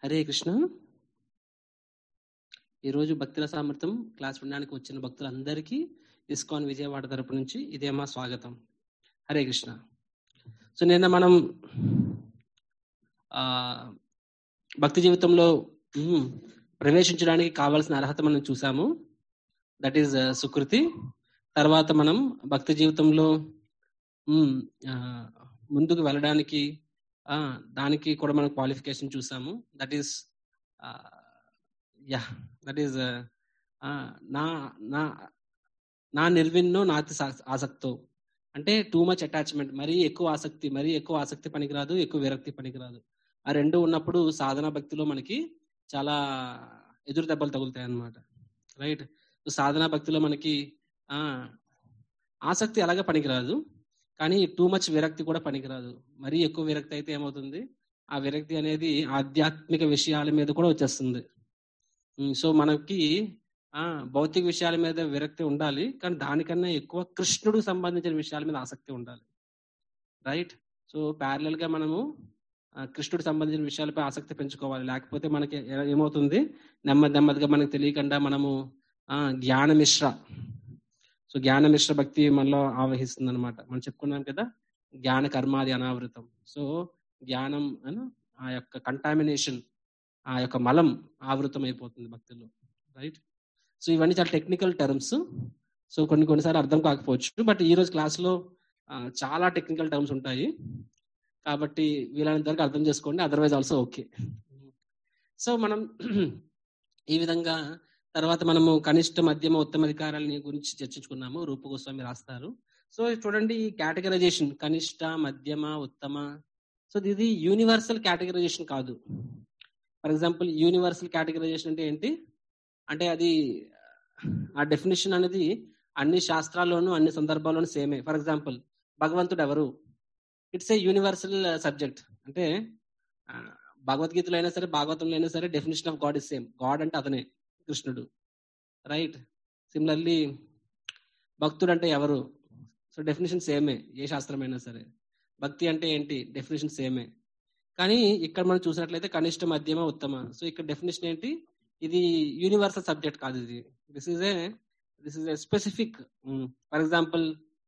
హరే కృష్ణ ఈరోజు భక్తుల సామర్థ్యం క్లాస్ వినడానికి వచ్చిన భక్తులందరికీ ఇస్కాన్ విజయవాడ తరపు నుంచి ఇదే మా స్వాగతం హరే కృష్ణ సో నిన్న మనం ఆ భక్తి జీవితంలో మ్, ప్రవేశించడానికి కావాల్సిన అర్హత మనం చూసాము దట్ ఈస్ సుకృతి తర్వాత మనం భక్తి జీవితంలో మ్, ఆ, ముందుకు వెళ్ళడానికి ఆ, దానికి కూడా మనం క్వాలిఫికేషన్ చూసాము that is ya that is నా నా నా నిర్విన్నో నాతి సా- ఆసక్తో అంటే టూ మచ్ అటాచ్మెంట్ మరీ ఎక్కువ ఆసక్తి మరీ ఎక్కువ ఆసక్తి పనికిరాదు ఎక్కువ విరక్తి పనికిరాదు ఆ రెండు ఉన్నప్పుడు సాధన భక్తిలో మనకి చాలా ఎదురు దెబ్బలు తగులుతాయి అన్నమాట రైట్ సాధన భక్తిలో మనకి ఆ ఆసక్తి అలాగే పనికిరాదు కానీ టూ మచ్ విరక్తి కూడా పనికిరాదు మరీ ఎక్కువ విరక్తి అయితే ఏమవుతుంది ఆ విరక్తి అనేది ఆధ్యాత్మిక విషయాల మీద కూడా వచ్చేస్తుంది ఉమ్, సో మనకి ఆ భౌతిక విషయాల మీద విరక్తి ఉండాలి కానీ దానికన్నా ఎక్కువ కృష్ణుడికి సంబంధించిన విషయాల మీద ఆసక్తి ఉండాలి రైట్ సో ప్యారలల్ గా మనము ఆ, కృష్ణుడికి సంబంధించిన విషయాలపై ఆసక్తి పెంచుకోవాలి లేకపోతే మనకి ఏ- ఏమవుతుంది నెమ్మది నెమ్మదిగా మనకు తెలియకుండా మనము ఆ జ్ఞాన మిశ్ర సో జ్ఞాన మిశ్ర భక్తి మనలో ఆవహిస్తుంది అనమాట మనం చెప్పుకున్నాం కదా జ్ఞాన కర్మాది అనావృతం సో జ్ఞానం అను ఆ యొక్క కంటామినేషన్ ఆ యొక్క మలం ఆవృతం అయిపోతుంది భక్తిలో రైట్ సో ఇవన్నీ చాలా టెక్నికల్ టర్మ్స్ సో కొన్ని కొన్నిసార్లు అర్థం కాకపోవచ్చు బట్ ఈ రోజు క్లాస్ లో ఆ, చాలా టెక్నికల్ టర్మ్స్ ఉంటాయి కాబట్టి వీలైనంత వరకు అర్థం చేసుకోండి అదర్వైజ్ ఆల్సో ఓకే సో మనం ఈ విధంగా తర్వాత మనము కనిష్ట మధ్యమ ఉత్తమ అధికారాలని గురించి చర్చించుకున్నాము రూప గోస్వామి రాస్తారు సో చూడండి ఈ కేటగరైజేషన్ కనిష్ట మధ్యమ ఉత్తమ సో ఇది యూనివర్సల్ కేటగరైజేషన్ కాదు ఫర్ ఎగ్జాంపుల్ యూనివర్సల్ కేటగరైజేషన్ అంటే ఏంటి అంటే అది ఆ డెఫినేషన్ అనేది అన్ని శాస్త్రాల్లోనూ అన్ని సందర్భాల్లోనూ సేమే ఫర్ ఎగ్జాంపుల్ భగవంతుడు ఎవరు ఇట్స్ ఏ యూనివర్సల్ సబ్జెక్ట్ అంటే ఆ, భగవద్గీతలో అయినా సరే భాగవతంలో అయినా సరే definition of God is same God అంటే అతనే కృష్ణుడు రైట్ సిమిలర్లీ భక్తుడు అంటే ఎవరు సో డెఫినేషన్ సేమే ఏ శాస్త్రమైనా సరే భక్తి అంటే ఏంటి డెఫినేషన్ సేమే కానీ ఇక్కడ మనం చూసినట్లయితే కనిష్ట మధ్యమ ఉత్తమ సో ఇక్కడ డెఫినేషన్ ఏంటి ఇది యూనివర్సల్ సబ్జెక్ట్ కాదు ఇది this is a this is a specific for example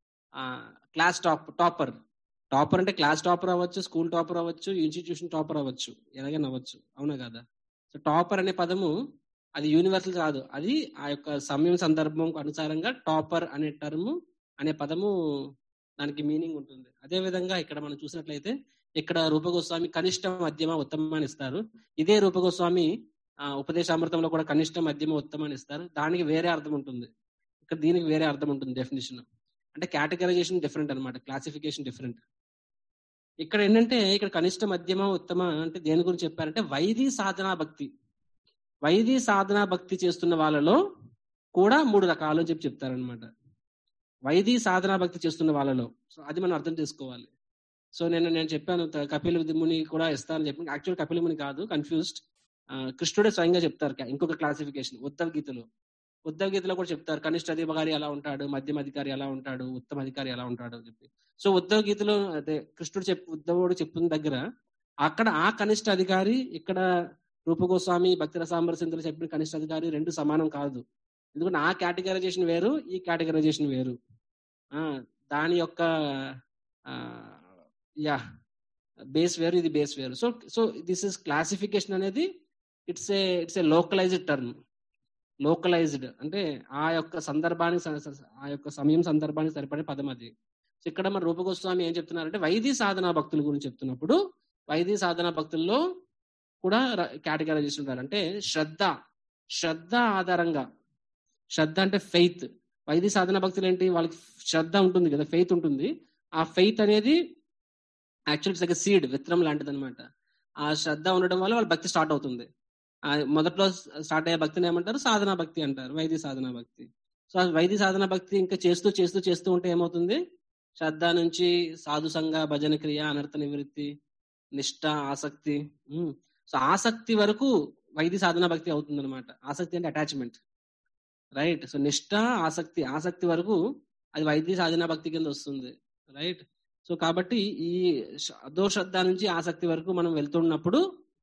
class top topper topper అంటే క్లాస్ టాపర్ అవ్వచ్చు స్కూల్ టాపర్ అవ్వచ్చు ఇన్స్టిట్యూషన్ టాపర్ అవ్వచ్చు ఎలాగైనా అవ్వచ్చు అవునా కదా సో టాపర్ అనే పదము అది యూనివర్సల్ కాదు అది ఆ యొక్క సమయం సందర్భం అనుసారంగా టాపర్ అనే టర్మ్ అనే పదము దానికి మీనింగ్ ఉంటుంది అదే విధంగా ఇక్కడ మనం చూసినట్లయితే ఇక్కడ రూపగోస్వామి కనిష్ట మధ్యమ ఉత్తమ అని ఇస్తారు ఇదే రూపగోస్వామి ఆ, ఉపదేశామృతంలో కూడా కనిష్ట మధ్యమ ఉత్తమ అని ఇస్తారు దానికి వేరే అర్థం ఉంటుంది ఇక్కడ దీనికి వేరే అర్థం ఉంటుంది డెఫినేషన్ అంటే కేటగరైజేషన్ డిఫరెంట్ అన్నమాట క్లాసిఫికేషన్ డిఫరెంట్ ఇక్కడ ఏంటంటే ఇక్కడ కనిష్ట మధ్యమ ఉత్తమ అంటే దేని గురించి చెప్పారంటే వైదీ సాధనా భక్తి వైదీ సాధనా భక్తి చేస్తున్న వాళ్ళలో కూడా మూడు రకాలు అని చెప్పి చెప్తారనమాట వైదీ సాధనా భక్తి చేస్తున్న వాళ్ళలో సో అది మనం అర్థం చేసుకోవాలి సో నేను నేను చెప్పాను త- కపిల ముని కూడా ఇస్తానని చెప్పి యాక్చువల్ కపిల ముని కాదు కన్ఫ్యూజ్డ్ కృష్ణుడే స్వయంగా చెప్తారు క- ఇంకొక క్లాసిఫికేషన్ ఉద్ధవ్ గీతలో ఉద్ధవ్ గీతలో కూడా చెప్తారు కనిష్ట అధికారి ఎలా ఉంటాడు మధ్యమ అధికారి ఎలా ఉంటాడు ఉత్తమ అధికారి ఎలా ఉంటాడు అని చెప్పి సో ఉద్ధవ్ గీతలో అదే కృష్ణుడు చెప్పు ఉద్ధవుడు చెప్పిన దగ్గర అక్కడ ఆ కనిష్ట అధికారి ఇక్కడ రూపగోస్వామి భక్తి సాంబరసింధులు చెప్పిన కనిష్ట అధికారి రెండు సమానం కాదు ఎందుకంటే ఆ కేటగరైజేషన్ వేరు ఈ కేటగరైజేషన్ వేరు ఆ దాని యొక్క యా బేస్ వేరు ఇది బేస్ వేరు so so this is classification అనేది it's a it's a localised term localised అంటే ఆ యొక్క సందర్భానికి స- స- ఆ యొక్క సమయం సందర్భానికి సరిపడే పదం అది సో ఇక్కడ మన రూపగోస్వామి ఏం చెప్తున్నారంటే వైదీ సాధనా భక్తుల గురించి చెప్తున్నప్పుడు వైదీ సాధనా భక్తుల్లో కూడా కేటగరైజేషన్ ఉంటారు అంటే శ్రద్ధ శ్రద్ధ ఆధారంగా శ్రద్ధ అంటే ఫెయిత్ వైద్య సాధన భక్తులు ఏంటి వాళ్ళకి శ్రద్ధ ఉంటుంది కదా ఫెయిత్ ఉంటుంది ఆ ఫెయిత్ అనేది యాక్చువల్ ఇట్స్ సీడ్ విత్తనం లాంటిది అనమాట ఆ శ్రద్ధ ఉండడం వల్ల వాళ్ళ భక్తి స్టార్ట్ అవుతుంది ఆ మొదట్లో స్టార్ట్ అయ్యే భక్తిని ఏమంటారు సాధనా భక్తి అంటారు వైద్య సాధనా భక్తి సో ఆ వైద్య సాధన భక్తి ఇంకా చేస్తూ చేస్తూ చేస్తూ ఉంటే ఏమవుతుంది శ్రద్ధ నుంచి సాధు సంఘ భజన క్రియ అనర్థ నివృత్తి నిష్ఠ ఆసక్తి ఉమ్. సో ఆసక్తి వరకు వైద్య సాధన భక్తి అవుతుంది అనమాట ఆసక్తి అంటే అటాచ్మెంట్ రైట్ సో నిష్ఠ ఆసక్తి ఆసక్తి వరకు అది వైద్య సాధన భక్తి కింద వస్తుంది రైట్ సో కాబట్టి ఈ శ- అధో శ్రద్ధ నుంచి ఆసక్తి వరకు మనం వెళ్తున్నప్పుడు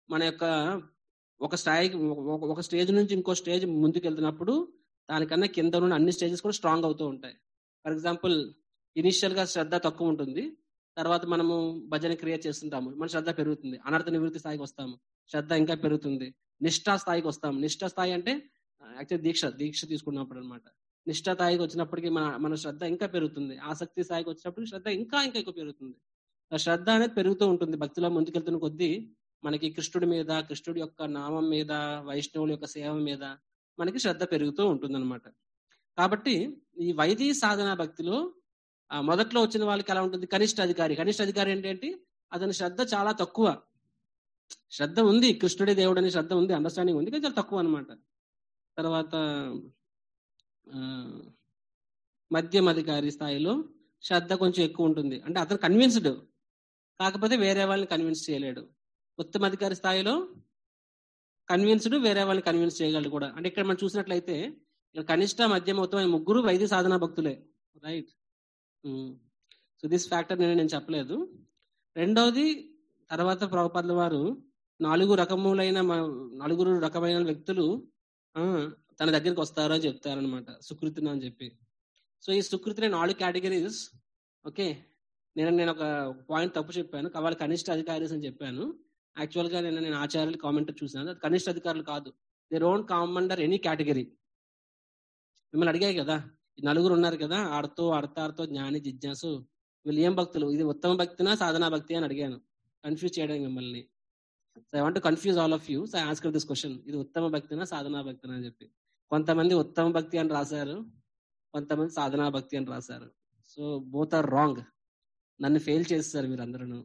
మన యొక్క ఒక స్థాయికి ఒక- ఒక స్టేజ్ నుంచి ఇంకో స్టేజ్ ముందుకు వెళ్తున్నప్పుడు దానికన్నా కింద ఉన్న అన్ని స్టేజెస్ కూడా స్ట్రాంగ్ అవుతూ ఉంటాయి ఫర్ ఎగ్జాంపుల్ ఇనిషియల్ గా శ్రద్ధ తక్కువ ఉంటుంది తర్వాత మనము భజన క్రియేట్ చేస్తుంటాము మన శ్రద్ధ పెరుగుతుంది అనర్థ నివృత్తి స్థాయికి వస్తాము శ్రద్ధ ఇంకా పెరుగుతుంది నిష్ఠా స్థాయికి వస్తాము నిష్ఠా స్థాయి అంటే యాక్చువల్ దీక్ష దీక్ష తీసుకున్నప్పుడు అనమాట నిష్ఠా స్థాయికి వచ్చినప్పటికీ మన మన శ్రద్ధ ఇంకా పెరుగుతుంది ఆసక్తి స్థాయికి వచ్చినప్పుడు శ్రద్ధ ఇంకా ఇంకా ఎక్కువ పెరుగుతుంది ఆ శ్రద్ధ అనేది పెరుగుతూ ఉంటుంది భక్తిలో ముందుకెళ్తున్న కొద్దీ మనకి కృష్ణుడి మీద కృష్ణుడి యొక్క నామం మీద వైష్ణవుల యొక్క సేవ మీద మనకి శ్రద్ధ పెరుగుతూ ఉంటుంది కాబట్టి ఈ వైదీ సాధన భక్తిలో ఆ మొదట్లో వచ్చిన వాళ్ళకి ఎలా ఉంటుంది కనిష్ట అధికారి కనిష్ట అధికారి ఏంటంటే అతని శ్రద్ధ చాలా తక్కువ శ్రద్ధ ఉంది కృష్ణుడి దేవుడు అనే శ్రద్ధ ఉంది అండర్స్టాండింగ్ ఉంది కానీ చాలా తక్కువ అనమాట తర్వాత ఆ, మధ్యం అధికారి స్థాయిలో శ్రద్ధ కొంచెం ఎక్కువ ఉంటుంది అంటే అతను కన్విన్స్డ్ కాకపోతే వేరే వాళ్ళని కన్విన్స్ చేయలేడు ఉత్తమ అధికారి స్థాయిలో కన్విన్స్డ్ వేరే వాళ్ళని కన్విన్స్ చేయగలడు కూడా అంటే ఇక్కడ మనం చూసినట్లయితే ఇక్కడ కనిష్ట మధ్యం ఉత్తమ ఈ ముగ్గురు వైద్య సాధన భక్తులే రైట్ సో దిస్ ఫ్యాక్టర్ నేను నేను చెప్పలేదు రెండవది తర్వాత ప్రభుపాదుల వారు నాలుగు రకములైన మ- నలుగురు రకమైన వ్యక్తులు ఆ, తన దగ్గరికి వస్తారు అని చెప్తారనమాట సుకృతిని అని చెప్పి సో ఈ సుకృతిని నాలుగు కేటగిరీస్ ఓకే నేను నేను ఒక పాయింట్ తప్పు చెప్పాను వాళ్ళ కనిష్ట అధికారీస్ అని చెప్పాను యాక్చువల్ గా నేను నేను ఆచార్యులు కామెంట్ చూసాను అది కనిష్ట అధికారులు కాదు they don't come under any category మిమ్మల్ని అడిగాయి కదా ఈ నలుగురు ఉన్నారు కదా ఆడతో అడతార్తో జ్ఞాని జిజ్ఞాసు వీళ్ళు ఏం భక్తులు ఇది ఉత్తమ భక్తినా సాధనా భక్తి అని అడిగాను కన్ఫ్యూజ్ చేయడం మిమ్మల్ని so I want confuse all of you so answer this question ఇది ఉత్తమ భక్తినా సాధనా భక్తినా అని చెప్పి కొంతమంది ఉత్తమ భక్తి అని రాశారు కొంతమంది సాధనా భక్తి అని రాశారు సో బోత్ ఆర్ రాంగ్ నన్ను ఫెయిల్ చేస్తారు మీరు అందరూ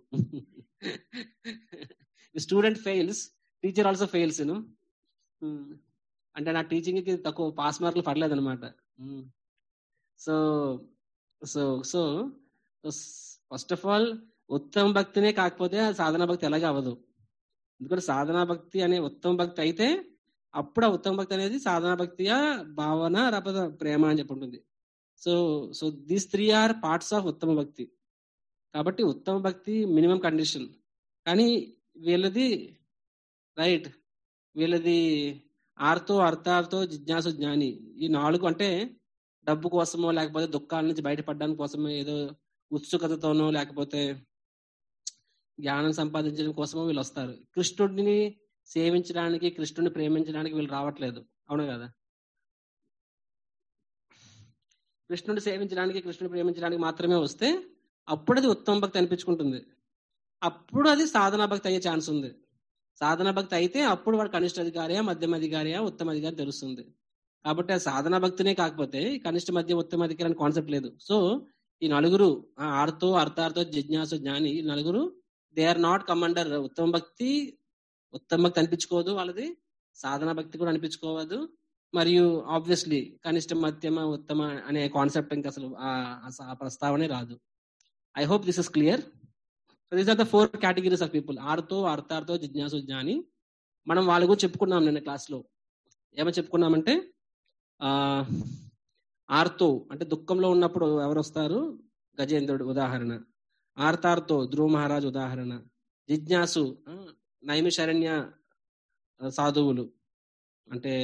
student fails teacher also fails అంటే నా టీచింగ్ కి తక్కువ పాస్ మార్కులు పడలేదు అనమాట so so so first of all ఉత్తమ భక్తినే కాకపోతే ఆ సాధనా భక్తి ఎలాగ అవ్వదు ఎందుకంటే సాధనా భక్తి అనే ఉత్తమ భక్తి అయితే అప్పుడు ఆ ఉత్తమ భక్తి అనేది సాధనా భక్తియా భావన లేకపోతే ప్రేమ అని చెప్పి ఉంటుంది so so these three are parts of ఉత్తమ భక్తి కాబట్టి ఉత్తమ భక్తి మినిమం కండిషన్ కానీ వీళ్ళది రైట్ వీళ్ళది ఆర్తో అర్థార్థో జిజ్ఞాసు జ్ఞాని ఈ నాలుగు అంటే డబ్బు కోసమో లేకపోతే దుఃఖాల నుంచి బయటపడడానికి కోసమో ఏదో ఉత్సుకతతోనో లేకపోతే జ్ఞానం సంపాదించడం కోసమో వీళ్ళు వస్తారు కృష్ణుడిని సేవించడానికి కృష్ణుడిని ప్రేమించడానికి వీళ్ళు రావట్లేదు అవును కదా కృష్ణుడిని సేవించడానికి కృష్ణుడిని ప్రేమించడానికి మాత్రమే వస్తే అప్పుడు అది ఉత్తమ భక్తి అనిపించుకుంటుంది అప్పుడు అది సాధనా భక్తి అయ్యే ఛాన్స్ ఉంది సాధన భక్తి అయితే అప్పుడు వాడు కనిష్ట అధికారియా మధ్యమ అధికారియా ఉత్తమ అధికారి తెలుస్తుంది కాబట్టి ఆ సాధన భక్తినే కాకపోతే ఈ కనిష్ట మధ్య ఉత్తమ అధికారి అని కాన్సెప్ట్ లేదు సో ఈ నలుగురు ఆ ఆర్తో అర్థార్థో జిజ్ఞాసు జ్ఞాని ఈ నలుగురు దే ఆర్ నాట్ కమాండర్ ఉత్తమ భక్తి ఉత్తమ భక్తి అనిపించుకోదు వాళ్ళది సాధన భక్తి కూడా అనిపించుకోవద్దు మరియు ఆబ్వియస్లీ కనిష్ట మధ్యమ ఉత్తమ అనే కాన్సెప్ట్ ఇంకా అసలు ఆ- ఆ ప్రస్తావనే రాదు I hope this is clear so these are the four categories of people ఆర్తో అర్థార్థో జిజ్ఞాసు జ్ఞాని మనం వాళ్ళ గురించి చెప్పుకున్నాం నిన్న క్లాస్ లో ఏమని చెప్పుకున్నామంటే ఆ ఆర్తో అంటే దుఃఖంలో ఉన్నప్పుడు ఎవరు వస్తారు గజేంద్రుడు ఉదాహరణ ఆర్తార్తో ధ్రువ మహారాజ్ ఉదాహరణ జిజ్ఞాసు ఆ, నైమిషారణ్య ఆ, సాధువులు అంటే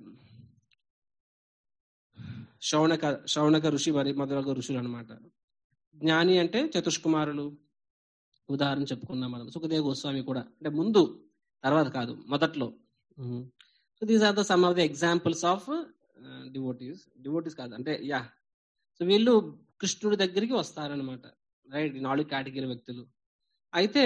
శౌనక శౌనక ఋషి మరి మొదలగు ఋషులు అనమాట జ్ఞాని అంటే చతుష్కుమారులు ఉదాహరణ చెప్పుకున్నాం మనం సుఖదేవ్ గోస్వామి కూడా అంటే ముందు తర్వాత కాదు మొదట్లో so these are the some of the examples of devotees devotees కాదు అంటే యా సో వీళ్ళు కృష్ణుడి దగ్గరికి వస్తారనమాట రైట్ నాలుగు కేటగిరీ వ్యక్తులు అయితే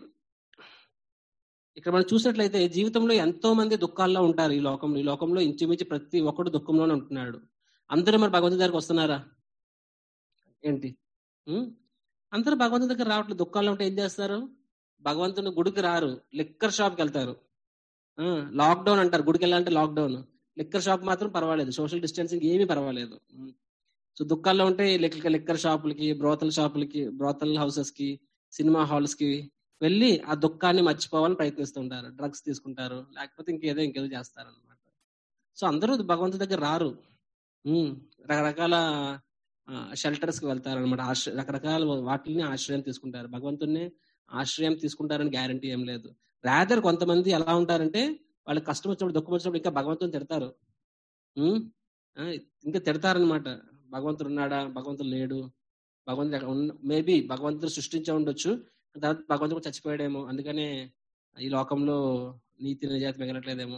ఇక్కడ మనం చూసినట్లయితే జీవితంలో ఎంతో మంది దుఃఖాల్లో ఉంటారు ఈ లోకంలో ఈ లోకంలో ఇంచుమించు ప్రతి ఒక్కడు దుఃఖంలోనే ఉంటున్నాడు అందరూ మరి భగవంతుడి దగ్గరికి వస్తున్నారా ఏంటి ఉం? అందరూ భగవంతుడి దగ్గర రావట్లేదు దుఃఖాల్లో ఉంటే ఏం చేస్తారు భగవంతుని గుడికి రారు లిక్కర్ షాప్కి వెళ్తారు లాక్డౌన్ అంటారు గుడికి వెళ్ళాలంటే లాక్డౌన్ లిక్కర్ షాప్ మాత్రం పర్వాలేదు సోషల్ డిస్టెన్సింగ్ ఏమీ పర్వాలేదు ఉం. సో దుఃఖాల్లో ఉంటే లిక్కర్ లిక్కర్ షాపులకి బ్రోతల్ షాపులకి బ్రోతల్ హౌసెస్ కి సినిమా హాల్స్ కి వెళ్ళి ఆ దుఃఖాన్ని మర్చిపోవాలని ప్రయత్నిస్తుంటారు డ్రగ్స్ తీసుకుంటారు లేకపోతే ఇంకేదో ఇంకేదో చేస్తారు అనమాట సో అందరూ భగవంతుడి దగ్గర రారు ఉం. రకరకాల షెల్టర్స్ కి వెళ్తారు అనమాట రకరకాల వాటిని ఆశ్రయం తీసుకుంటారు భగవంతుడిని ఆశ్రయం తీసుకుంటారని గ్యారంటీ ఏం లేదు రాదర్ కొంతమంది ఎలా ఉంటారంటే వాళ్ళకి కష్టం వచ్చినప్పుడు దుఃఖం వచ్చినప్పుడు ఇంకా భగవంతుని తిడతారు ఉమ్, ఆ, ఇంకా తిడతారనమాట భగవంతుడు ఉన్నాడా భగవంతుడు లేడు భగవంతుడు మేబీ భగవంతుడు సృష్టించే ఉండొచ్చు తర్వాత భగవంతుడు కూడా చచ్చిపోయాడేమో అందుకనే ఈ లోకంలో నీతి నిజాతి మిగలట్లేదేమో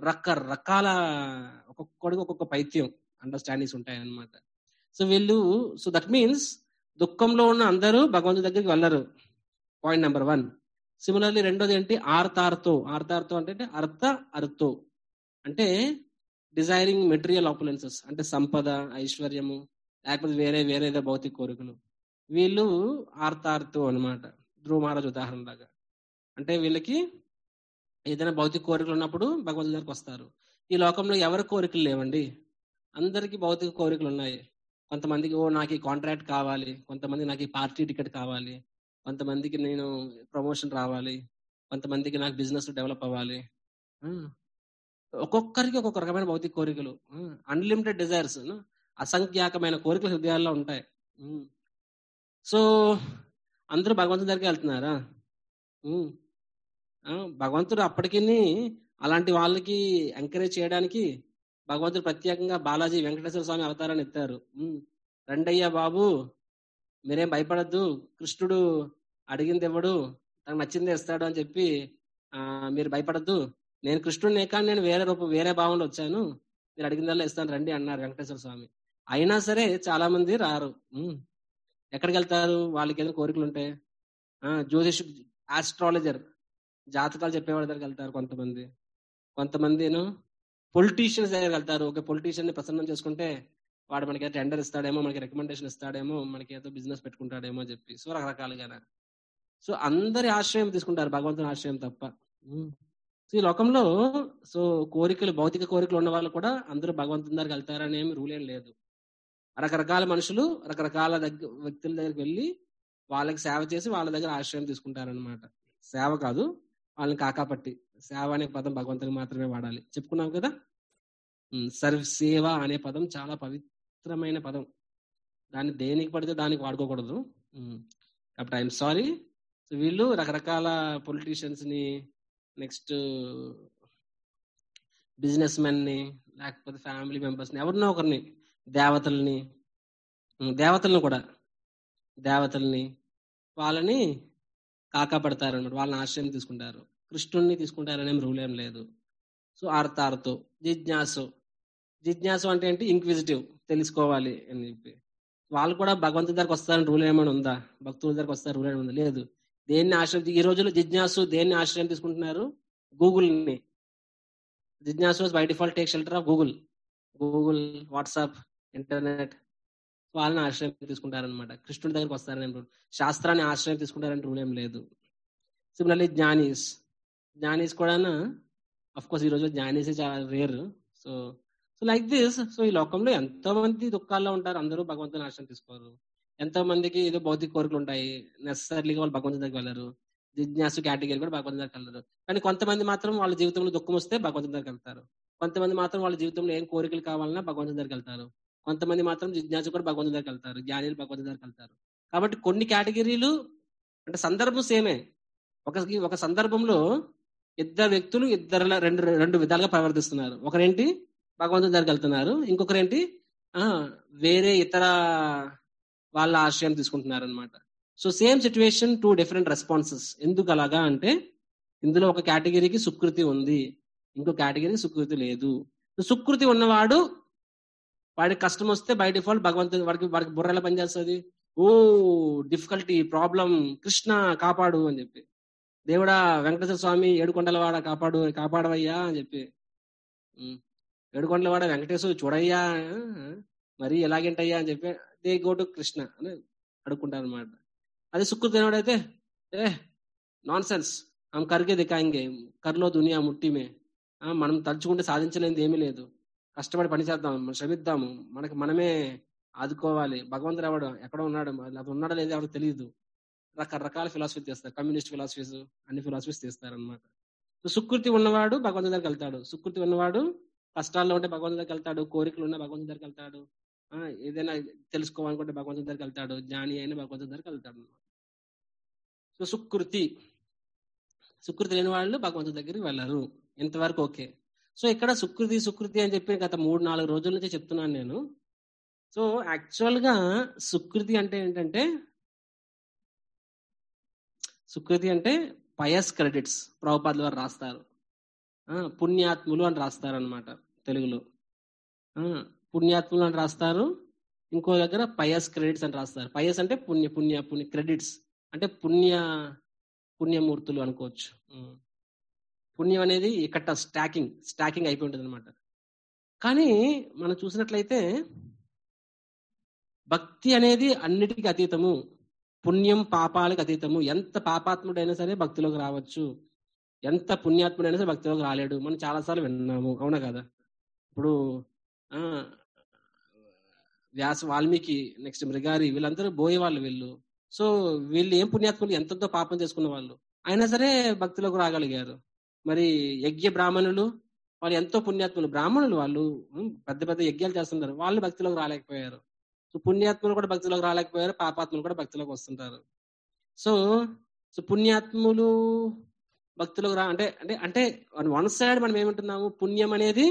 రకరకాల ఒక్కొక్కడికి ఒక్కొక్క పైత్యం అండర్స్టాండింగ్స్ ఉంటాయి అన్నమాట సో వీళ్ళు సో దట్ మీన్స్ దుఃఖంలో ఉన్న అందరూ భగవంతుడి దగ్గరికి వెళ్ళరు పాయింట్ నెంబర్ వన్ సిమిలర్లీ రెండోది ఏంటి ఆర్తార్తో ఆర్తార్తో అంటే అర్థ అర్థో అంటే డిజైరింగ్ మెటీరియల్ ఆపులెన్సెస్ అంటే సంపద ఐశ్వర్యము లేకపోతే వేరే వేరే ఏదో భౌతిక కోరికలు వీళ్ళు ఆర్తార్తో అన్నమాట ధ్రువ మహారాజ్ ఉదాహరణ లాగా అంటే వీళ్ళకి ఏదైనా భౌతిక కోరికలు ఉన్నప్పుడు భగవంతుడి దగ్గరికి వస్తారు ఈ లోకంలో ఎవరి కోరికలు లేవండి అందరికి భౌతిక కోరికలు ఉన్నాయి కొంతమందికి ఓ నాకు ఈ కాంట్రాక్ట్ కావాలి కొంతమంది నాకు ఈ పార్టీ టికెట్ కావాలి కొంతమందికి నేను ప్రమోషన్ రావాలి కొంతమందికి నాకు బిజినెస్ డెవలప్ అవ్వాలి ఆ, ఒక్కొక్కరికి ఒక్కొక్క రకమైన భౌతిక కోరికలు అన్లిమిటెడ్ డిజైర్స్ అసంఖ్యాకమైన కోరికలు హృదయాల్లో ఉంటాయి ఉమ్. సో అందరూ భగవంతుడి దగ్గరికి వెళ్తున్నారా ఉమ్. ఆ, భగవంతుడు అప్పటికి అలాంటి వాళ్ళకి ఎంకరేజ్ చేయడానికి భగవంతుడు ప్రత్యేకంగా బాలాజీ వెంకటేశ్వర స్వామి అవతారాన్ని ఎత్తారు ఉమ్. రండయ్యా బాబు మీరేం భయపడద్దు కృష్ణుడు అడిగింది ఇవ్వడు తనకు నచ్చింది ఇస్తాడు అని చెప్పి ఆ మీరు భయపడద్దు నేను కృష్ణుడినే కానీ నేను వేరే రూపం వేరే భావంలో వచ్చాను మీరు అడిగిందల్లా ఇస్తాను రండి అన్నారు వెంకటేశ్వర స్వామి అయినా సరే చాలా మంది రారు ఉమ్. ఎక్కడికి వెళ్తారు వాళ్ళకి ఏదైనా కోరికలు ఉంటాయి ఆ జ్యోతిష్ ఆస్ట్రాలజర్ జాతకాలు చెప్పేవాళ్ళ దగ్గరికి వెళ్తారు కొంతమంది కొంతమంది పొలిటీషియన్స్ దగ్గరికి వెళ్తారు ఒక పొలిటీషియన్ ని ప్రసన్నం చేసుకుంటే వాడు మనకి టెండర్ ఇస్తాడేమో మనకి రికమెండేషన్ ఇస్తాడేమో మనకి ఏదో బిజినెస్ పెట్టుకుంటాడేమో అని చెప్పి సో రకరకాలుగా సో అందరి ఆశ్రయం తీసుకుంటారు భగవంతుని ఆశ్రయం తప్ప ఉమ్. సో ఈ లోకంలో సో కోరికలు భౌతిక కోరికలు ఉన్న వాళ్ళు కూడా అందరూ భగవంతుని దగ్గరికి వెళ్తారని ఏమి రూల్ ఏం లేదు రకరకాల మనుషులు రకరకాల దగ్గర వ్యక్తుల దగ్గరికి వెళ్ళి వాళ్ళకి సేవ చేసి వాళ్ళ దగ్గర ఆశ్రయం తీసుకుంటారనమాట సేవ కాదు వాళ్ళని కాకాపట్టి సేవ అనే పదం భగవంతునికి మాత్రమే వాడాలి చెప్పుకున్నాం కదా ఉమ్, సర్వ్ సేవ అనే పదం చాలా పవిత్రమైన పదం దాన్ని దేనికి పడితే దానికి వాడుకోకూడదు ఉమ్, కాబట్టి ఐఎమ్ సారీ సో వీళ్ళు రకరకాల పొలిటీషియన్స్ ని నెక్స్ట్ బిజినెస్ మెన్ ని లేకపోతే ఫ్యామిలీ మెంబర్స్ ని ఎవరినో ఒకరిని దేవతల్ని ఉమ్, దేవతల్ని కూడా దేవతల్ని వాళ్ళని కాకాపడతారు అనమాట వాళ్ళని ఆశ్రయం తీసుకుంటారు కృష్ణుణ్ణి తీసుకుంటారనే రూల్ ఏం లేదు సో ఆర్తార్తో జిజ్ఞాసు జిజ్ఞాసు అంటే ఏంటి ఇంక్విజిటివ్ తెలుసుకోవాలి అని చెప్పి వాళ్ళు కూడా భగవంతుడి దగ్గరకు వస్తారని రూల్ ఏమైనా ఉందా భక్తుల దగ్గరకు వస్తారు రూల్ ఏమైనా ఉందా లేదు దేన్ని ఆశ్రయం ఈ రోజుల్లో జిజ్ఞాసు దేన్ని ఆశ్రయం తీసుకుంటున్నారు గూగుల్ ని జిజ్ఞాసు by default take shelter of Google Google WhatsApp internet వాళ్ళని ఆశ్రయం తీసుకుంటారనమాట కృష్ణుడి దగ్గరకు వస్తారని రూల్ శాస్త్రాన్ని ఆశ్రయం తీసుకుంటారని రూల్ ఏం లేదు సిమిలర్లీ జ్ఞానీస్ జ్ఞానీస్ కూడా అఫ్ కోర్స్ ఈ రోజు జ్ఞానీస్ చాలా rare so so like this so ఈ లోకంలో ఎంతో మంది దుఃఖాల్లో ఉంటారు అందరూ భగవంతుని ఆశ్రయం తీసుకోరు ఎంతో మందికి ఏదో భౌతిక కోరికలు ఉంటాయి నెసరీగా వాళ్ళు భగవంతుని దగ్గరికి వెళ్ళరు జిజ్ఞాసు కేటగిరీ కూడా భగవంతుని దగ్గరికి వెళ్ళరు కానీ కొంతమంది మాత్రం వాళ్ళ జీవితంలో దుఃఖం వస్తే భగవంతుని దగ్గరికి వెళ్తారు కొంతమంది మాత్రం వాళ్ళ జీవితంలో ఏం కోరికలు కావాలన్నా భగవంతుని దగ్గరికి వెళ్తారు కొంతమంది మాత్రం జిజ్ఞాసు కూడా భగవంతుని దగ్గరికి వెళ్తారు జ్ఞానులు భగవంతుని దగ్గరికి వెళ్తారు కాబట్టి కొన్ని కేటగిరీలు అంటే సందర్భం సేమే ఒక ఒక సందర్భంలో ఇద్దరు వ్యక్తులు ఇద్దరు రెండు రెండు విధాలుగా ప్రవర్తిస్తున్నారు ఒకరేంటి భగవంతుని దగ్గరికి వెళ్తున్నారు ఇంకొకరేంటి ఆ వేరే ఇతర వాళ్ళ ఆశ్రయం తీసుకుంటున్నారు అనమాట so same situation two different responses ఎందుకు అలాగా అంటే ఇందులో ఒక కేటగిరీకి సుకృతి ఉంది ఇంకో కేటగిరీకి సుకృతి లేదు సుకృతి ఉన్నవాడు వాడికి కష్టం వస్తే బై డిఫాల్ట్ భగవంతుని వాడికి వాడికి బుర్రలా పనిచేస్తుంది ఓ డిఫికల్టీ ప్రాబ్లం కృష్ణ కాపాడు అని చెప్పి దేవుడా వెంకటేశ్వర స్వామి ఏడుకొండలవాడ కాపాడు కాపాడవయ్యా అని చెప్పి ఉమ్, ఏడుకొండలవాడ వెంకటేశ్వర చూడయ్యా మరి ఎలాగేంటయ్యా అని చెప్పి దే గో టు కృష్ణ అని అడుక్కుంటారు అనమాట అదే సుకృతి తినవాడైతే ఏ నాన్ సెన్స్ ఆమె కరిగే దికాయింగే కర్లో దునియా ముట్టిమే ఆ, మనం తలుచుకుంటే సాధించలేనిది ఏమీ లేదు కష్టపడి పని చేద్దాం మనం శ్రమిద్దాము మనకి మనమే ఆదుకోవాలి భగవంతుడు ఎవడు ఎక్కడ ఉన్నాడు అది ఉన్నాడో లేదో ఎవరికి తెలియదు రకరకాల ఫిలాసఫీ తీస్తారు కమ్యూనిస్ట్ ఫిలాసఫీస్ అన్ని ఫిలాసఫీస్ తీస్తారు అనమాట సో సుకృతి ఉన్నవాడు భగవంతుడి దగ్గరికి వెళ్తాడు సుకృతి ఉన్నవాడు కష్టాల్లో ఉంటే భగవంతుడి దగ్గరికి వెళ్తాడు కోరికలు ఉన్న భగవంతుడి దగ్గరికి వెళ్తాడు ఆ, ఏదైనా తెలుసుకోవాలనుకుంటే భగవంతుడి దగ్గరికి వెళ్తాడు జ్ఞాని అయిన భగవంతుడి దగ్గరికి వెళ్తాడు సో సుకృతి సుకృతి లేని వాళ్ళు భగవంతుడి దగ్గరికి వెళ్ళరు ఇంతవరకు ఓకే సో ఇక్కడ సుకృతి సుకృతి అని చెప్పి గత మూడు నాలుగు రోజుల నుంచి చెప్తున్నాను నేను సో యాక్చువల్ గా సుకృతి అంటే ఏంటంటే సుకృతి అంటే పయస్ క్రెడిట్స్ ప్రభుపాదులు వారు రాస్తారు ఆ, పుణ్యాత్ములు అని రాస్తారు అనమాట తెలుగులో ఆ, పుణ్యాత్ములు అని రాస్తారు ఇంకో దగ్గర పయస్ క్రెడిట్స్ అని రాస్తారు పయస్ అంటే పుణ్య పుణ్య పుణ్య క్రెడిట్స్ అంటే పుణ్య పుణ్యమూర్తులు అనుకోవచ్చు ఉం. పుణ్యం అనేది ఇక్కడ స్టాకింగ్ స్టాకింగ్ అయిపోయి ఉంటుంది అనమాట కానీ మనం చూసినట్లయితే భక్తి అనేది అన్నిటికీ అతీతము పుణ్యం పాపాలకు అతీతము ఎంత పాపాత్ముడైనా సరే భక్తిలోకి రావచ్చు ఎంత పుణ్యాత్ముడైనా సరే భక్తిలోకి రాలేడు మనం చాలాసార్లు విన్నాము అవునా కదా ఇప్పుడు ఆ వ్యాస వాల్మీకి నెక్స్ట్ మృగారి వీళ్ళందరూ బోయే వాళ్ళు వీళ్ళు సో వీళ్ళు ఏం పుణ్యాత్ములు ఎంతతో పాపం చేసుకున్న వాళ్ళు అయినా సరే భక్తిలోకి రాగలిగారు మరి యజ్ఞ బ్రాహ్మణులు వాళ్ళు ఎంతో పుణ్యాత్ములు బ్రాహ్మణులు వాళ్ళు ఉం, పెద్ద పెద్ద యజ్ఞాలు చేస్తున్నారు వాళ్ళు భక్తిలోకి రాలేకపోయారు సో పుణ్యాత్ములు కూడా భక్తిలోకి రాలేకపోయారు పాపాత్ములు కూడా భక్తిలోకి వస్తుంటారు సో సో పుణ్యాత్ములు భక్తులకు రా అంటే అంటే అంటే వన్ సైడ్ మనం ఏమంటున్నాము పుణ్యం అనేది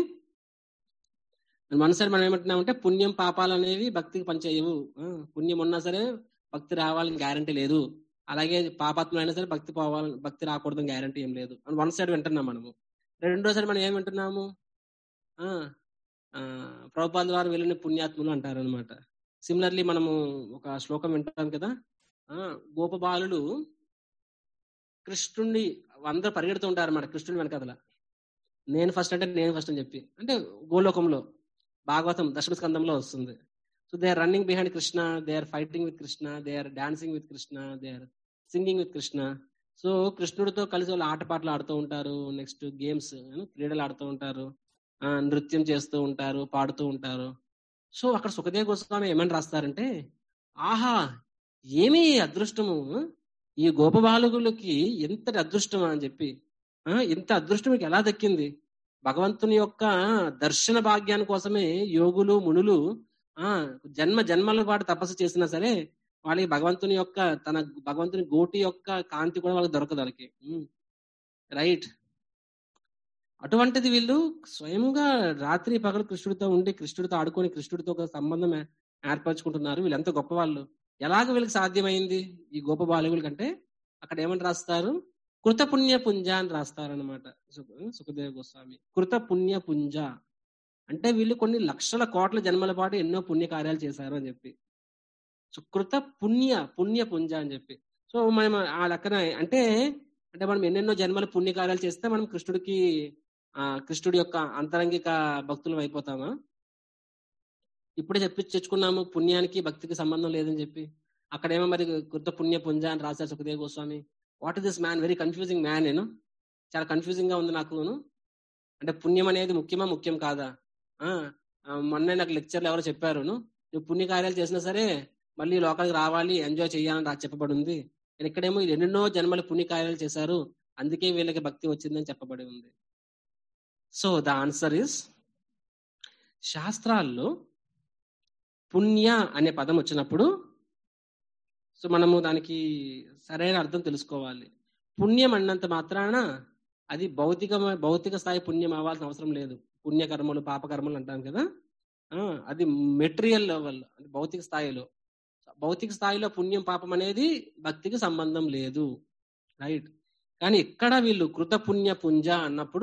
వన్ సైడ్ మనం ఏమంటున్నాము అంటే పుణ్యం పాపాలు అనేవి భక్తికి పనిచేయవు ఆ, పుణ్యం ఉన్నా సరే భక్తి రావాలని గ్యారంటీ లేదు అలాగే పాపాత్ములు అయినా సరే భక్తి పోవాలని భక్తి రాకూడదని గ్యారంటీ ఏం లేదు అని వన్ సైడ్ వింటున్నాం మనము రెండో సైడ్ మనం ఏం వింటున్నాము ఆ, ఆ, ప్రభుపాద వారు వెళ్ళిన పుణ్యాత్ములు అంటారు అనమాట సిమిలర్లీ మనము ఒక శ్లోకం వింటాం కదా ఆ గోపబాలుడు కృష్ణుడిని అందరూ పరిగెడుతూ ఉంటారు అన్నమాట కృష్ణుడి వెనకదల నేను ఫస్ట్ అంటే నేను ఫస్ట్ అని చెప్పి అంటే గోలోకంలో భాగవతం దశమ స్కందంలో వస్తుంది so they are running behind Krishna they are fighting with Krishna they are dancing with Krishna they are singing with Krishna so కృష్ణుడితో కలిసి వాళ్ళు ఆటపాటలు ఆడుతూ ఉంటారు నెక్స్ట్ గేమ్స్ క్రీడలు ఆడుతూ ఉంటారు ఆ, నృత్యం చేస్తూ ఉంటారు పాడుతూ ఉంటారు సో అక్కడ సుఖదేవ్ గోస్వామి ఏమని రాస్తారంటే ఆహా ఏమి అదృష్టము ఈ గోపబాలుగులకి ఎంతటి అదృష్టం అని చెప్పి ఆ, ఇంత అదృష్టం మీకు ఎలా దక్కింది భగవంతుని యొక్క దర్శన భాగ్యాని కోసమే యోగులు మునులు ఆ జన్మ జన్మల పాటు తపస్సు చేసినా సరే వాళ్ళకి భగవంతుని యొక్క తన భగవంతుని గోటి యొక్క కాంతి కూడా వాళ్ళకి దొరకదు వాళ్ళకి రైట్ అటువంటిది వీళ్ళు స్వయంగా రాత్రి పగలు కృష్ణుడితో ఉండి కృష్ణుడితో ఆడుకొని కృష్ణుడితో ఒక సంబంధం ఏ- ఏర్పరచుకుంటున్నారు వీళ్ళు ఎంత గొప్పవాళ్ళు ఎలాగ వీళ్ళకి సాధ్యమైంది ఈ గోప బాలుగుల కంటే అక్కడ ఏమని రాస్తారు కృత పుణ్య పుంజ అని రాస్తారనమాట సుఖదేవ గోస్వామి కృత పుణ్య పుంజ అంటే వీళ్ళు కొన్ని లక్షల కోట్ల జన్మల పాటు ఎన్నో పుణ్య కార్యాలు చేశారు అని చెప్పి సో కృత పుణ్య పుణ్య పుంజ అని చెప్పి సో మనం ఆ లెక్కన అంటే అంటే మనం ఎన్నెన్నో జన్మల పుణ్య కార్యాలు చేస్తే మనం కృష్ణుడికి ఆ కృష్ణుడి యొక్క అంతరంగిక భక్తులు అయిపోతామా ఇప్పుడే చెప్పి తెచ్చుకున్నాము పుణ్యానికి భక్తికి సంబంధం లేదని చెప్పి అక్కడేమో మరి కృత పుణ్య పుంజ అని రాశారు Sukhdev Goswami what is this man very confusing man నేను చాలా కన్ఫ్యూజింగ్ గా ఉంది నాకు అంటే పుణ్యం అనేది ముఖ్యమా ముఖ్యం కాదా ఆ ఆ, మొన్నే నాకు లెక్చర్లు ఎవరో చెప్పారు నువ్వు పుణ్య కార్యాలు చేసినా సరే మళ్ళీ లోకానికి రావాలి ఎంజాయ్ చేయాలని నాకు చెప్పబడి ఉంది నేను ఇక్కడేమో వీళ్ళు ఎన్నెన్నో జన్మల పుణ్య కార్యాలు చేశారు అందుకే వీళ్ళకి భక్తి వచ్చిందని చెప్పబడి ఉంది సో ద ఆన్సర్ ఇస్ శాస్త్రాల్లో పుణ్య అనే పదం వచ్చినప్పుడు సో మనము దానికి సరైన అర్థం తెలుసుకోవాలి పుణ్యం అన్నంత మాత్రాన అది భౌతిక భౌతిక స్థాయి పుణ్యం అవ్వాల్సిన అవసరం లేదు పుణ్యకర్మలు పాపకర్మలు అంటాం కదా ఆ, అది మెటీరియల్ లెవెల్ అది భౌతిక స్థాయిలో భౌతిక స్థాయిలో పుణ్యం పాపం అనేది భక్తికి సంబంధం లేదు రైట్ కానీ ఇక్కడ వీళ్ళు కృత పుణ్య పుంజ అన్నప్పుడు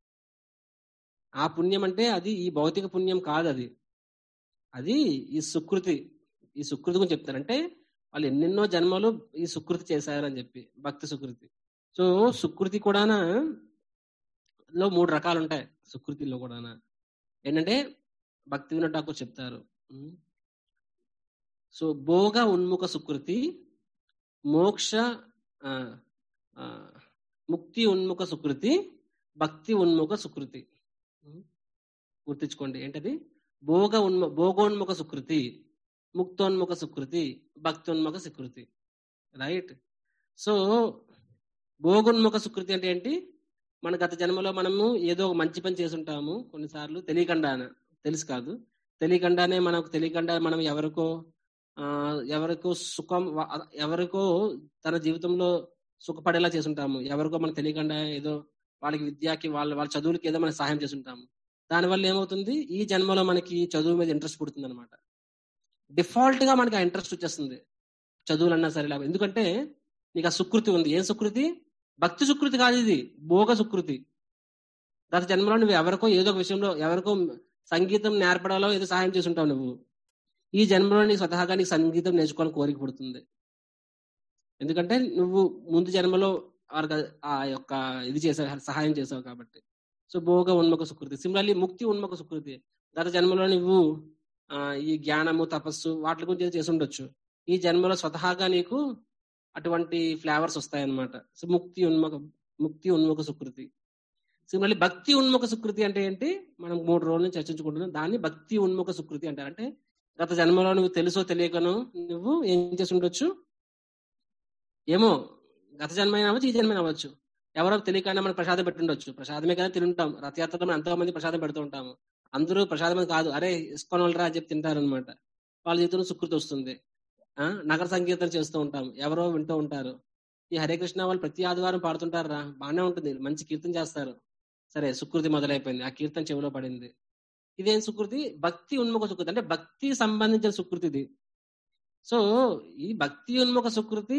ఆ పుణ్యం అంటే అది ఈ భౌతిక పుణ్యం కాదు అది అది ఈ సుకృతి ఈ సుకృతి గురించి చెప్తారు అంటే వాళ్ళు ఎన్నెన్నో జన్మలు ఈ సుకృతి చేశారు అని చెప్పి భక్తి సుకృతి సో సుకృతి కూడా లో మూడు రకాలు ఉంటాయి సుకృతిలో కూడా ఏంటంటే భక్తి వినోద్ ఠాకూర్ చెప్తారు ఉం. సో భోగ ఉన్ముఖ సుకృతి మోక్ష ఆ, ఆ, ముక్తి ఉన్ముఖ సుకృతి భక్తి ఉన్ముఖ సుకృతి ఉం. గుర్తించుకోండి ఏంటది భోగ ఉన్మ భోగోన్ముఖ సుకృతి ముక్తోన్ముఖ సుకృతి భక్తోన్ముఖ సుకృతి రైట్ సో భోగోన్ముఖ సుకృతి అంటే ఏంటి మన గత జన్మలో మనము ఏదో ఒక మంచి పని చేసి ఉంటాము కొన్నిసార్లు తెలియకుండాన తెలుసు కాదు తెలియకుండానే మనకు తెలియకుండా మనం ఎవరికో ఆ ఎవరికో సుఖం వ- ఎవరికో తన జీవితంలో సుఖపడేలా చేసుంటాము ఎవరికో మనకు తెలియకుండా ఏదో వాళ్ళకి విద్యకి వాళ్ళ వాళ్ళ చదువులకి ఏదో మనకి సహాయం చేసుంటాము దానివల్ల ఏమవుతుంది ఈ జన్మలో మనకి చదువు మీద ఇంట్రెస్ట్ పుడుతుంది అనమాట డిఫాల్ట్ గా మనకి ఆ ఇంట్రెస్ట్ వచ్చేస్తుంది చదువులన్నా సరే లేకపోతే ఎందుకంటే నీకు ఆ సుకృతి ఉంది ఏం సుకృతి భక్తి సుకృతి కాదు ఇది భోగ సుకృతి గత జన్మలో నువ్వు ఎవరికో ఏదో ఒక విషయంలో ఎవరికో సంగీతం నేర్పడాలో ఏదో సహాయం చేసి ఉంటావు నువ్వు ఈ జన్మలో నీకు స్వతహాగా నీకు సంగీతం నేర్చుకోవాలని కోరిక పుడుతుంది ఎందుకంటే నువ్వు ముందు జన్మలో వారికి ఆ యొక్క ఇది చేసావు సహాయం చేసావు కాబట్టి సో భోగ ఉన్ముఖ సుకృతి సిమిలర్లీ ముక్తి ఉన్ముఖ సుకృతి గత జన్మలో నువ్వు ఆ, ఈ జ్ఞానము తపస్సు వాటి గురించి ఏదో చేసి ఉండొచ్చు ఈ జన్మలో స్వతహాగా నీకు అటువంటి ఫ్లేవర్స్ వస్తాయన్నమాట సో ముక్తి ఉన్ముఖ ముక్తి ఉన్ముఖ సుకృతి సిమిలర్లీ భక్తి ఉన్ముఖ సుకృతి అంటే ఏంటి మనం మూడు రోజులు చర్చించుకుంటున్నాం దాన్ని భక్తి ఉన్ముఖ సుకృతి అంటారు అంటే గత జన్మలో నువ్వు తెలుసో తెలియకనో నువ్వు ఏం చేసి ఉండొచ్చు ఏమో గత జన్మైన అవ్వచ్చు ఈ జన్మైన అవ్వచ్చు ఎవరో తెలియకుండా మనం ప్రసాదం పెట్టుండొచ్చు ప్రసాదమే కదా తింటాం రథయాత్రలో మనం ఎంతో మంది ప్రసాదం పెడుతూ ఉంటాము అందరూ ప్రసాదం అని కాదు అరే ఇసుకొని వాళ్ళరా అని చెప్పి తింటారు అనమాట వాళ్ళ జీవితంలో సుకృతి వస్తుంది ఆ నగర సంకీర్తన చేస్తూ ఉంటాం ఎవరో వింటూ ఉంటారు ఈ హరే కృష్ణ వాళ్ళు ప్రతి ఆదివారం పాడుతుంటారు రా బాగానే ఉంటుంది మంచి కీర్తన చేస్తారు సరే సుకృతి మొదలైపోయింది ఆ కీర్తన చెవిలో పడింది ఇదేం సుకృతి భక్తి ఉన్ముఖ సుకృతి అంటే భక్తి సంబంధించిన సుకృతి ఇది సో ఈ భక్తి ఉన్ముఖ సుకృతి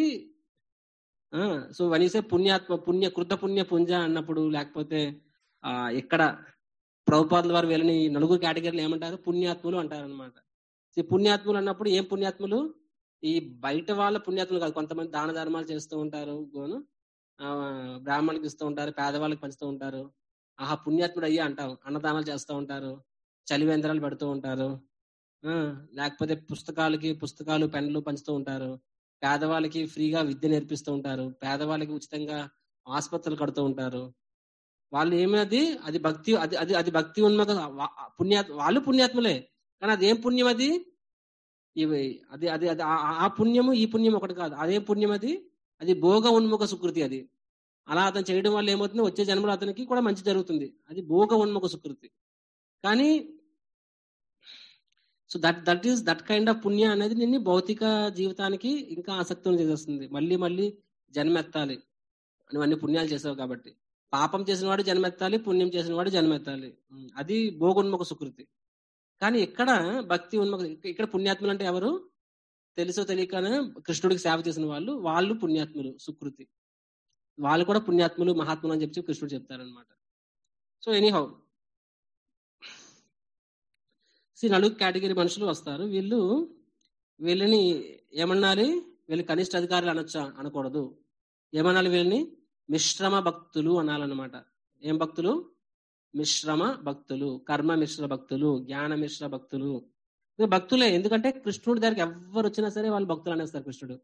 ఆ సో వనీసే పుణ్యాత్మ పుణ్య కృత పుణ్య పుంజ అన్నప్పుడు లేకపోతే ఆ ఇక్కడ ప్రభుపాదుల వారు వీళ్ళని ఈ నలుగురు కేటగిరీలు ఏమంటారు పుణ్యాత్ములు అంటారు అనమాట ఈ పుణ్యాత్ములు అన్నప్పుడు ఏం పుణ్యాత్ములు ఈ బయట వాళ్ళ పుణ్యాత్ములు కాదు కొంతమంది దాన ధర్మాలు చేస్తూ ఉంటారు గోను ఆ బ్రాహ్మణులకు ఇస్తూ ఉంటారు పేదవాళ్ళకి పంచుతూ ఉంటారు ఆహా పుణ్యాత్ముడు అయ్యా అంటాం అన్నదానాలు చేస్తూ ఉంటారు చలివేంద్రాలు పెడుతూ ఉంటారు ఆ లేకపోతే పుస్తకాలకి పుస్తకాలు పెన్నులు పంచుతూ ఉంటారు పేదవాళ్ళకి ఫ్రీగా విద్య నేర్పిస్తూ ఉంటారు పేదవాళ్ళకి ఉచితంగా ఆసుపత్రులు కడుతూ ఉంటారు వాళ్ళు ఏమి అది అది భక్తి అది అది అది భక్తి ఉన్మక పుణ్యాత్ వాళ్ళు పుణ్యాత్ములే కానీ అది ఏం పుణ్యం అది ఇవి అది అది అది ఆ- ఆ పుణ్యము ఈ పుణ్యం ఒకటి కాదు అదే పుణ్యం అది అది భోగ ఉన్ముఖ సుకృతి అది అలా అతను చేయడం వల్ల ఏమవుతుంది వచ్చే జన్మలో అతనికి కూడా మంచి జరుగుతుంది అది భోగ ఉన్ముఖ సుకృతి కానీ so that that is that kind of పుణ్య అనేది నిన్ను భౌతిక జీవితానికి ఇంకా ఆసక్తిని చేసేస్తుంది మళ్ళీ మళ్ళీ జన్మెత్తాలి నువ్వు అన్ని పుణ్యాలు చేసావు కాబట్టి పాపం చేసిన వాడు జన్మెత్తాలి పుణ్యం చేసిన వాడు జన్మెత్తాలి ఉమ్, అది భోగోన్ముఖ సుకృతి కానీ ఇక్కడ భక్తి ఉన్ముఖ ఇక్కడ పుణ్యాత్ములు అంటే ఎవరు తెలుసో తెలియకనే కృష్ణుడికి సేవ చేసిన వాళ్ళు వాళ్ళు పుణ్యాత్ములు సుకృతి వాళ్ళు కూడా పుణ్యాత్ములు మహాత్ములు అని చెప్పి కృష్ణుడు చెప్తారనమాట సో ఎనీహౌ సి నలుగు కేటగిరీ మనుషులు వస్తారు వీళ్ళు వీళ్ళని ఏమన్నాలి వీళ్ళు కనిష్ట అధికారులు అనొచ్చా అనకూడదు ఏమనాలి వీళ్ళని మిశ్రమ భక్తులు అనాలన్నమాట ఏం భక్తులు మిశ్రమ భక్తులు కర్మ మిశ్ర భక్తులు జ్ఞాన మిశ్ర భక్తులు ఇవి భక్తులే ఎందుకంటే కృష్ణుడి దగ్గరికి ఎవరు వచ్చినా సరే వాళ్ళు భక్తులు అనేస్తారు కృష్ణుడు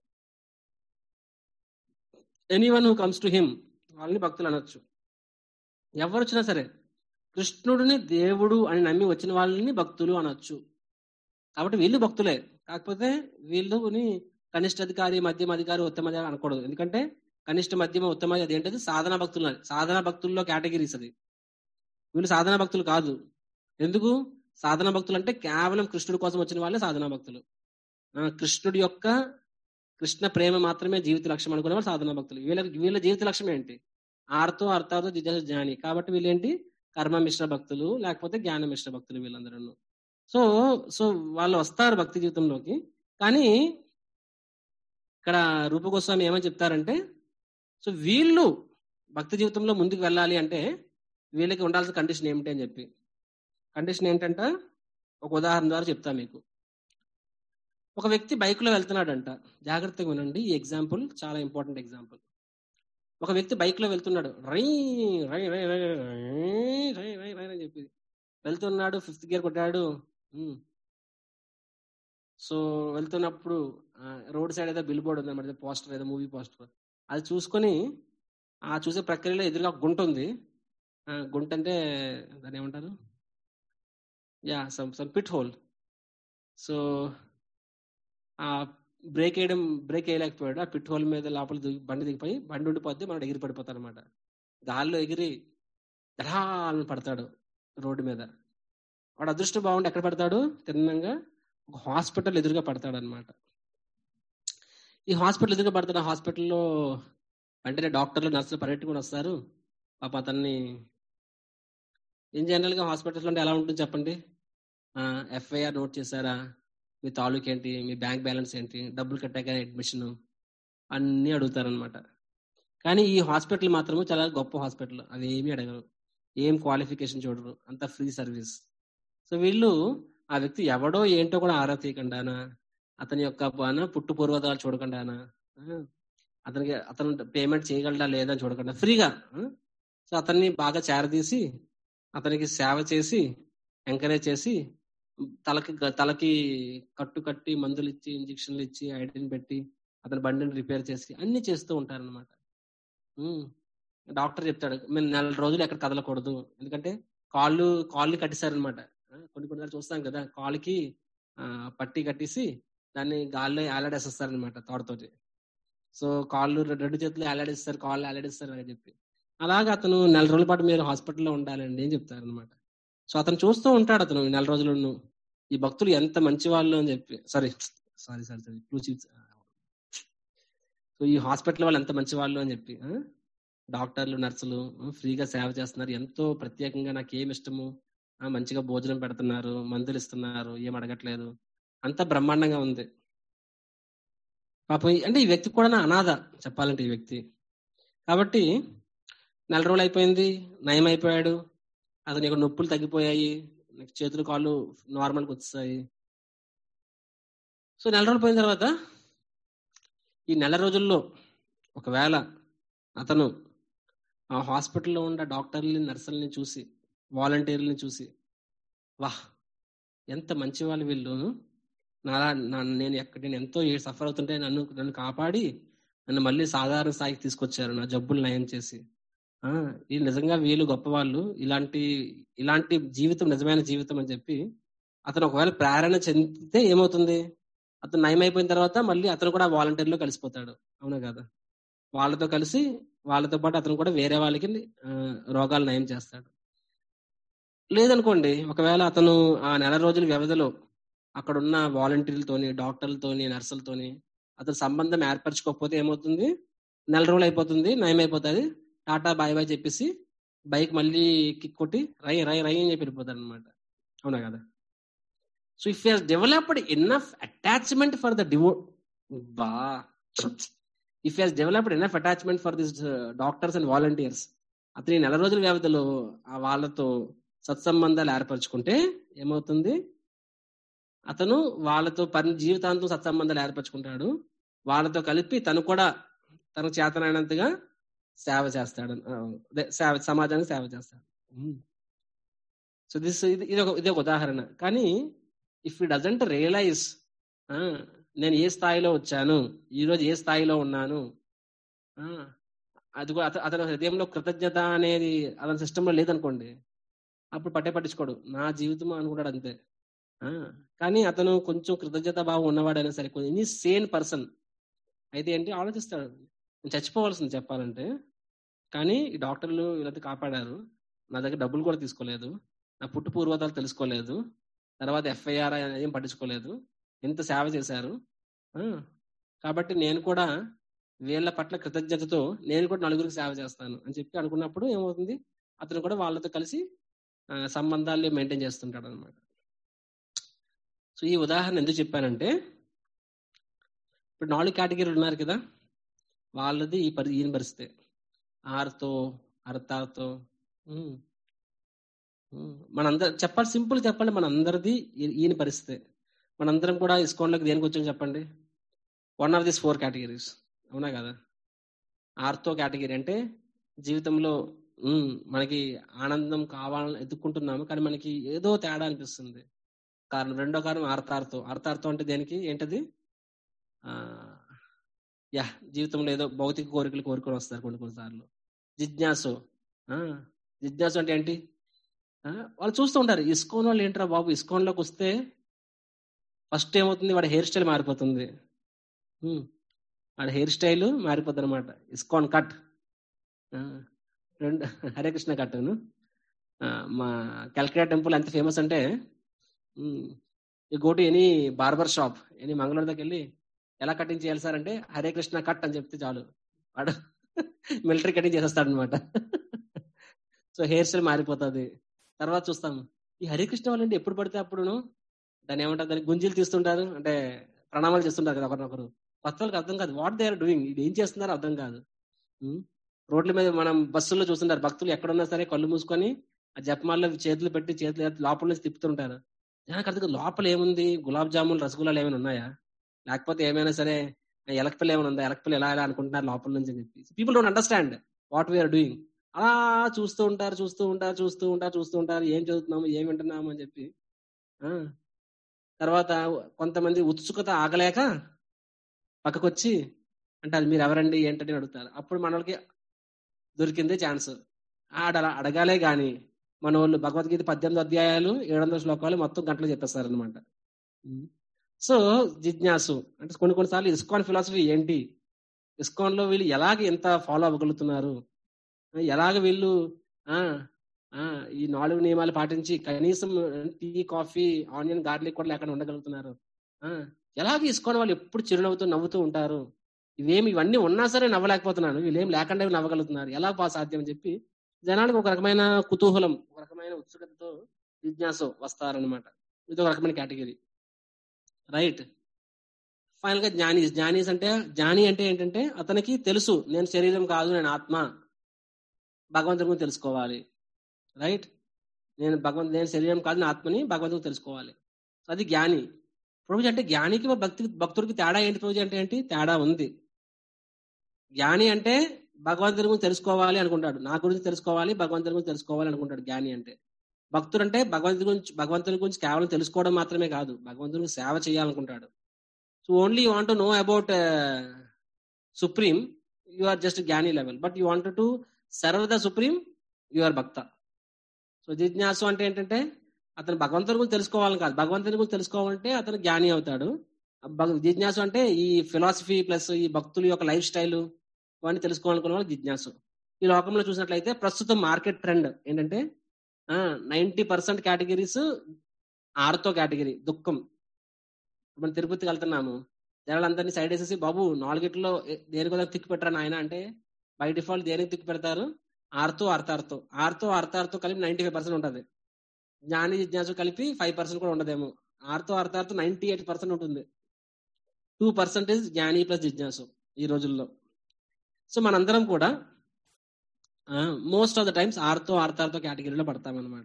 anyone who comes to him వాళ్ళని భక్తులు అనొచ్చు ఎవరు వచ్చినా సరే కృష్ణుడిని దేవుడు అని నమ్మి వచ్చిన వాళ్ళని భక్తులు అనొచ్చు కాబట్టి వీళ్ళు భక్తులే కాకపోతే వీళ్ళుని కనిష్ట అధికారి మధ్యమ అధికారి ఉత్తమ అధికారి అనకూడదు ఎందుకంటే కనిష్ట మధ్యమ ఉత్తమ అది ఏంటది సాధన భక్తులు అని. సాధన భక్తుల్లో కేటగిరీస్ అది వీళ్ళు సాధన భక్తులు కాదు ఎందుకు సాధన భక్తులు అంటే కేవలం కృష్ణుడి కోసం వచ్చిన వాళ్ళే సాధన భక్తులు ఆ, కృష్ణుడి యొక్క కృష్ణ ప్రేమ మాత్రమే జీవిత లక్ష్యం అనుకునే వాళ్ళు సాధన భక్తులు వీళ్ళ వీళ్ళ జీవిత లక్ష్యం ఏంటి ఆర్తో అర్థాతో జిజ జ్ఞాని కాబట్టి వీళ్ళేంటి కర్మ మిశ్ర భక్తులు లేకపోతే జ్ఞాన మిశ్ర భక్తులు వీళ్ళందరూ సో సో వాళ్ళు వస్తారు భక్తి జీవితంలోకి కానీ ఇక్కడ రూపగోస్వామి ఏమని చెప్తారంటే సో వీళ్ళు భక్తి జీవితంలో ముందుకు వెళ్ళాలి అంటే వీళ్ళకి ఉండాల్సిన కండిషన్ ఏమిటి అని చెప్పి కండిషన్ ఏంటంట ఒక ఉదాహరణ ద్వారా చెప్తా మీకు ఒక వ్యక్తి బైక్ లో వెళ్తున్నాడంట జాగ్రత్తగా వినండి ఈ ఎగ్జాంపుల్ చాలా ఇంపార్టెంట్ ఎగ్జాంపుల్ ఒక వ్యక్తి బైక్ లో వెళ్తున్నాడు రై రై రై రై రై రై రై రై అని చెప్పి వెళ్తున్నాడు ఫిఫ్త్ గేర్ కొట్టాడు ఉమ్. సో వెళ్తున్నప్పుడు రోడ్ సైడ్ ఏదో బిల్ బోర్డ్ ఉంది అన్నమాట పోస్టర్ ఏదో మూవీ పోస్టర్ అది చూసుకొని ఆ చూసే ప్రక్రియలో ఎదురుగా ఒక గుంట ఉంది ఆ, గుంట అంటే దాన్ని ఏమంటారు yeah some some pit hole so ఆ బ్రేక్ వేయడం బ్రేక్ వేయలేకపోయాడు ఆ పిట్ హోల్ మీద లోపల దిగి బండి దిగిపోయి బండి ఉండిపోద్ది మనడు ఎగిరి పడిపోతాడు అనమాట గాల్లో ఎగిరి దడాలని పడతాడు రోడ్డు మీద వాడు అదృష్టం బాగుండి ఎక్కడ పడతాడు తిన్నంగా ఒక హాస్పిటల్ ఎదురుగా పడతాడు అనమాట ఈ హాస్పిటల్ ఎదురుగా పడతాడు ఆ హాస్పిటల్లో వెంటనే డాక్టర్లు నర్సులు పరిగెట్టుకుని వస్తారు పాప అతన్ని ఇన్ జనరల్ గా హాస్పిటల్స్ అంటే ఎలా ఉంటుంది చెప్పండి ఎఫ్ఐఆర్ నోట్ చేశారా మీ తాలూకు ఏంటి మీ బ్యాంక్ బ్యాలెన్స్ ఏంటి డబ్బులు కట్టాక అడ్మిషన్ అన్నీ అడుగుతారనమాట కానీ ఈ హాస్పిటల్ మాత్రము చాలా గొప్ప హాస్పిటల్ అవి ఏమీ అడగరు ఏం క్వాలిఫికేషన్ చూడరు అంత ఫ్రీ సర్వీస్ సో వీళ్ళు ఆ వ్యక్తి ఎవడో ఏంటో కూడా ఆరా తీయకుండానా అతని యొక్క బాన పుట్టు పూర్వతాలు చూడకుండానా ఆ, అతనికి అతను పేమెంట్ చేయగలడా లేదా అని చూడకుండా ఫ్రీగా ఆ, సో అతన్ని బాగా చేరదీసి అతనికి సేవ చేసి ఎంకరేజ్ చేసి తలకి తలకి కట్టు కట్టి మందులు ఇచ్చి ఇంజక్షన్లు ఇచ్చి ఐడిని పెట్టి అతని బండిని రిపేర్ చేసి అన్ని చేస్తూ ఉంటారన్నమాట ఉమ్. డాక్టర్ చెప్తాడు మేము నెల రోజులు ఎక్కడ కదలకూడదు ఎందుకంటే కాళ్ళు కాళ్ళు కట్టేశారనమాట కొన్ని కొన్ని చూస్తాం కదా కాలుకి ఆ, పట్టి కట్టేసి దాన్ని గాల్లో ఏలాడేసేస్తారనమాట తోడతోటి సో కాళ్ళు రె- రెండు చేతులు ఏలాడేస్తారు కాళ్ళు ఏలాడేస్తారు అని చెప్పి అలాగా అతను నెల రోజుల పాటు మీరు హాస్పిటల్లో ఉండాలండి అని చెప్తారు అనమాట సో అతను చూస్తూ ఉంటాడు అతను ఈ నెల రోజులు ఈ భక్తులు ఎంత మంచి వాళ్ళు అని చెప్పి sorry sorry sorry sorry clue so ఈ హాస్పిటల్ వాళ్ళు ఎంత మంచి వాళ్ళు అని చెప్పి ఆ? డాక్టర్లు నర్సులు ఆ, ఫ్రీగా సేవ చేస్తున్నారు ఎంతో ప్రత్యేకంగా నాకు ఏమి ఇష్టము ఆ, మంచిగా భోజనం పెడుతున్నారు మందులు ఇస్తున్నారు ఏం అడగట్లేదు అంత బ్రహ్మాండంగా ఉంది పాపం ఈ- అంటే ఈ వ్యక్తి కూడా నా అనాథ చెప్పాలంటే ఈ వ్యక్తి కాబట్టి నెల రోజులు అయిపోయింది నయం అయిపోయాడు అతని యొక్క నొప్పులు తగ్గిపోయాయి నెక్స్ట్ చేతులు కాళ్ళు నార్మల్కి వచ్చాయి సో నెల రోజులు పోయిన తర్వాత ఈ నెల రోజుల్లో ఒకవేళ అతను ఆ హాస్పిటల్లో ఉన్న డాక్టర్లని నర్సుల్ని చూసి వాలంటీర్లని చూసి వాహ్ ఎంత మంచి వాళ్ళు వీళ్ళు నాలా నా- నేను ఎక్కడ నేను ఎంతో సఫర్ అవుతుంటే నన్ను నన్ను కాపాడి నన్ను మళ్ళీ సాధారణ స్థాయికి తీసుకొచ్చారు నా జబ్బులు నయం చేసి ఆ వీళ్ళు నిజంగా వీళ్ళు గొప్పవాళ్ళు ఇలాంటి ఇలాంటి జీవితం నిజమైన జీవితం అని చెప్పి అతను ఒకవేళ ప్రేరణ చెందితే ఏమవుతుంది అతను నయం అయిపోయిన తర్వాత మళ్ళీ అతను కూడా వాలంటీర్లో కలిసిపోతాడు అవునా కదా వాళ్ళతో కలిసి వాళ్ళతో పాటు అతను కూడా వేరే వాళ్ళకి ఆ, రోగాలు నయం చేస్తాడు లేదనుకోండి ఒకవేళ అతను ఆ నెల రోజుల వ్యవధిలో అక్కడ ఉన్న వాలంటీర్లతోని డాక్టర్లతోని నర్సులతోని అతను సంబంధం ఏర్పరచుకోకపోతే ఏమవుతుంది నెల రోజులు అయిపోతుంది నయం అయిపోతుంది టాటా బాయ్ బాయ్ చెప్పేసి బైక్ మళ్ళీ కిక్ కొట్టి రై రై రై అని చెప్పి వెళ్ళిపోతాడు అనమాట అవునా కదా so if has developed enough attachment for the డివో బా if has developed enough attachment for this doctors and volunteers అతని నెల రోజుల వ్యవధిలో ఆ వాళ్ళతో సత్సంబంధాలు ఏర్పరచుకుంటే ఏమవుతుంది అతను వాళ్ళతో పని జీవితాంతం సత్సంబంధాలు ఏర్పరచుకుంటాడు వాళ్ళతో కలిపి తను కూడా తనకు చేతనైనంతగా సేవ చేస్తాడు ఆ, అదే సేవ సమాజానికి సేవ చేస్తాడు సో దిస్ ఇది ఇది ఒక ఇది ఒక ఉదాహరణ కానీ ఇఫ్ ఈ డజంట్ రియలైజ్ నేను ఏ స్థాయిలో వచ్చాను ఈ రోజు ఏ స్థాయిలో ఉన్నాను ఆ, అది కూడా అత- అతని హృదయంలో కృతజ్ఞత అనేది అతని సిస్టంలో లేదనుకోండి అప్పుడు పట్టే పట్టించుకోడు నా జీవితం అనుకుంటాడు అంతే ఆ, కానీ అతను కొంచెం కృతజ్ఞత భావం ఉన్నవాడైనా సరే ఎనీ సేన్ పర్సన్ అయితే ఏంటి ఆలోచిస్తాడు నేను చచ్చిపోవాల్సింది చెప్పాలంటే కానీ ఈ డాక్టర్లు వీళ్ళతో కాపాడారు నా దగ్గర డబ్బులు కూడా తీసుకోలేదు నా పుట్టు పూర్వతాలు తెలుసుకోలేదు తర్వాత ఎఫ్ఐఆర్ ఏం పట్టించుకోలేదు ఎంత సేవ చేశారు ఆ, కాబట్టి నేను కూడా వీళ్ళ పట్ల కృతజ్ఞతతో నేను కూడా నలుగురికి సేవ చేస్తాను అని చెప్పి అనుకున్నప్పుడు ఏమవుతుంది అతను కూడా వాళ్ళతో కలిసి ఆ, సంబంధాలు మెయింటైన్ చేస్తుంటాడు అనమాట సో ఈ ఉదాహరణ ఎందుకు చెప్పానంటే ఇప్పుడు నాలుగు కేటగిరీలు ఉన్నారు కదా వాళ్ళది ఈ పరి ఈయన పరిస్థితి ఆర్తో అర్థాతో ఉమ్, ఉమ్, మనందరం చెప్పాలి సింపుల్ చెప్పండి మనందరిది ఈ- ఈయన పరిస్థితి మనందరం కూడా ఇస్కాన్లోకి దేనికి వచ్చాం చెప్పండి one of this four categories అవునా కదా ఆర్తో కేటగిరీ అంటే జీవితంలో ఉమ్, మనకి ఆనందం కావాలని ఎత్తుక్కుంటున్నాము కానీ మనకి ఏదో తేడా అనిపిస్తుంది కారణం రెండో కారణం అర్థార్థం అర్థార్థం అంటే దేనికి ఏంటది ఆ యా జీవితంలో ఏదో భౌతిక కోరికలు కోరుకొని వస్తారు కొన్ని కొన్నిసార్లు జిజ్ఞాసు ఆ, జిజ్ఞాసు అంటే ఏంటి ఆ, వాళ్ళు చూస్తూ ఉంటారు ఇస్కోన్ వాళ్ళు ఏంట్రా బాబు ఇస్కోన్ లోకి వస్తే ఫస్ట్ ఏమవుతుంది వాడి హెయిర్ స్టైల్ మారిపోతుంది ఉమ్, వాడి హెయిర్ స్టైల్ మారిపోతుంది అనమాట ఇస్కాన్ కట్ రెండు హరే కృష్ణ కట్ మా కల్కటా టెంపుల్ ఎంత ఫేమస్ అంటే go to any barber shop any మంగళూరు దగ్గరికి వెళ్ళి ఎలా కటింగ్ చేయాలి సార్ అంటే హరే కృష్ణ కట్ అని చెప్తే చాలు వాడు మిలిటరీ కటింగ్ చేసేస్తాడు అనమాట సో హెయిర్ స్టైల్ మారిపోతుంది తర్వాత చూస్తాం ఈ హరికృష్ణ వాళ్ళంటే ఎప్పుడు పడితే అప్పుడును దాన్ని ఏమంటారు దాన్ని గుంజీలు తీస్తుంటారు అంటే ప్రణామాలు చేస్తుంటారు కదా ఒకరినొకరు కొత్త వాళ్ళకి అర్థం కాదు వాట్ దే ఆర్ డూయింగ్ ఇది ఏం చేస్తున్నారో అర్థం కాదు ఉం? రోడ్ల మీద మనం బస్సుల్లో చూస్తుంటారు భక్తులు ఎక్కడున్నా సరే కళ్ళు మూసుకొని ఆ జపమాల్లో చేతులు పెట్టి చేతులు ఎత్తి లోపల నుంచి తిప్పుతుంటారు దానికి అర్థం కాదు, లోపల ఏముంది గులాబ్ జామున్ రసగుల్లాలు ఏమైనా ఉన్నాయా లేకపోతే ఏమైనా సరే ఎలక్పిల్ ఏమైనా ఉందా ఎలక్పిల్ ఎలా ఎలా అనుకుంటున్నారు లోపల నుంచి అని చెప్పి people don't understand what we are doing అలా చూస్తూ ఉంటారు చూస్తూ ఉంటారు చూస్తూ ఉంటారు చూస్తూ ఉంటారు ఏం చదువుతున్నాము ఏం వింటున్నాము అని చెప్పి ఆ తర్వాత కొంతమంది ఉత్సుకత ఆగలేక పక్కకొచ్చి అంటే అది మీరు ఎవరండి ఏంటని అడుగుతారు అప్పుడు మన వాళ్ళకి దొరికిందే ఛాన్స్ ఆడ అడగాలే గాని మన వాళ్ళు భగవద్గీత పద్దెనిమిది అధ్యాయాలు ఏడు వందల శ్లోకాలు మొత్తం గంటలు చెప్పేస్తారు అనమాట సో జిజ్ఞాసు అంటే కొన్ని కొన్నిసార్లు ఇస్కాన్ ఫిలాసఫీ ఏంటి ఇస్కాన్ లో వీళ్ళు ఎలాగ ఎంత ఫాలో అవ్వగలుగుతున్నారు ఎలాగ వీళ్ళు ఆ ఆ ఈ నాలుగు నియమాలు పాటించి కనీసం టీ కాఫీ ఆనియన్ గార్లిక్ కూడా లేకుండా ఉండగలుగుతున్నారు ఆ ఎలాగ ఇస్కాన్ వాళ్ళు ఎప్పుడు చిరునవ్వుతూ నవ్వుతూ ఉంటారు ఇవేమి ఇవన్నీ ఉన్నా సరే నవ్వలేకపోతున్నాను వీళ్ళేం లేకుండా నవ్వగలుగుతున్నారు ఎలా బా సాధ్యం అని చెప్పి జనానికి ఒక రకమైన కుతూహలం ఒక రకమైన ఉత్సుకతతో జిజ్ఞాసు వస్తారనమాట ఇది ఒక రకమైన కేటగిరీ రైట్ ఫైనల్ గా జ్ఞానీస్ జ్ఞానీస్ అంటే జ్ఞాని అంటే ఏంటంటే అతనికి తెలుసు నేను శరీరం కాదు నేను ఆత్మ భగవంతుడి గురించి తెలుసుకోవాలి రైట్ నేను భగవంతు నేను శరీరం కాదు నా ఆత్మని భగవంతుడికి తెలుసుకోవాలి సో అది జ్ఞాని ప్రభుజీ అంటే జ్ఞానికి భక్తి భక్తుడికి తేడా ఏంటి ప్రభుజీ అంటే ఏంటి తేడా ఉంది జ్ఞాని అంటే భగవంతుడి గురించి తెలుసుకోవాలి అనుకుంటాడు నా గురించి తెలుసుకోవాలి భగవంతుడి గురించి తెలుసుకోవాలి అనుకుంటాడు జ్ఞాని అంటే భక్తుడు అంటే భగవంతుడి గురించి భగవంతుడి గురించి కేవలం తెలుసుకోవడం మాత్రమే కాదు భగవంతుడికి సేవ చేయాలనుకుంటాడు so only you want know about supreme you are just జ్ఞాని level but you want to serve the supreme you are భక్త సో జిజ్ఞాసు అంటే ఏంటంటే అతను భగవంతుడి గురించి తెలుసుకోవాలని కాదు భగవంతుని గురించి తెలుసుకోవాలంటే అతను జ్ఞాని అవుతాడు భగ- జిజ్ఞాసు అంటే ఈ ఫిలాసఫీ ప్లస్ ఈ భక్తుల యొక్క లైఫ్ స్టైల్ ఇవన్నీ తెలుసుకోవాలనుకున్న వాళ్ళు జిజ్ఞాసు ఈ లోకంలో చూసినట్లయితే ప్రస్తుతం మార్కెట్ ట్రెండ్ ఏంటంటే నైన్టీ పర్సెంట్ కేటగిరీస్ ఆరుతో కేటగిరీ దుఃఖం మనం తిరుపతికి వెళ్తున్నాము జనాలందరినీ సైడ్ వేసేసి బాబు నాలుగిట్లో దేనికోసం తిక్కు పెట్టరా నాయన అంటే బై డిఫాల్ట్ దేనికి తిక్కు పెడతారు ఆరుతో అర్థార్థో ఆరుతో అర్థార్థో కలిపి నైన్టీ ఫైవ్ పర్సెంట్ ఉంటుంది జ్ఞాని జిజ్ఞాసు కలిపి ఫైవ్ పర్సెంట్ కూడా ఉండదేమో ఆరుతో అర్థార్థో నైన్టీ ఎయిట్ పర్సెంట్ ఉంటుంది టూ పర్సెంటేజ్ జ్ఞాని ప్లస్ జిజ్ఞాసు ఈ రోజుల్లో సో మనందరం కూడా మోస్ట్ ఆఫ్ ద టైమ్స్ ఆరుతో అర్థార్థో కేటగిరీలో పడతామన్నమాట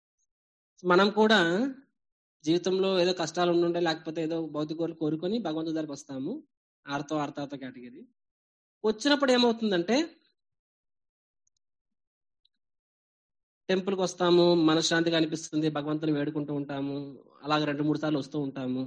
మనం కూడా జీవితంలో ఏదో కష్టాలు ఉండుంటే లేకపోతే ఏదో భౌతిక కోరిక కోరుకొని భగవంతుడి దగ్గరికి వస్తాము ఆర్తో ఆర్తార్థ కేటగిరీ వచ్చినప్పుడు ఏమవుతుందంటే టెంపుల్కి వస్తాము మనశ్శాంతిగా అనిపిస్తుంది భగవంతుని వేడుకుంటూ ఉంటాము అలాగే రెండు మూడు సార్లు వస్తూ ఉంటాము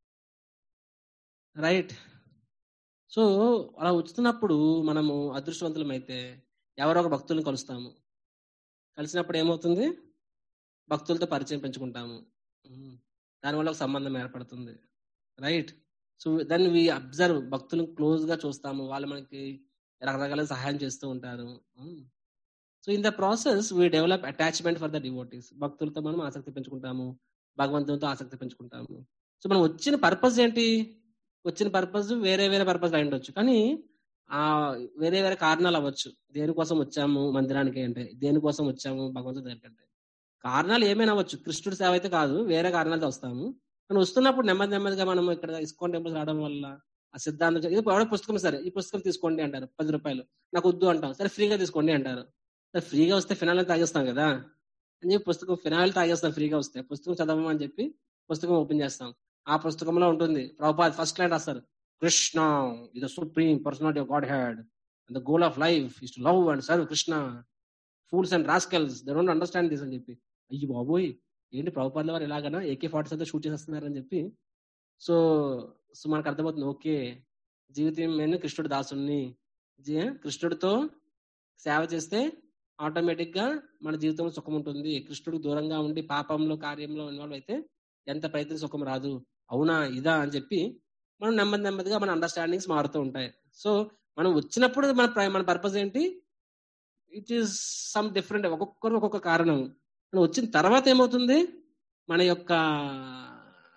రైట్ సో అలా వస్తున్నప్పుడు మనము అదృష్టవంతులమైతే ఎవరో ఒక భక్తుల్ని కలుస్తాము కలిసినప్పుడు ఏమవుతుంది భక్తులతో పరిచయం పెంచుకుంటాము ఉమ్. దానివల్ల ఒక సంబంధం ఏర్పడుతుంది రైట్ సో దాన్ని వి అబ్జర్వ్ భక్తులను క్లోజ్ గా చూస్తాము వాళ్ళు మనకి రకరకాల సహాయం చేస్తూ ఉంటారు so in the process we develop attachment for the devotees భక్తులతో మనం ఆసక్తి పెంచుకుంటాము భగవంతునితో ఆసక్తి పెంచుకుంటాము సో మనం వచ్చిన పర్పస్ ఏంటి వచ్చిన పర్పస్ వేరే వేరే పర్పస్ అయి ఉండొచ్చు కానీ ఆ వేరే వేరే కారణాలు అవ్వచ్చు దేనికోసం వచ్చాము మందిరానికి అంటే దేనికోసం వచ్చాము భగవంతుడి దగ్గరికి అంటే కారణాలు ఏమైనా అవ్వచ్చు కృష్ణుడి సేవ అయితే కాదు వేరే కారణాలతో వస్తాము కానీ వస్తున్నప్పుడు నెమ్మది నెమ్మదిగా మనం ఇక్కడ ఇస్కాన్ టెంపుల్స్ రావడం వల్ల ఆ సిద్ధాంతం ఇది ఎవడో పుస్తకం సరే ఈ పుస్తకం తీసుకోండి అంటారు పది రూపాయలు నాకు వద్దు అంటాం సరే ఫ్రీగా తీసుకోండి అంటారు సరే ఫ్రీగా వస్తే ఫినాయిల్ తాగేస్తాం కదా అని చెప్పి పుస్తకం ఫినాయిల్ తాగేస్తాం ఫ్రీగా వస్తే పుస్తకం చదవమని చెప్పి పుస్తకం ఓపెన్ చేస్తాం ఆ పుస్తకంలో ఉంటుంది ప్రభుపాద్ ఫస్ట్ లైన్ రాస్తారు కృష్ణ ఇది supreme personality of God had the goal of life is to love and serve Krishna fools and rascals they don't understand this అని చెప్పి అయ్యి బాబోయ్ ఏంటి ప్రభుపాదుల వారు ఎలాగనా ఏకే ఫార్టీ సెవెన్ షూట్ చేసేస్తున్నారని చెప్పి సో సో మనకు అర్థమవుతుంది ఓకే జీవితం నేను కృష్ణుడు దాసుని జీ- కృష్ణుడితో సేవ చేస్తే ఆటోమేటిక్ గా మన జీవితంలో సుఖం ఉంటుంది కృష్ణుడికి దూరంగా ఉండి పాపంలో కార్యంలో ఇన్వాల్వ్ అయితే ఎంత ప్రయత్నం సుఖం రాదు అవునా ఇదా అని చెప్పి మనం నెమ్మది నెమ్మదిగా మన అండర్స్టాండింగ్స్ మారుతూ ఉంటాయి సో మనం వచ్చినప్పుడు మన ప్ర- మన పర్పస్ ఏంటి ఇట్ ఈస్ సమ్ డిఫరెంట్ ఒక్కొక్కరు ఒక్కొక్క కారణం మనం వచ్చిన తర్వాత ఏమవుతుంది మన యొక్క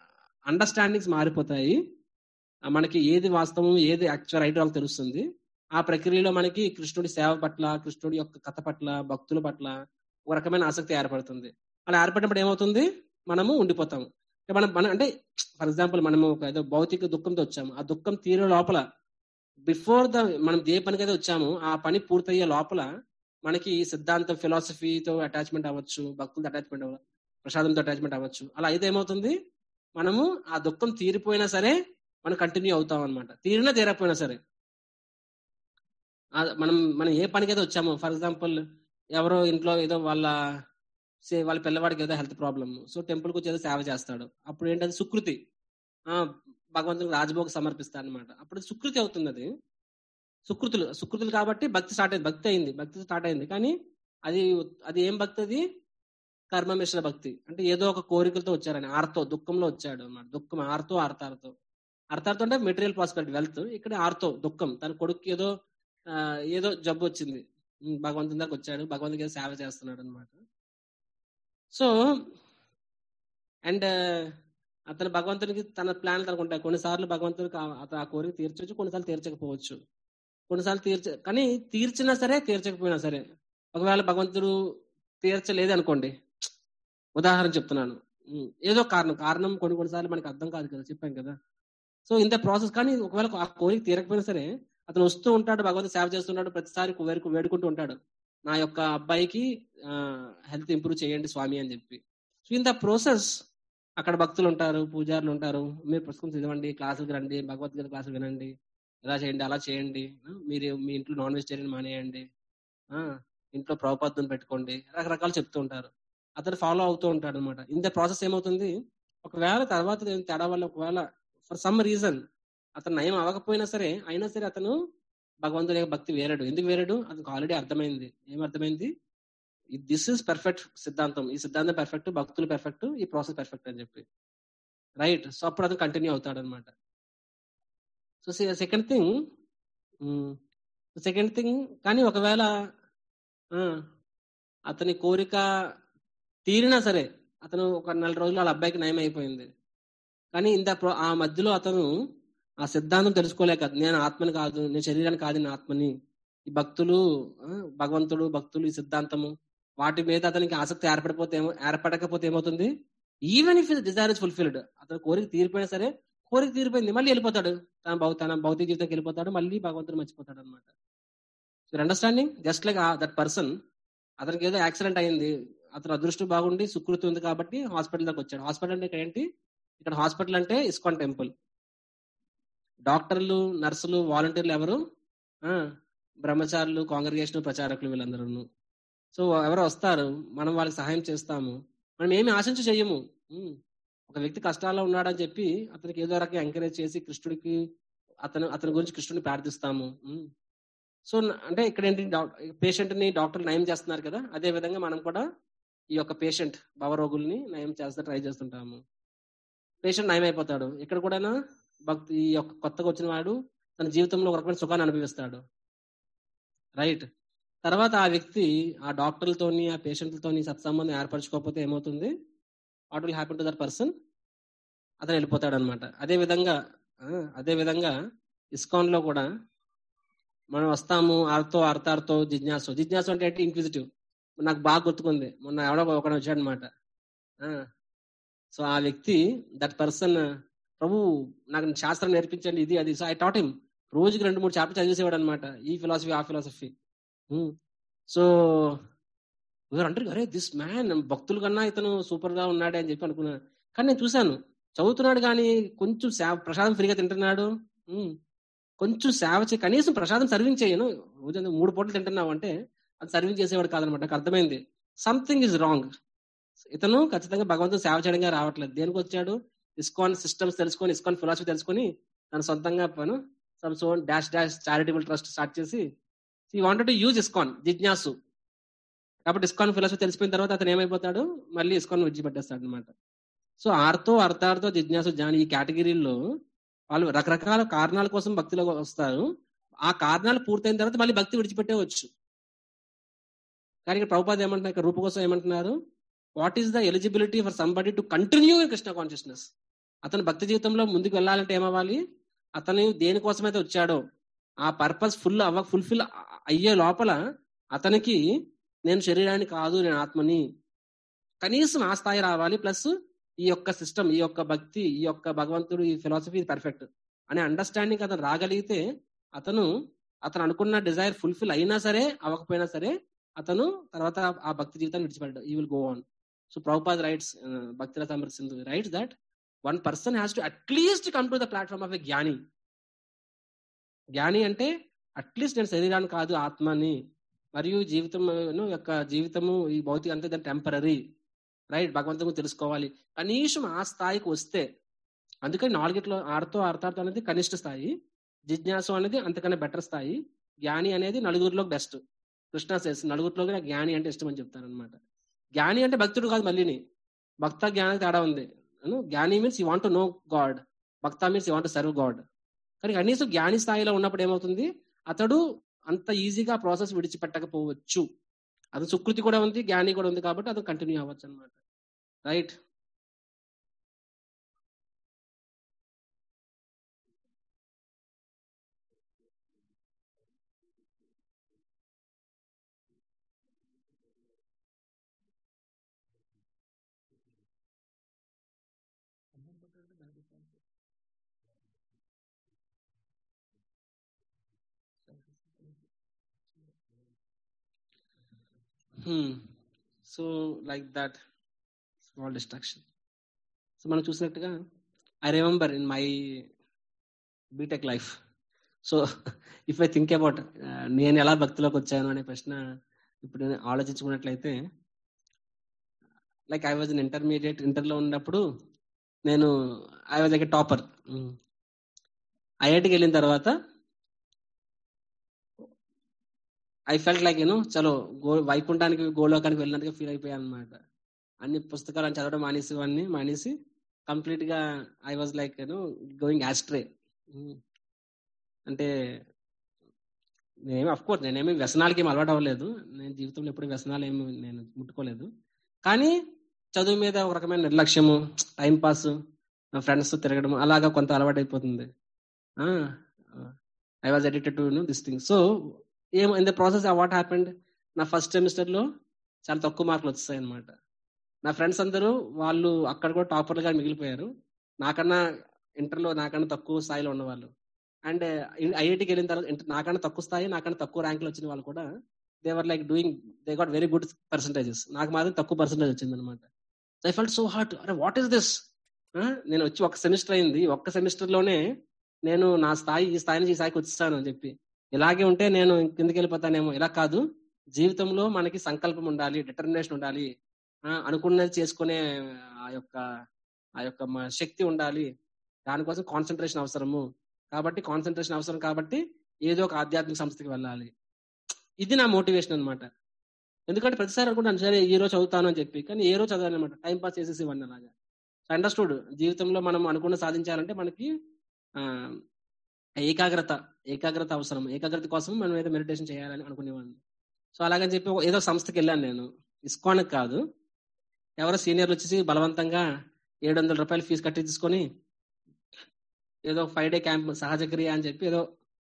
అండర్స్టాండింగ్స్ మారిపోతాయి ఆ మనకి ఏది వాస్తవం ఏది యాక్చువల్ రైట్ వాళ్ళకి తెలుస్తుంది ఆ ప్రక్రియలో మనకి కృష్ణుడి సేవ పట్ల కృష్ణుడి యొక్క కథ పట్ల భక్తుల పట్ల ఒక రకమైన ఆసక్తి ఏర్పడుతుంది అలా ఏర్పడినప్పుడు ఏమవుతుంది మనము ఉండిపోతాము అంటే మనం మన అంటే ఫర్ ఎగ్జాంపుల్ మనము ఒక ఏదో భౌతిక దుఃఖంతో వచ్చాము ఆ దుఃఖం తీరే లోపల బిఫోర్ ద మనం ఏ పనికైతే వచ్చామో ఆ పని పూర్తయ్యే లోపల మనకి సిద్ధాంతం ఫిలాసఫీతో అటాచ్మెంట్ అవ్వచ్చు భక్తులతో అటాచ్మెంట్ అవ్వచ్చు ప్రసాదంతో అటాచ్మెంట్ అవ్వచ్చు అలా అయితే ఏమవుతుంది మనము ఆ దుఃఖం తీరిపోయినా సరే మనం కంటిన్యూ అవుతాం అనమాట తీరినా తీరకపోయినా సరే ఆ మనం మనం ఏ పనికైతే వచ్చామో ఫర్ ఎగ్జాంపుల్ ఎవరో ఇంట్లో ఏదో వాళ్ళ సే- వాళ్ళ పిల్లవాడికి ఏదో హెల్త్ ప్రాబ్లమ్ సో టెంపుల్కి వచ్చి ఏదో సేవ చేస్తాడు అప్పుడు ఏంటది సుకృతి ఆ భగవంతునికి రాజభోగ సమర్పిస్తాడు అనమాట అప్పుడు సుకృతి అవుతుంది అది సుకృతులు సుకృతులు కాబట్టి భక్తి స్టార్ట్ అయింది భక్తి అయింది భక్తి స్టార్ట్ అయింది కానీ అది అది ఏం భక్తి అది కర్మ మిశ్ర భక్తి అంటే ఏదో ఒక కోరికలతో వచ్చారని ఆర్తో దుఃఖంలో వచ్చాడు అన్నమాట దుఃఖం ఆర్తో ఆర్తార్తో అర్థార్థం అంటే మెటీరియల్ పాసిబిలిటీ వెల్త్ ఇక్కడ ఆర్తో దుఃఖం తన కొడుకు ఏదో ఆ, ఏదో జబ్బు వచ్చింది ఉమ్, భగవంతుని దగ్గరకు వచ్చాడు భగవంతునికి ఏదో సేవ చేస్తున్నాడు అనమాట సో అండ్ అతను భగవంతునికి తన ప్లాన్ తనకు ఉంటాయి కొన్నిసార్లు భగవంతునికి ఆ- అతను ఆ కోరిక తీర్చవచ్చు కొన్నిసార్లు తీర్చకపోవచ్చు కొన్నిసార్లు తీర్చ కానీ తీర్చినా సరే తీర్చకపోయినా సరే ఒకవేళ భగవంతుడు తీర్చలేదు అనుకోండి ఉదాహరణ చెప్తున్నాను ఉమ్, ఏదో కారణం కారణం కొన్ని కొన్నిసార్లు మనకి అర్థం కాదు కదా చెప్పాం కదా సో ఇంత ప్రాసెస్ కానీ ఒకవేళ ఆ కోరిక తీరకపోయినా సరే అతను వస్తూ ఉంటాడు భగవంతుడు సేవ చేస్తున్నాడు ప్రతిసారి వేడుకు వేడుకుంటూ ఉంటాడు నా యొక్క అబ్బాయికి హెల్త్ ఇంప్రూవ్ చేయండి స్వామి అని చెప్పి సో ఇన్ ద ప్రాసెస్ అక్కడ భక్తులు ఉంటారు పూజారులు ఉంటారు మీరు పుస్తకం చదవండి క్లాసులకు రండి భగవద్గీత క్లాసులు వినండి ఇలా చేయండి అలా చేయండి ఆ, మీరు మీ ఇంట్లో నాన్ వెజిటేరియన్ మానేయండి ఆ, ఇంట్లో ప్రభుపద్ధం పెట్టుకోండి రకరకాలు చెప్తూ ఉంటారు అతను ఫాలో అవుతూ ఉంటాడు అనమాట ఇన్ ద ప్రాసెస్ ఏమవుతుంది ఒకవేళ తర్వాత ఏదైనా తేడా వల్ల ఒకవేళ ఫర్ సమ్ రీజన్ అతను నయం అవ్వకపోయినా సరే అయినా సరే అతను భగవంతుని యొక్క భక్తి వేరడు ఎందుకు వేరడు అతనికి ఆల్రెడీ అర్థమైంది ఏం అర్థమైంది దిస్ ఇస్ పర్ఫెక్ట్ సిద్ధాంతం ఈ సిద్ధాంతం పర్ఫెక్ట్ భక్తులు పర్ఫెక్ట్ ఈ ప్రాసెస్ పర్ఫెక్ట్ అని చెప్పి రైట్ సో అప్పుడు అతను కంటిన్యూ అవుతాడు అనమాట so second thing second thing కానీ ఒకవేళ ఆ, అతని కోరిక తీరినా సరే అతను ఒక నెల రోజులు వాళ్ళ అబ్బాయికి నయం అయిపోయింది కానీ ఇంత ప్రో- ఆ మధ్యలో అతను ఆ సిద్ధాంతం తెలుసుకోలేక నేను ఆత్మని కాదు నేను శరీరాన్ని కాదు నేను ఆత్మని ఈ భక్తులు ఆ, భగవంతుడు భక్తులు ఈ సిద్ధాంతము వాటి మీద అతనికి ఆసక్తి ఏర్పడిపోతే ఏమో ఏర్పడకపోతే ఏమవుతుంది even if desire is fulfilled అతను కోరిక తీరిపోయినా సరే కోరిక తీరిపోయింది మళ్ళీ వెళ్ళిపోతాడు తన భౌ తన భౌతిక జీవితంకి వెళ్ళిపోతాడు మళ్ళీ భగవంతుడు మర్చిపోతాడు అనమాట understanding just like that person అతనికి ఏదో యాక్సిడెంట్ అయింది అతను అదృష్టం బాగుండి సుకృతి ఉంది కాబట్టి హాస్పిటల్ దాకా వచ్చాడు హాస్పిటల్ అంటే ఇక్కడ ఏంటి ఇక్కడ హాస్పిటల్ అంటే ఇస్కాన్ టెంపుల్ డాక్టర్లు నర్సులు వాలంటీర్లు ఎవరు ఆ, బ్రహ్మచారులు కాంగ్రిగేషన్ ప్రచారకులు వీళ్ళందరూ సో ఎవరో వస్తారు మనం వాళ్ళకి సహాయం చేస్తాము మనం ఏమి ఆశించి చెయ్యము ఉమ్. ఒక వ్యక్తి కష్టాల్లో ఉన్నాడని చెప్పి అతనికి ఏదో రకంగా ఎంకరేజ్ చేసి కృష్ణుడికి అతను అతని గురించి కృష్ణుడిని ప్రార్థిస్తాము ఉమ్. సో న- అంటే ఇక్కడ ఏంటి పేషెంట్ ని డాక్టర్ నయం చేస్తున్నారు కదా అదే విధంగా మనం కూడా ఈ యొక్క పేషెంట్ భవరోగుల్ని నయం చేస్తా ట్రై చేస్తుంటాము పేషెంట్ నయం అయిపోతాడు ఇక్కడ కూడా భక్తి ఈ యొక్క కొత్తగా వచ్చిన వాడు తన జీవితంలో ఒక రకమైన సుఖాన్ని అనుభవిస్తాడు రైట్ తర్వాత ఆ వ్యక్తి ఆ డాక్టర్లతోని ఆ పేషెంట్లతోని సత్సంబంధం ఏర్పరచుకోకపోతే ఏమవుతుంది what will happen to that person అతను వెళ్ళిపోతాడు అనమాట అదే విధంగా ఆ, అదే విధంగా ఇస్కాన్ లో కూడా మనం వస్తాము ఆర్తో అర్థార్థో జిజ్ఞాసు జిజ్ఞాసు అంటే ఏంటి ఇంక్విజిటివ్ నాకు బాగా గుర్తుకుంది మొన్న ఎవడో ఒకడు వచ్చాడు అనమాట సో ఆ వ్యక్తి దట్ పర్సన్ ప్రభు నాకు శాస్త్రం నేర్పించండి ఇది అది సో ఐ టాట్ హిమ్ రోజుకి రెండు మూడు చాప్టర్ చదివేసేవాడు అనమాట ఈ ఫిలాసఫీ ఆ ఫిలాసఫీ సో ఎవరు అంటారు అరే దిస్ మ్యాన్ భక్తుల కన్నా ఇతను సూపర్ గా ఉన్నాడే అని చెప్పి అనుకున్నాను కానీ నేను చూశాను చదువుతున్నాడు కానీ కొంచెం సేవ ప్రసాదం ఫ్రీగా తింటున్నాడు ఉమ్. కొంచెం సేవ చే కనీసం ప్రసాదం సర్వింగ్ చేయను రోజు మూడు పూటలు తింటున్నావు అంటే అది సర్వింగ్ చేసేవాడు కాదనమాట నాకు అర్థమైంది సంథింగ్ ఇస్ రాంగ్ ఇతను ఖచ్చితంగా భగవంతుడు సేవ చేయడంగా రావట్లేదు దేనికి వచ్చాడు ఇస్కాన్ సిస్టమ్స్ తెలుసుకొని ఇస్కాన్ ఫిలాసఫీ తెలుసుకొని తన సొంతంగా పను సమ్ సోన్ dash dash charitable trust start చేసి ఈ వాంటెడ్ టు యూజ్ ఇస్కాన్ జిజ్ఞాసు కాబట్టి ఇస్కాన్ ఫిలాసఫీ తెలిసిపోయిన తర్వాత అతను ఏమైపోతాడు మళ్ళీ ఇస్కాన్ విడిచిపెట్టేస్తాడు అనమాట సో ఆర్తో అర్థార్థో జిజ్ఞాసు జాని ఈ కేటగిరీల్లో వాళ్ళు రకరకాల కారణాల కోసం భక్తిలో వస్తారు ఆ కారణాలు పూర్తయిన తర్వాత మళ్ళీ భక్తి విడిచిపెట్టేవచ్చు కానీ ఇక్కడ ప్రభుపాద ఏమంటున్నారు ఇక్కడ రూప కోసం ఏమంటున్నారు what is the eligibility for somebody to continue in Krishna consciousness అతను భక్తి జీవితంలో ముందుకు వెళ్ళాలంటే ఏమవ్వాలి అతను దేనికోసమైతే వచ్చాడో ఆ పర్పస్ ఫుల్ అవ్వ ఫుల్ఫిల్ అయ్యే లోపల అతనికి నేను శరీరాన్ని కాదు నేను ఆత్మని కనీసం ఆ స్థాయి రావాలి ప్లస్ ఈ యొక్క సిస్టమ్ ఈ యొక్క భక్తి ఈ యొక్క భగవంతుడు ఈ ఫిలాసఫీ పర్ఫెక్ట్ అనే అండర్స్టాండింగ్ అతను రాగలిగితే అతను అతను అనుకున్న డిజైర్ ఫుల్ఫిల్ అయినా సరే అవ్వకపోయినా సరే అతను తర్వాత ఆ భక్తి జీవితాన్ని విడిచిపెట్టాడు he will go on so Prabhupad writes భక్తిల సమర్ సింధు writes that one person has to at least come to the platform of a జ్ఞాని జ్ఞాని అంటే అట్లీస్ట్ నేను శరీరాన్ని కాదు ఆత్మని మరియు జీవితం యొక్క జీవితము ఈ భౌతిక అంతే దాని టెంపరీ రైట్ భగవంతుడు తెలుసుకోవాలి కనీసం ఆ స్థాయికి వస్తే అందుకని నాలుగిట్లో ఆరుతో ఆరుతారుతో అనేది కనిష్ట స్థాయి జిజ్ఞాసు అనేది అంతకన్నా బెటర్ స్థాయి జ్ఞాని అనేది నలుగురిలో బెస్ట్ కృష్ణ సేస్ నలుగురిలో కూడా జ్ఞాని అంటే ఇష్టం అని చెప్తారు అనమాట జ్ఞాని అంటే భక్తుడు కాదు మళ్ళీని భక్త జ్ఞానం తేడా ఉంది జ్ఞాని means you want know God భక్త means you want serve God కానీ కనీసం జ్ఞాని స్థాయిలో ఉన్నప్పుడు ఏమవుతుంది అతడు అంత ఈజీగా ప్రాసెస్ విడిచిపెట్టకపోవచ్చు అది సుకృతి కూడా ఉంది జ్ఞాని కూడా ఉంది కాబట్టి అది కంటిన్యూ అవ్వచ్చు అనమాట right so like that small distraction so మనం చూసినట్టుగా I remember in my BTech life so if I think about నేను ఎలా భక్తిలోకి వచ్చాను అనే ప్రశ్న ఇప్పుడు నేను ఆలోచించుకున్నట్లయితే like I was in intermediate ఇంటర్లో ఉన్నప్పుడు నేను ఐ వాజ్ లైక్ టాపర్ ఐఐటికి వెళ్ళిన తర్వాత ఐ ఫెల్ట్ లైక్ యూనో చలో గో వైకుంఠానికి గోలోకానికి వెళ్ళినట్టుగా ఫీల్ అయిపోయాను అనమాట అన్ని పుస్తకాలను చదవడం మానేసి అన్ని మానేసి కంప్లీట్ గా I was like you know going astray అంటే నేనేమి అఫ్ కోర్స్ నేనేమి వ్యసనాలకి ఏమి అలవాటు అవ్వలేదు నేను జీవితంలో ఎప్పుడు వ్యసనాలు ఏమి నేను ముట్టుకోలేదు కానీ చదువు మీద ఒక రకమైన నిర్లక్ష్యము టైం పాస్ నా ఫ్రెండ్స్ తిరగడం అలాగా కొంత అలవాటు అయిపోతుంది ఐ వాజ్ ఎడిటెడ్ టు దిస్ థింగ్ సో ఏం in the process what happened నా ఫస్ట్ సెమిస్టర్ లో చాలా తక్కువ మార్కులు వచ్చాయి అనమాట నా ఫ్రెండ్స్ అందరూ వాళ్ళు అక్కడ కూడా టాపర్లుగా మిగిలిపోయారు నాకన్నా ఇంటర్లో నాకన్నా తక్కువ స్థాయిలో ఉన్నవాళ్ళు అండ్ ఐఐటికి వెళ్ళిన తర్వాత నాకన్నా తక్కువ స్థాయి నాకన్నా తక్కువ ర్యాంకులు వచ్చిన వాళ్ళు కూడా they were like doing they got very good percentages నాకు మాత్రం తక్కువ పర్సంటేజ్ వచ్చింది అనమాట ఐ ఫెల్ట్ సో హార్ట్ అరే వాట్ ఈస్ దిస్ నేను వచ్చి ఒక సెమిస్టర్ అయింది ఒక్క సెమిస్టర్ లోనే నేను నా స్థాయి ఈ స్థాయి నుంచి ఈ స్థాయికి వచ్చేస్తాను అని చెప్పి ఇలాగే ఉంటే నేను కిందకి వెళ్ళిపోతానేమో ఇలా కాదు జీవితంలో మనకి సంకల్పం ఉండాలి డిటర్మినేషన్ ఉండాలి అనుకున్నది చేసుకునే ఆ యొక్క ఆ యొక్క శక్తి ఉండాలి దానికోసం కాన్సన్ట్రేషన్ అవసరము కాబట్టి కాన్సన్ట్రేషన్ అవసరం కాబట్టి ఏదో ఒక ఆధ్యాత్మిక సంస్థకి వెళ్ళాలి ఇది నా మోటివేషన్ అనమాట ఎందుకంటే ప్రతిసారి అనుకుంటాను సరే ఈ రోజు చదువుతాను అని చెప్పి కానీ ఏ రోజు చదవాలి అనమాట టైం పాస్ చేసేసి ఇవ్వండి అలాగా అండర్స్టూడ్ జీవితంలో మనం అనుకున్న సాధించాలంటే మనకి ఏకాగ్రత ఏకాగ్రత అవసరం ఏకాగ్రత కోసం మనం ఏదో మెడిటేషన్ చేయాలని అనుకునేవాడిని సో అలాగని చెప్పి ఏదో సంస్థకి వెళ్ళాను నేను ఇస్కాన్కి కాదు ఎవరో సీనియర్లు వచ్చేసి బలవంతంగా ఏడు వందల రూపాయలు ఫీజు కట్టి తీసుకొని ఏదో ఫైవ్ డే క్యాంప్ సహజ క్రియ అని చెప్పి ఏదో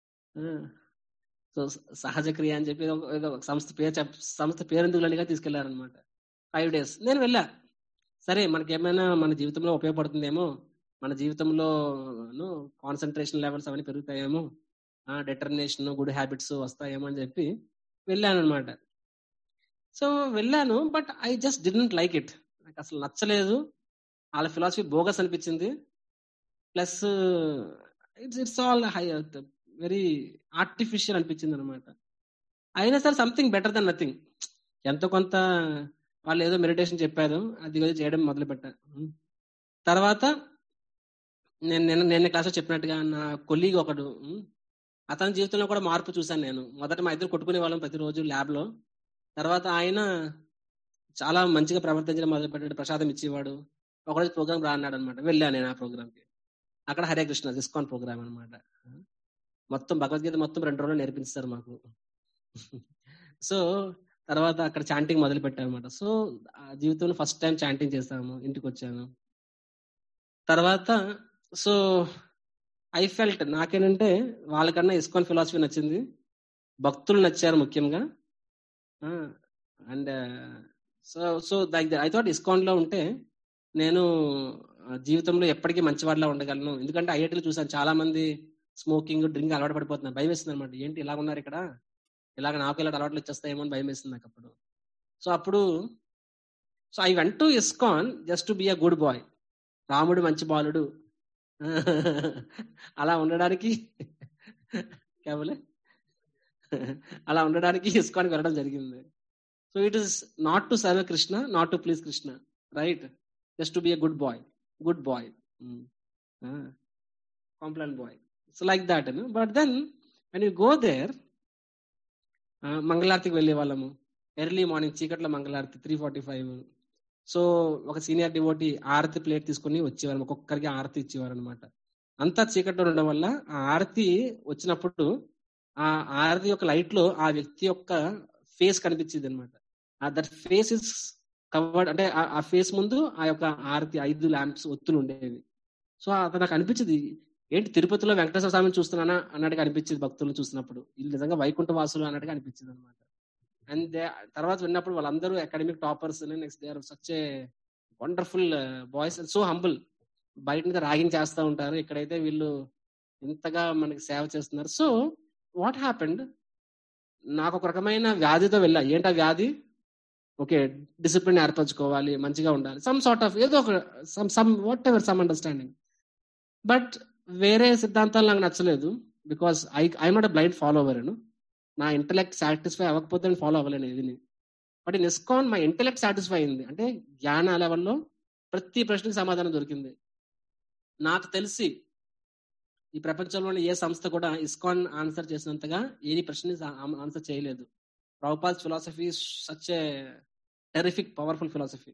సో సహజ క్రియ అని చెప్పి ఏదో ఏదో సంస్థ పేరు చెప్ సంస్థ పేరెందుకులనిగా తీసుకెళ్లారనమాట ఫైవ్ డేస్ నేను వెళ్ళా సరే మనకి ఏమైనా మన జీవితంలో ఉపయోగపడుతుందేమో మన జీవితంలో కాన్సన్ట్రేషన్ లెవెల్స్ అవన్నీ పెరుగుతాయేమో డిటర్మినేషన్ గుడ్ హ్యాబిట్స్ వస్తాయేమో అని చెప్పి వెళ్ళాను అనమాట సో వెళ్ళాను but I just didn't like it నాకు అసలు నచ్చలేదు వాళ్ళ ఫిలాసఫీ బోగస్ అనిపించింది plus it's it's all high very artificial అనిపించింది అనమాట అయినా సరే సంథింగ్ బెటర్ దెన్ నథింగ్ ఎంతో కొంత వాళ్ళు ఏదో మెడిటేషన్ చెప్పారు అది చేయడం మొదలు పెట్టారు తర్వాత నేను నిన్న నిన్న క్లాస్లో చెప్పినట్టుగా నా కొలీగ్ ఒకడు అతని జీవితంలో కూడా మార్పు చూశాను నేను మొదట మా ఇద్దరు కొట్టుకునే వాళ్ళం ప్రతిరోజు ల్యాబ్ లో తర్వాత ఆయన చాలా మంచిగా ప్రవర్తించడం మొదలు పెట్టాడు ప్రసాదం ఇచ్చేవాడు ఒకరోజు ప్రోగ్రామ్ రా అన్నాడు అనమాట వెళ్ళాను నేను ఆ ప్రోగ్రామ్ కి అక్కడ హరే కృష్ణ ఇస్కాన్ ప్రోగ్రామ్ అనమాట మొత్తం భగవద్గీత మొత్తం రెండు రోజులు నేర్పిస్తారు మాకు సో తర్వాత అక్కడ చాంటింగ్ మొదలు పెట్టాను అనమాట సో జీవితంలో ఫస్ట్ టైం చాంటింగ్ చేస్తాము ఇంటికి వచ్చాను తర్వాత సో ఐ ఫెల్ట్ నాకేంటంటే వాళ్ళకన్నా ఇస్కాన్ ఫిలాసఫీ నచ్చింది భక్తులు నచ్చారు ముఖ్యంగా and so so like I thought ISKCON లో ఉంటే నేను ఆ, జీవితంలో ఎప్పటికీ మంచివాడిలా ఉండగలను ఎందుకంటే ఐఐటీలో చూసాను చాలా మంది స్మోకింగ్ డ్రింక్ అలవాటు పడిపోతున్నారు భయం వేస్తుంది అనమాట ఏంటి ఇలా ఉన్నారు ఇక్కడ ఇలాగ నాకు ఇలాంటి అలవాట్లు వచ్చేస్తాయేమో అని భయం వేస్తుంది నాకు అప్పుడు సో అప్పుడు so I went to ISKCON just to be a good boy రాముడు మంచి బాలుడు అలా ఉండడానికి కేవలే అలా ఉండడానికి ఇస్కాన్కి వెళ్ళడం జరిగింది so it is not to serve Krishna not to please Krishna right just to be a good boy good boy compliant boy so like that but then when you go there మంగళారతికి వెళ్ళే వాళ్ళము ఎర్లీ మార్నింగ్ చీకట్లో మంగళారతి three forty five so ఒక senior devotee ఆరతి plate తీసుకుని వచ్చేవారు ఒక్కొక్కరికి ఆరతి ఇచ్చేవారు అనమాట అంతా చీకట్లో ఉండడం వల్ల ఆ ఆరతి వచ్చినప్పుడు ఆ ఆరతి యొక్క లైట్ లో ఆ వ్యక్తి యొక్క ఫేస్ కనిపించింది అనమాట దట్ ఫేస్ ఇస్ కవర్డ్ అంటే ఆ- ఆ ఫేస్ ముందు ఆ యొక్క ఆరతి ఐదు ల్యాంప్స్ ఒత్తులు ఉండేవి సో అతను నాకు అనిపించింది ఏంటి తిరుపతిలో వెంకటేశ్వర స్వామిని చూస్తున్నానా అన్నట్టుగా అనిపించింది భక్తులను చూసినప్పుడు వీళ్ళు నిజంగా వైకుంఠ వాసులు అన్నట్టుగా అనిపించింది అనమాట అండ్ దే తర్వాత విన్నప్పుడు వాళ్ళందరూ academic toppers next they are such a wonderful boys and so humble బయట నుంచి ర్యాగింగ్ చేస్తూ ఉంటారు ఇక్కడైతే వీళ్ళు ఇంతగా మనకి సేవ చేస్తున్నారు సో వాట్ హ్యాపెండ్ నాకు ఒక రకమైన వ్యాధితో వెళ్ళా ఏంటి ఆ వ్యాధి ఓకే డిసిప్లిన్ ఏర్పరచుకోవాలి మంచిగా ఉండాలి సమ్ సార్ట్ ఆఫ్ ఏదో ఒక some some whatever some understanding but వేరే సిద్ధాంతాలు నాకు నచ్చలేదు because I I'm not blind follower నా ఇంటలెక్ట్ సాటిస్ఫై అవ్వకపోతే నేను ఫాలో అవ్వలేను ఏదిని బట్ ఇన్ ఇస్కాన్ మా ఇంటలెక్ట్ సాటిస్ఫై అయింది అంటే జ్ఞాన లెవెల్లో ప్రతి ప్రశ్నకి సమాధానం దొరికింది నాకు తెలిసి ఈ ప్రపంచంలోని ఏ సంస్థ కూడా ఇస్కాన్ ఆన్సర్ చేసినంతగా ఏ ప్రశ్న ఆన్సర్ చేయలేదు Prabhupad philosophy such a terrific powerful philosophy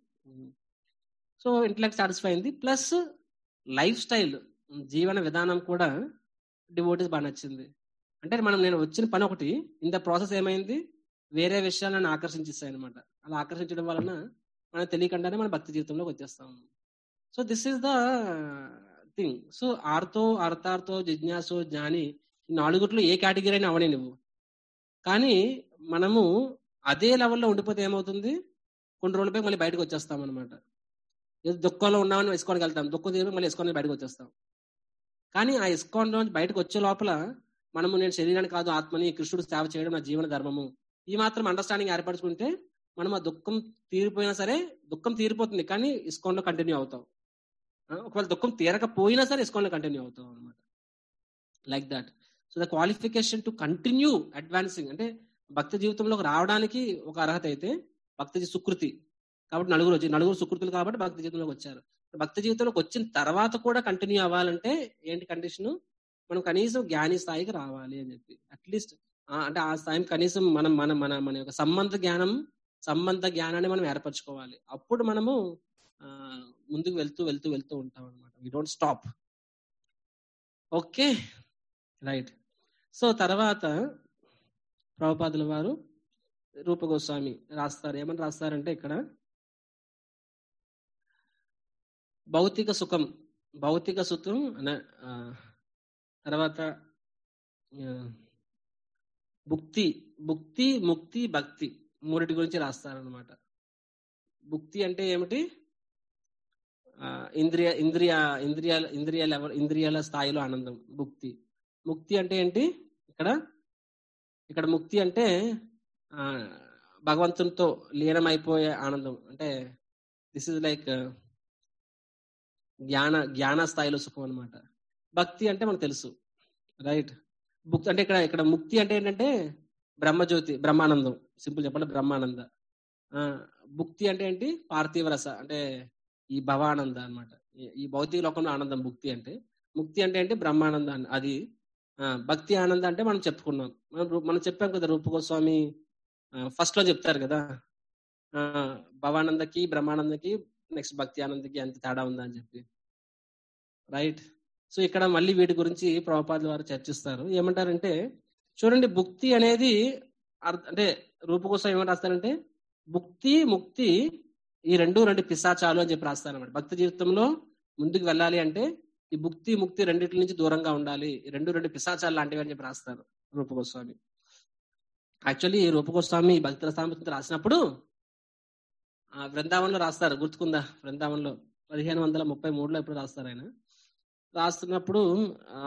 so intellect satisfy అయింది ప్లస్ లైఫ్ స్టైల్ జీవన విధానం కూడా డివోటీస్ బాగా నచ్చింది అంటే మనం నేను వచ్చిన పని ఒకటి ఇన్ ద ప్రాసెస్ ఏమైంది వేరే విషయాలను ఆకర్షించేస్తాయి అనమాట అలా ఆకర్షించడం వలన మనకు తెలియకుండానే మన భక్తి జీవితంలోకి వచ్చేస్తాం so this is the thing so ఆర్తో అర్థార్థో జిజ్ఞాసో జ్ఞాని ఈ నాలుగుట్లో ఏ కేటగిరీ అయినా అవనే నువ్వు కానీ మనము అదే లెవెల్లో ఉండిపోతే ఏమవుతుంది కొన్ని రోజులపై మళ్ళీ బయటకు వచ్చేస్తాం అనమాట ఏదో దుఃఖంలో ఉన్నామని ఇస్కాన్కి వెళ్తాం దుఃఖం తీరి మళ్ళీ ఇస్కాన్ బయటకు వచ్చేస్తాం కానీ ఆ ఇస్కాన్ నుంచి బయటకు వచ్చే లోపల మనము నేను శరీరాన్ని కాదు ఆత్మని కృష్ణుడు సేవ చేయడం నా జీవన ధర్మము ఈ మాత్రం అండర్స్టాండింగ్ ఏర్పరచుకుంటే మనం ఆ దుఃఖం తీరిపోయినా సరే దుఃఖం తీరిపోతుంది కానీ ఇస్కాన్ లో కంటిన్యూ అవుతాం ఆ, ఒకవేళ దుఃఖం తీరకపోయినా సరే ఇస్కాన్ లో కంటిన్యూ అవుతాం అనమాట like that so the qualification to continue advancing అంటే భక్తి జీవితంలోకి రావడానికి ఒక అర్హత అయితే భక్తి సుకృతి కాబట్టి నలుగురు వచ్చి నలుగురు సుకృతులు కాబట్టి భక్తి జీవితంలోకి వచ్చారు భక్తి జీవితంలోకి వచ్చిన తర్వాత కూడా కంటిన్యూ అవ్వాలంటే ఏంటి కండిషన్ మనం కనీసం జ్ఞాని స్థాయికి రావాలి అని చెప్పి అట్లీస్ట్ అంటే ఆ స్థాయి కనీసం మనం మన మన మన యొక్క సంబంధ జ్ఞానం సంబంధ జ్ఞానాన్ని మనం ఏర్పరచుకోవాలి అప్పుడు మనము ఆ, ముందుకు వెళ్తూ వెళ్తూ వెళ్తూ ఉంటాం అనమాట we don't stop okay right so తర్వాత ప్రభుపాదుల వారు రూపగోస్వామి రాస్తారు ఏమని రాస్తారంటే ఇక్కడ భౌతిక సుఖం భౌతిక సుఖం అన- ఆ, తర్వాత ఆ, భుక్తి భుక్తి ముక్తి భక్తి మూడిటి గురించి రాస్తారనమాట భుక్తి అంటే ఏమిటి ఆ, ఇంద్రియ ఇంద్రియ ఇంద్రియాల ఇంద్రియ లెవెల్ ఇంద్రియాల స్థాయిలో ఆనందం భుక్తి ముక్తి అంటే ఏంటి ఇక్కడ ఇక్కడ ముక్తి అంటే ఆ, భగవంతునితో లీనమైపోయే ఆనందం అంటే దిస్ ఇస్ లైక్ జ్ఞాన జ్ఞాన స్థాయిలో సుఖం అనమాట భక్తి అంటే మనకు తెలుసు రైట్ భుక్తి అంటే ఇక్కడ ఇక్కడ ముక్తి అంటే ఏంటంటే బ్రహ్మజ్యోతి బ్రహ్మానందం సింపుల్ చెప్పాలి బ్రహ్మానంద ఆ, భుక్తి అంటే ఏంటి పార్థివ రస అంటే ఈ భవానంద అన్నమాట ఈ- ఈ భౌతిక లోకంలో ఆనందం భుక్తి అంటే ముక్తి అంటే ఏంటి బ్రహ్మానంద అని- అది ఆ, భక్తి ఆనంద అంటే మనం చెప్పుకున్నాం మనం రూ- మనం చెప్పాం కదా రూపగోస్వామి ఫస్ట్ లో చెప్తారు కదా ఆ, భవానందకి బ్రహ్మానందకి నెక్స్ట్ భక్తి ఆనందకి ఎంత తేడా ఉందా అని చెప్పి రైట్ సో ఇక్కడ మళ్ళీ వీటి గురించి ప్రభుపాదుల వారు చర్చిస్తారు ఏమంటారంటే చూడండి భుక్తి అనేది అర్థ- అంటే రూపకోసం ఏమని రాస్తారంటే భుక్తి ముక్తి ఈ రెండు రెండు పిశాచాలు అని చెప్పి రాస్తారన్నమాట భక్తి జీవితంలో ముందుకు వెళ్ళాలి అంటే ఈ భుక్తి ముక్తి రెండింటి నుంచి దూరంగా ఉండాలి ఈ రెండు రెండు పిశాచాలు లాంటివి అని చెప్పి రాస్తారు రూపగోస్వామి యాక్చువల్లీ రూపగోస్వామి భక్తుల సాంబిత రాసినప్పుడు ఆ బృందావనంలో రాస్తారు గుర్తుకుందా బృందావనంలో పదిహేను వందల ముప్పై మూడులో ఎప్పుడు రాస్తారు ఆయన రాస్తున్నప్పుడు ఆ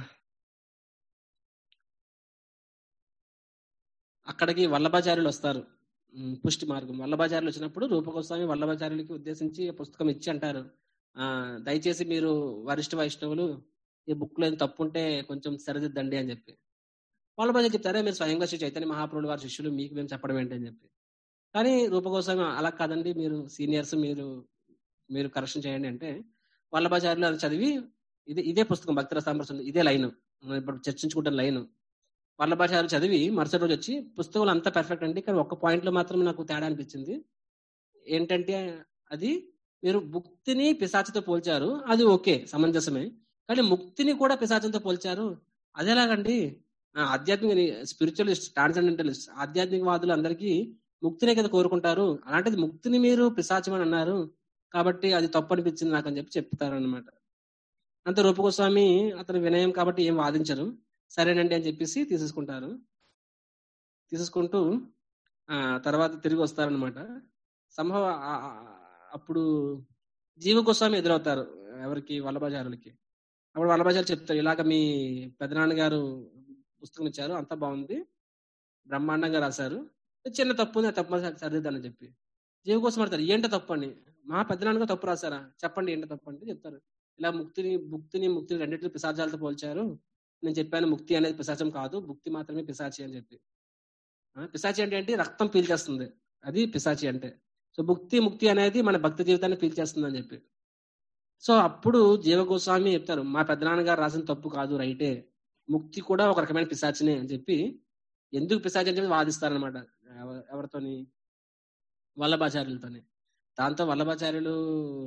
అక్కడికి వల్లభాచార్యులు వస్తారు ఉమ్, పుష్టి మార్గం వల్లభాచార్యులు వచ్చినప్పుడు రూపగోస్వామి వల్లభాచార్యులకి ఉద్దేశించి ఈ పుస్తకం ఇచ్చి అంటారు ఆ దయచేసి మీరు వరిష్ఠ వైష్ణవులు ఈ బుక్ లో ఏం తప్పు ఉంటే కొంచెం సరిదిద్దండి అని చెప్పి వల్లభాచార్య చెప్తారే మీరు స్వయంగా శ్రీ చైతన్య మహాప్రభులు వారి శిష్యులు మీకు మేము చెప్పడం ఏంటి అని చెప్పి కానీ రూపగోస్వామి అలా కాదండి మీరు సీనియర్స్ మీరు మీరు కరెక్షన్ చేయండి అంటే వల్లభాచార్యులు అది చదివి ఇదే ఇదే పుస్తకం భక్తుల సాంప్రసం ఇదే లైన్ మనం ఇప్పుడు చర్చించుకుంటున్న లైన్ వల్లభాచార్యులు చదివి మరుసటి రోజు వచ్చి పుస్తకాలు అంతా పర్ఫెక్ట్ అండి కానీ ఒక్క పాయింట్ లో మాత్రం నాకు తేడా అనిపించింది ఏంటంటే అది మీరు ముక్తిని పిశాచితో పోల్చారు అది ఓకే సమంజసమే కానీ ముక్తిని కూడా పిశాచంతో పోల్చారు అది ఎలాగండి ఆ, ఆధ్యాత్మిక స్పిరిచువలిస్ట్ ట్రాన్సెండెంటలిస్ట్ ఆధ్యాత్మికవాదులు అందరికీ ముక్తినే కదా కోరుకుంటారు అలాంటిది ముక్తిని మీరు పిశాచమని అన్నారు కాబట్టి అది తప్పు అనిపించింది నాకు అని చెప్పి చెప్తారు అనమాట అంత రూపగోస్వామి అతని వినయం కాబట్టి ఏం వాదించరు సరేనండి అని చెప్పేసి తీసేసుకుంటారు తీసేసుకుంటూ ఆ తర్వాత తిరిగి వస్తారనమాట సంభవ ఆ- ఆ- అప్పుడు జీవ గోస్వామి ఎదురవుతారు ఎవరికి వల్లభాచారులకి అప్పుడు వల్లభాచార్యులు చెప్తారు ఇలాగ మీ పెదనాన్న గారు పుస్తకం ఇచ్చారు అంతా బాగుంది బ్రహ్మాండంగా రాశారు చిన్న తప్పు ఉంది ఆ తప్పు మరి సరిదిద్దాలని చెప్పి జీవ కోసం అడతారు ఏంటో తప్పు అని మా పెద్దనాన్నగా తప్పు రాశారా చెప్పండి ఏంటో తప్పు అంటే చెప్తారు ఇలా ముక్తిని ముక్తిని ముక్తిని రెండింటిని పిశాచాలతో పోల్చారు నేను చెప్పాను ముక్తి అనేది పిశాచం కాదు ముక్తి మాత్రమే పిశాచి అని చెప్పి ఆ, పిశాచి అంటే ఏంటి రక్తం పీల్చేస్తుంది అది పిశాచి అంటే సో ముక్తి ముక్తి అనేది మన భక్తి జీవితాన్ని పీల్చేస్తుంది అని చెప్పి సో అప్పుడు జీవ గోస్వామి చెప్తారు మా పెద్దనాన్నగారు రాసిన తప్పు కాదు రైటే ముక్తి కూడా ఒక రకమైన పిశాచినే అని చెప్పి ఎందుకు పిశాచి అని చెప్పి వాదిస్తారనమాట ఎవరితోని వల్లభాచార్యులతోని దాంతో వల్లభాచార్యులు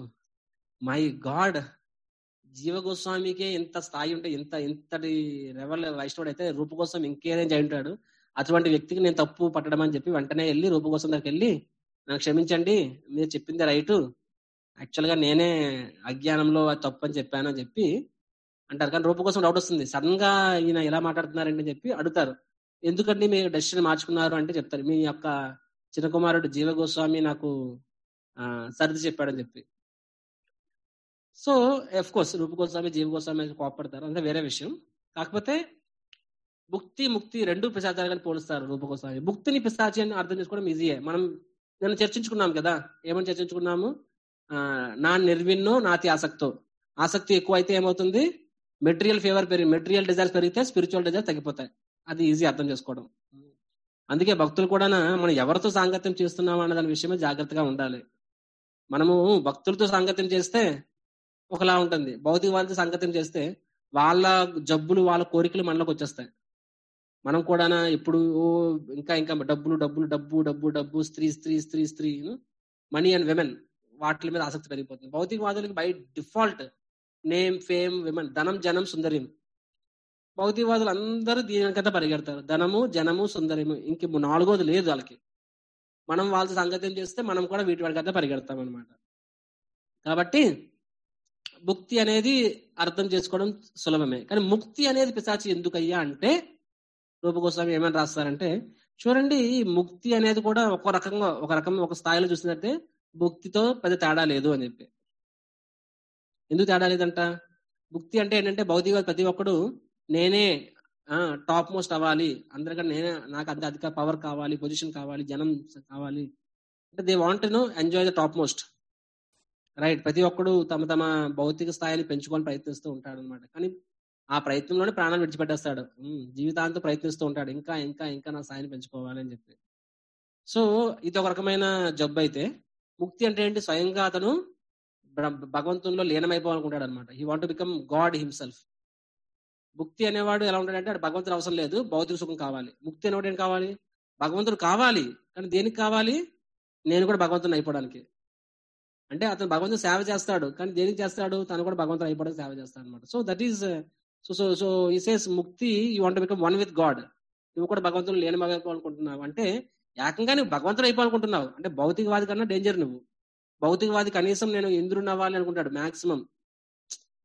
మై గాడ్ జీవ గోస్వామికే ఇంత స్థాయి ఉంటే ఇంత ఇంతటి రెవల్ వైష్ణవుడు అయితే రూపగోస్వామి ఇంకేదేం చేయి ఉంటాడు అటువంటి వ్యక్తికి నేను తప్పు పట్టడం అని చెప్పి వెంటనే వెళ్ళి రూపగోస్వామి దగ్గరికి వెళ్ళి నాకు క్షమించండి మీరు చెప్పింది రైటు యాక్చువల్ గా నేనే అజ్ఞానంలో అది తప్పు అని చెప్పాను అని చెప్పి అంటారు కానీ రూప కోసం డౌట్ వస్తుంది సడన్ గా ఈయన ఎలా మాట్లాడుతున్నారండి అని చెప్పి అడుగుతారు ఎందుకండి మీరు డెసిషన్ మార్చుకున్నారు అంటే చెప్తారు మీ యొక్క చిన్న కుమారుడు జీవ గోస్వామి నాకు ఆ, సర్ది చెప్పాడని చెప్పి so of course Rupa Goswami Jiva Goswami కోపడతారు అంతే వేరే విషయం కాకపోతే ముక్తి ముక్తి రెండు పిశాచాలుగా పోలుస్తారు రూప గోస్వామి ముక్తిని పిశాచి అని అర్థం చేసుకోవడం ఈజీయే మనం నేను చర్చించుకున్నాం కదా ఏమని చర్చించుకున్నాము ఆ, నా నిర్విన్నో నాతి ఆసక్తో ఆసక్తి ఎక్కువ అయితే ఏమవుతుంది మెటీరియల్ ఫేవర్ పెరిగి మెటీరియల్ డిజైర్స్ పెరిగితే స్పిరిచువల్ డిజైర్స్ తగ్గిపోతాయి అది ఈజీ అర్థం చేసుకోవడం అందుకే భక్తులు కూడా మనం ఎవరితో సాంగత్యం చేస్తున్నాం అన్న దాని విషయమే జాగ్రత్తగా ఉండాలి మనము భక్తులతో సాంగత్యం చేస్తే ఒకలా ఉంటుంది భౌతికవాదితో సాంగత్యం చేస్తే వాళ్ళ జబ్బులు వాళ్ళ కోరికలు మనలోకి వచ్చేస్తాయి మనం కూడా ఇప్పుడు ఓ ఇంకా ఇంకా డబ్బులు డబ్బులు డబ్బు డబ్బు డబ్బు స్త్రీ స్త్రీ స్త్రీ స్త్రీ మనీ అండ్ విమెన్ వాటి మీద ఆసక్తి పెరిగిపోతుంది భౌతికవాదులకి by default name fame women ధనం జనం సుందరిం భౌతికవాదులు అందరూ దీనికంతా పరిగెడతారు ధనము జనము సుందరము ఇంక నాలుగోది లేదు వాళ్ళకి మనం వాళ్ళతో సంగతం చేస్తే మనం కూడా వీటి వాడికంతా పరిగెడతాం అనమాట కాబట్టి ముక్తి అనేది అర్థం చేసుకోవడం సులభమే కానీ ముక్తి అనేది పిశాచి ఎందుకయ్యా అంటే రూపగోస్వామి ఏమని రాస్తారంటే చూడండి ఈ ముక్తి అనేది కూడా ఒక రకంగా ఒక రకం ఒక స్థాయిలో చూసినట్టే ముక్తితో పెద్ద తేడా లేదు అని చెప్పి ఎందుకు తేడా లేదంట ముక్తి అంటే ఏంటంటే భౌతిక ప్రతి ఒక్కడు నేనే టాప్ మోస్ట్ అవ్వాలి అందరికన్నా నేనే నాకు అంత అధిక పవర్ కావాలి పొజిషన్ కావాలి జనం కావాలి అంటే దే వాంట్ ను enjoy the topmost right ప్రతి ఒక్కడు తమ తమ భౌతిక స్థాయిని పెంచుకొని ప్రయత్నిస్తూ ఉంటాడు అనమాట కానీ ఆ ప్రయత్నంలోనే ప్రాణాలు విడిచిపెట్టేస్తాడు ఉమ్, జీవితాంతం ప్రయత్నిస్తూ ఉంటాడు ఇంకా ఇంకా ఇంకా నా స్థాయిని పెంచుకోవాలి అని చెప్పి సో ఇది ఒక రకమైన జబ్బు అయితే ముక్తి అంటే ఏంటి స్వయంగా అతను బ్ర- భగవంతునిలో లీనమైపోవాలనుకుంటాడు అనమాట he want become God himself ముక్తి అనేవాడు ఎలా ఉంటాడంటే వాడు భగవంతుడు అవసరం లేదు భౌతిక సుఖం కావాలి ముక్తి అనేవాడు ఏం కావాలి భగవంతుడు కావాలి కానీ దేనికి కావాలి నేను కూడా భగవంతుని అయిపోవడానికి అంటే అతను భగవంతుని సేవ చేస్తాడు కానీ దేనికి చేస్తాడు తను కూడా భగవంతుడు అయిపోవడానికి సేవ చేస్తాడు అనమాట so that is so so so he says ముక్తి you want become one with God నువ్వు కూడా భగవంతుడు లేనిపోవాలనుకుంటున్నావు అంటే ఏకంగా నువ్వు భగవంతుడు అయిపోవాలనుకుంటున్నావు అంటే భౌతికవాది కన్నా డేంజర్ నువ్వు భౌతికవాది కనీసం నేను ఇంద్రుని అవ్వాలి అనుకుంటాడు మాక్సిమం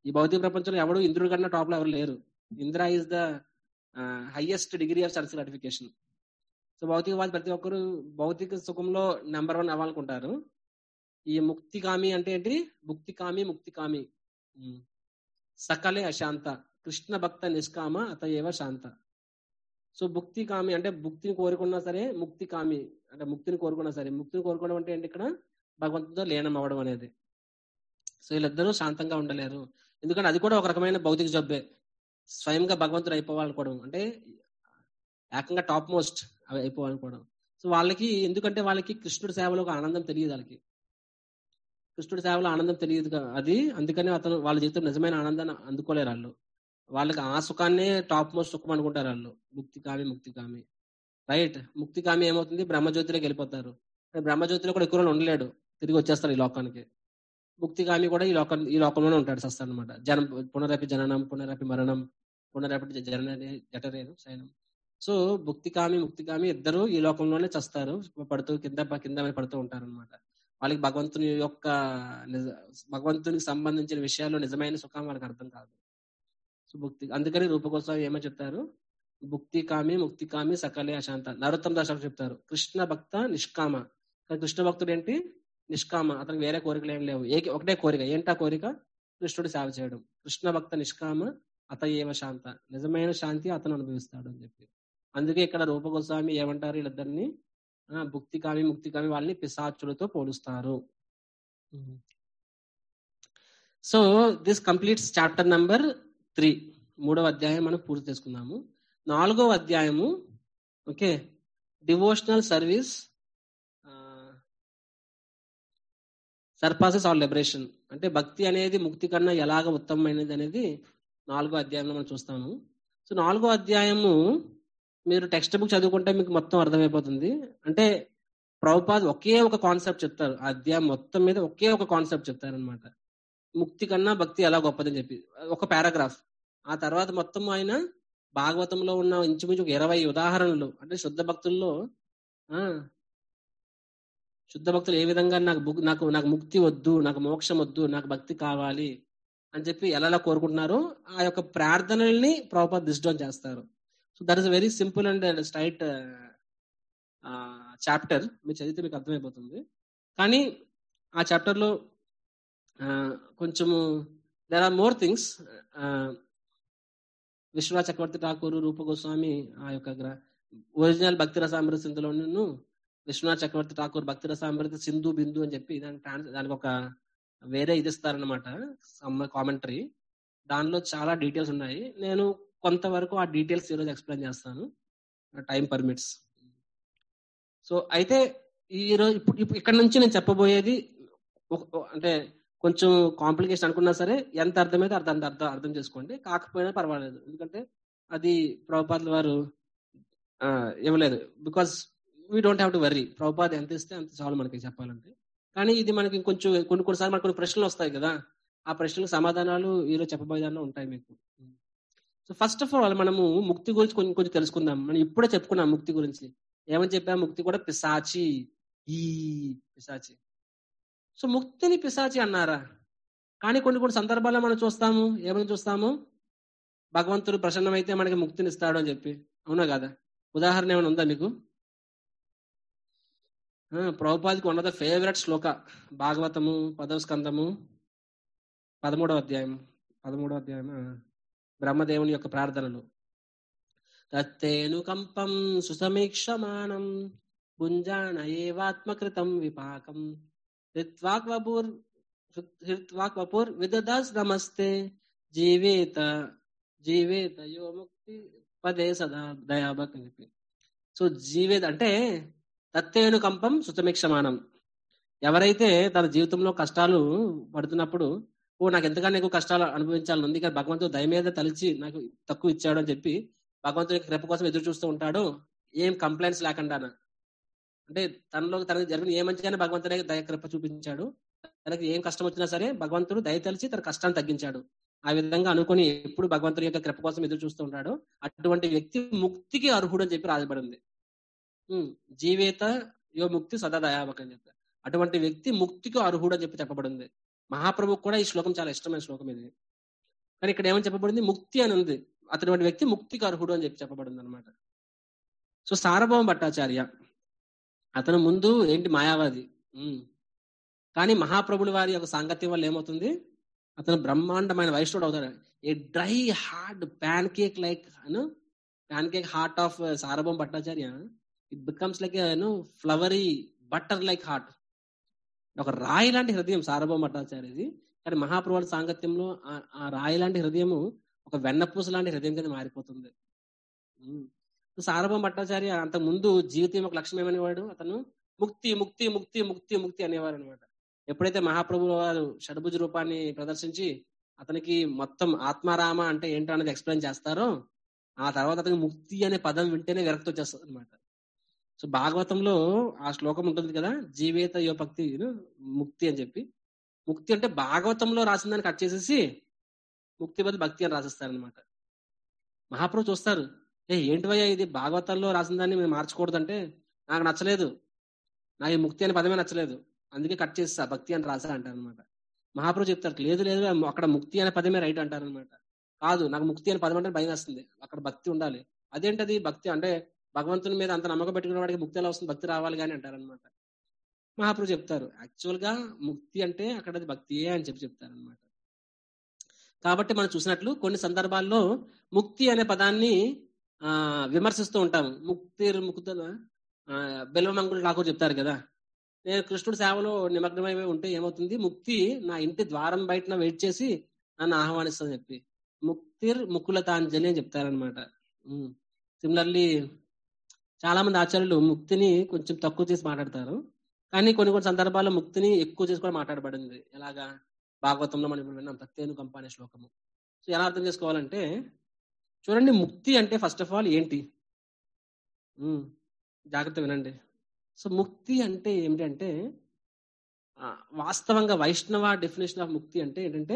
ఈ భౌతిక ప్రపంచంలో ఎవడు ఇంద్రుడి కన్నా టాప్ లో ఎవరు లేరు Indra is the highest degree of service gratification so భౌతికవాది ప్రతి ఒక్కరు భౌతిక సుఖంలో నెంబర్ వన్ అవ్వాలనుకుంటారు ఈ ముక్తికామి అంటే ఏంటి ముక్తికామి ముక్తికామి ఉమ్. సకలే అశాంత కృష్ణ భక్త నిష్కామ అత ఏవ శాంత సో ముక్తి కామి అంటే ముక్తిని కోరుకున్నా సరే ముక్తి కామి అంటే ముక్తిని కోరుకున్నా సరే ముక్తిని కోరుకోవడం అంటే ఏంటి ఇక్కడ భగవంతుతో లీనం అవ్వడం అనేది సో వీళ్ళిద్దరూ శాంతంగా ఉండలేరు ఎందుకంటే అది కూడా ఒక రకమైన భౌతిక జబ్బే స్వయంగా భగవంతుడు అయిపోవాలనుకోవడం అంటే ఏకంగా టాప్ మోస్ట్ అవి అయిపోవాలనుకోవడం సో వాళ్ళకి ఎందుకంటే వాళ్ళకి కృష్ణుడి సేవలో ఒక ఆనందం తెలియదు వాళ్ళకి కృష్ణుడి సేవలో ఆనందం తెలియదు కా- అది అందుకని అతను వాళ్ళ జీవితం నిజమైన ఆనందాన్ని అందుకోలేరు వాళ్ళు వాళ్ళకి ఆ సుఖాన్నే టాప్ మోస్ట్ సుఖం అనుకుంటారు వాళ్ళు ముక్తి కామి ముక్తి కామి రైట్ ముక్తి కామి ఏమవుతుంది బ్రహ్మజ్యోతిలోకి వెళ్ళిపోతారు కానీ బ్రహ్మజ్యోతిలో కూడా ఎక్కువ రోజులు ఉండలేడు తిరిగి వచ్చేస్తారు ఈ లోకానికి ముక్తి కామి కూడా ఈ లోకం ఈ లోకంలోనే ఉంటాడు సస్తాడు అనమాట జనం పునరపి జననం పునరపి మరణం పునరపి జన జఠరేను శయనం సో ముక్తి కామి ముక్తి కామి ఇద్దరు ఈ లోకంలోనే చస్తారు పడుతూ కింద ప- కింద మీద పడుతూ ఉంటారు అనమాట వాళ్ళకి భగవంతుని యొక్క నిజ భగవంతునికి సంబంధించిన విషయాల్లో నిజమైన సుఖం వాళ్ళకి అర్థం కాదు సో ముక్తి అందుకని రూపగోస్వామి ఏమని చెప్తారు ముక్తి కామి ముక్తి కామి సకలే అశాంత నరోత్తమ దాస్ చెప్తారు కృష్ణ భక్త నిష్కామ కానీ కృష్ణ భక్తుడు ఏంటి నిష్కామ అతనికి వేరే కోరికలు ఏం లేవు ఏ ఒకటే కోరిక ఏంటా కోరిక కృష్ణుడి సేవ చేయడం కృష్ణ భక్త నిష్కామ అత ఏవ శాంత నిజమైన శాంతి అతను అనుభవిస్తాడు అని చెప్పి అందుకే ఇక్కడ రూపగోస్వామి ఏమంటారు వీళ్ళిద్దరిని ఆ, భుక్తి కామి ముక్తి కామి వాళ్ళని పిశాచులతో పోలుస్తారు so this completes chapter number three మూడవ అధ్యాయం మనం పూర్తి చేసుకుందాము నాలుగవ అధ్యాయము okay devotional service surpasses or liberation అంటే భక్తి అనేది ముక్తి కన్నా ఎలాగ ఉత్తమమైనది అనేది నాలుగో అధ్యాయంలో మనం చూస్తాము సో నాలుగో అధ్యాయము మీరు టెక్స్ట్ బుక్ చదువుకుంటే మీకు మొత్తం అర్థమైపోతుంది అంటే ప్రభుపాద్ ఒకే ఒక కాన్సెప్ట్ చెప్తారు ఆ అధ్యాయం మొత్తం మీద ఒకే ఒక కాన్సెప్ట్ చెప్తారు అనమాట ముక్తి కన్నా భక్తి ఎలా గొప్పదని చెప్పి ఒక పారాగ్రాఫ్ ఆ తర్వాత మొత్తం ఆయన భాగవతంలో ఉన్న ఇంచుమించు ఒక ఇరవై ఉదాహరణలు అంటే శుద్ధ భక్తుల్లో ఆ శుద్ధ భక్తులు ఏ విధంగా నాకు బుక్- నాకు నాకు ముక్తి వద్దు నాకు మోక్షం వద్దు నాకు భక్తి కావాలి అని చెప్పి ఎలా ఎలా కోరుకుంటున్నారో ఆ యొక్క ప్రార్థనల్ని ప్రభుపాద్ దిస్డౌన్ చేస్తారు so that is very simple and straight chapter మీరు చదివితే మీకు అర్థమైపోతుంది కానీ ఆ చాప్టర్ లో ఆ, కొంచెము there are more things Vishwanath Chakravarti Thakur Rupa Goswami ఆ యొక్క గ్ర- ఒరిజినల్ భక్తి రసామృత సింధులోను విశ్వనాథ్ చక్రవర్తి ఠాకూర్ భక్తి రసామృత సింధు బిందు అని చెప్పి దాని ట్రాన్స్ దానికి ఒక వేరే ఇది ఇస్తారనమాట కామెంటరీ దానిలో చాలా డీటెయిల్స్ ఉన్నాయి నేను కొంతవరకు ఆ డీటెయిల్స్ ఈరోజు ఎక్స్ప్లెయిన్ చేస్తాను టైం పర్మిట్స్ సో అయితే ఈ రోజు ఇప్పుడు ఇప్పుడు ఇక్కడ నుంచి నేను చెప్పబోయేది ఒక- ఒక- అంటే కొంచెం కాంప్లికేషన్ అనుకున్నా సరే ఎంత అర్థమైతే అర్థం అర్థం అర్థం చేసుకోండి కాకపోయినా పర్వాలేదు ఎందుకంటే అది ప్రభుపాదుల వారు ఆ, ఇవ్వలేదు because we don't have to worry Prabhupad ఎంత ఇస్తే అంత చాలు మనకి చెప్పాలంటే కానీ ఇది మనకి కొంచెం కొన్ని కొన్నిసార్లు మనకు కొన్ని ప్రశ్నలు వస్తాయి కదా ఆ ప్రశ్నలకు సమాధానాలు ఈరోజు చెప్పబోయే దానిలో ఉంటాయి మీకు సో ఫస్ట్ ఆఫ్ ఆల్ మనము ముక్తి గురించి కొంచెం కొంచెం తెలుసుకుందాం మనం ఇప్పుడే చెప్పుకున్నాం ముక్తి గురించి ఏమని చెప్పా ముక్తి కూడా పిశాచి ఈ పిశాచి సో ముక్తిని పిశాచి అన్నారా కానీ కొన్ని కొన్ని సందర్భాల్లో మనం చూస్తాము ఏమని చూస్తాము భగవంతుడు ప్రసన్నమైతే మనకి ముక్తిని ఇస్తాడు అని చెప్పి అవునా కదా ఉదాహరణ ఏమైనా ఉందా మీకు ఆ, ప్రభుపాదికి ఉన్నద ఫేవరెట్ శ్లోక భాగవతము పదవ స్కందము పదమూడవ అధ్యాయం పదమూడవ అధ్యాయం ఆ, బ్రహ్మదేవుని యొక్క ప్రార్థనలు తత్తేనుకంపం సుసమీక్షమాణం భుంజాన ఏవాత్మకృతం విపాకం హృత్వాక్వపుర్ హృత్వాక్వపుర్ విదదాస్ నమస్తే జీవేత జీవేత యో ముక్తి పదే సదా దయాభక్ అని చెప్పి సో జీవేత అంటే తత్తేను కంపం సుతమీక్షమానం ఎవరైతే తన జీవితంలో కష్టాలు పడుతున్నప్పుడు ఓ నాకు ఎంతగానో ఎక్కువ కష్టాలు అనుభవించాలని ఉంది కానీ భగవంతుడు దయ మీద తలిచి నాకు తక్కువ ఇచ్చాడు అని చెప్పి భగవంతుడి కృప కోసం ఎదురు చూస్తూ ఉంటాడు ఏం కంప్లైంట్స్ లేకుండా అంటే తనలో తనకి జరిగిన ఏ మంచిగానే భగవంతుడే దయ కృప చూపించాడు తనకి ఏం కష్టం వచ్చినా సరే భగవంతుడు దయ తలిచి తన కష్టాన్ని తగ్గించాడు ఆ విధంగా అనుకుని ఎప్పుడు భగవంతుడి యొక్క కృప కోసం ఎదురు చూస్తూ ఉంటాడు అటువంటి వ్యక్తి ముక్తికి అర్హుడు అని చెప్పి రాజబడింది ఉమ్, జీవేత యో ముక్తి సదా దయావక్ అని చెప్పి అటువంటి వ్యక్తి ముక్తికి అర్హుడు అని చెప్పి చెప్పబడింది మహాప్రభుకు కూడా ఈ శ్లోకం చాలా ఇష్టమైన శ్లోకం ఇది కానీ ఇక్కడ ఏమని చెప్పబడింది ముక్తి అని ఉంది అతని వ్యక్తి ముక్తికి అర్హుడు అని చెప్పి చెప్పబడింది అనమాట సో సారభౌమ భట్టాచార్య అతను ముందు ఏంటి మాయావాది ఉమ్. కానీ మహాప్రభుల వారి యొక్క సాంగత్యం వల్ల ఏమవుతుంది అతను బ్రహ్మాండమైన వైష్ణవుడు అవుతాడు a dry hard pancake like అను pancake heart of Sarvabhauma Bhattacharya it becomes like flowery butter like heart ఒక రాయి లాంటి హృదయం సారభౌమ భట్టాచార్యది కానీ మహాప్రభుల సాంగత్యంలో ఆ- ఆ రాయి లాంటి హృదయము ఒక వెన్నపూస లాంటి హృదయం కింద మారిపోతుంది ఉమ్. సో సారభౌమ భట్టాచార్య అంత ముందు జీవితం ఒక లక్ష్యం ఏమనేవాడు అతను ముక్తి ముక్తి ముక్తి ముక్తి ముక్తి అనేవారు అనమాట ఎప్పుడైతే మహాప్రభు వారు షడ్భుజ రూపాన్ని ప్రదర్శించి అతనికి మొత్తం ఆత్మారామ అంటే ఏంటో అనేది ఎక్స్ప్లెయిన్ చేస్తారో ఆ తర్వాత అతనికి ముక్తి అనే పదం వింటేనే విరక్తి వచ్చేస్తుంది అనమాట సో భాగవతంలో ఆ శ్లోకం ఉంటుంది కదా జీవేత యో భక్తి ముక్తి అని చెప్పి ముక్తి అంటే భాగవతంలో రాసిన దాన్ని కట్ చేసేసి ముక్తి బదులు భక్తి అని రాసిస్తారనమాట మహాప్రభు చూస్తారు ఏ ఏంటివయ్యా ఇది భాగవతంలో రాసిన దాన్ని మేము మార్చకూడదంటే నాకు నచ్చలేదు నాకు ఈ ముక్తి అనే పదమే నచ్చలేదు అందుకే కట్ చేస్తా భక్తి అని రాసా అంటారు అనమాట మహాప్రభు చెప్తారు లేదు లేదు అక్కడ ముక్తి అనే పదమే రైట్ అంటారు అనమాట కాదు నాకు ముక్తి అనే పదం అంటే భయం వేస్తుంది అక్కడ భక్తి ఉండాలి అదేంటది భక్తి అంటే భగవంతుని మీద అంత నమ్మకం పెట్టుకున్న వాడికి ముక్తి ఎలా వస్తుంది భక్తి రావాలి కానీ అంటారనమాట మహాప్రభు చెప్తారు యాక్చువల్ గా ముక్తి అంటే అక్కడ అది భక్తియే అని చెప్పి చెప్తారు అనమాట కాబట్టి మనం చూసినట్లు కొన్ని సందర్భాల్లో ముక్తి అనే పదాన్ని ఆ విమర్శిస్తూ ఉంటాము ముక్తి ముక్త బెల్వమంగుడు ఠాకూర్ చెప్తారు కదా నేను కృష్ణుడి సేవలో నిమగ్నమై ఉంటే ఏమవుతుంది ముక్తి నా ఇంటి ద్వారం బయట వెయిట్ చేసి నన్ను ఆహ్వానిస్తుంది చెప్పి ముక్తిర్ ముకులతాంజలి అని చెప్తారనమాట సిమిలర్లీ చాలా మంది ఆచార్యులు ముక్తిని కొంచెం తక్కువ చేసి మాట్లాడతారు కానీ కొన్ని కొన్ని సందర్భాల్లో ముక్తిని ఎక్కువ చేసి కూడా మాట్లాడబడింది ఎలాగా భాగవతంలో మనం ఇప్పుడు విన్నాం సత్యేను కంప అనే శ్లోకము సో ఎలా అర్థం చేసుకోవాలంటే చూడండి ముక్తి అంటే ఫస్ట్ ఆఫ్ ఆల్ ఏంటి ఉమ్, జాగ్రత్త వినండి సో ముక్తి అంటే ఏమిటంటే ఆ, వాస్తవంగా వైష్ణవ డెఫినేషన్ ఆఫ్ ముక్తి అంటే ఏంటంటే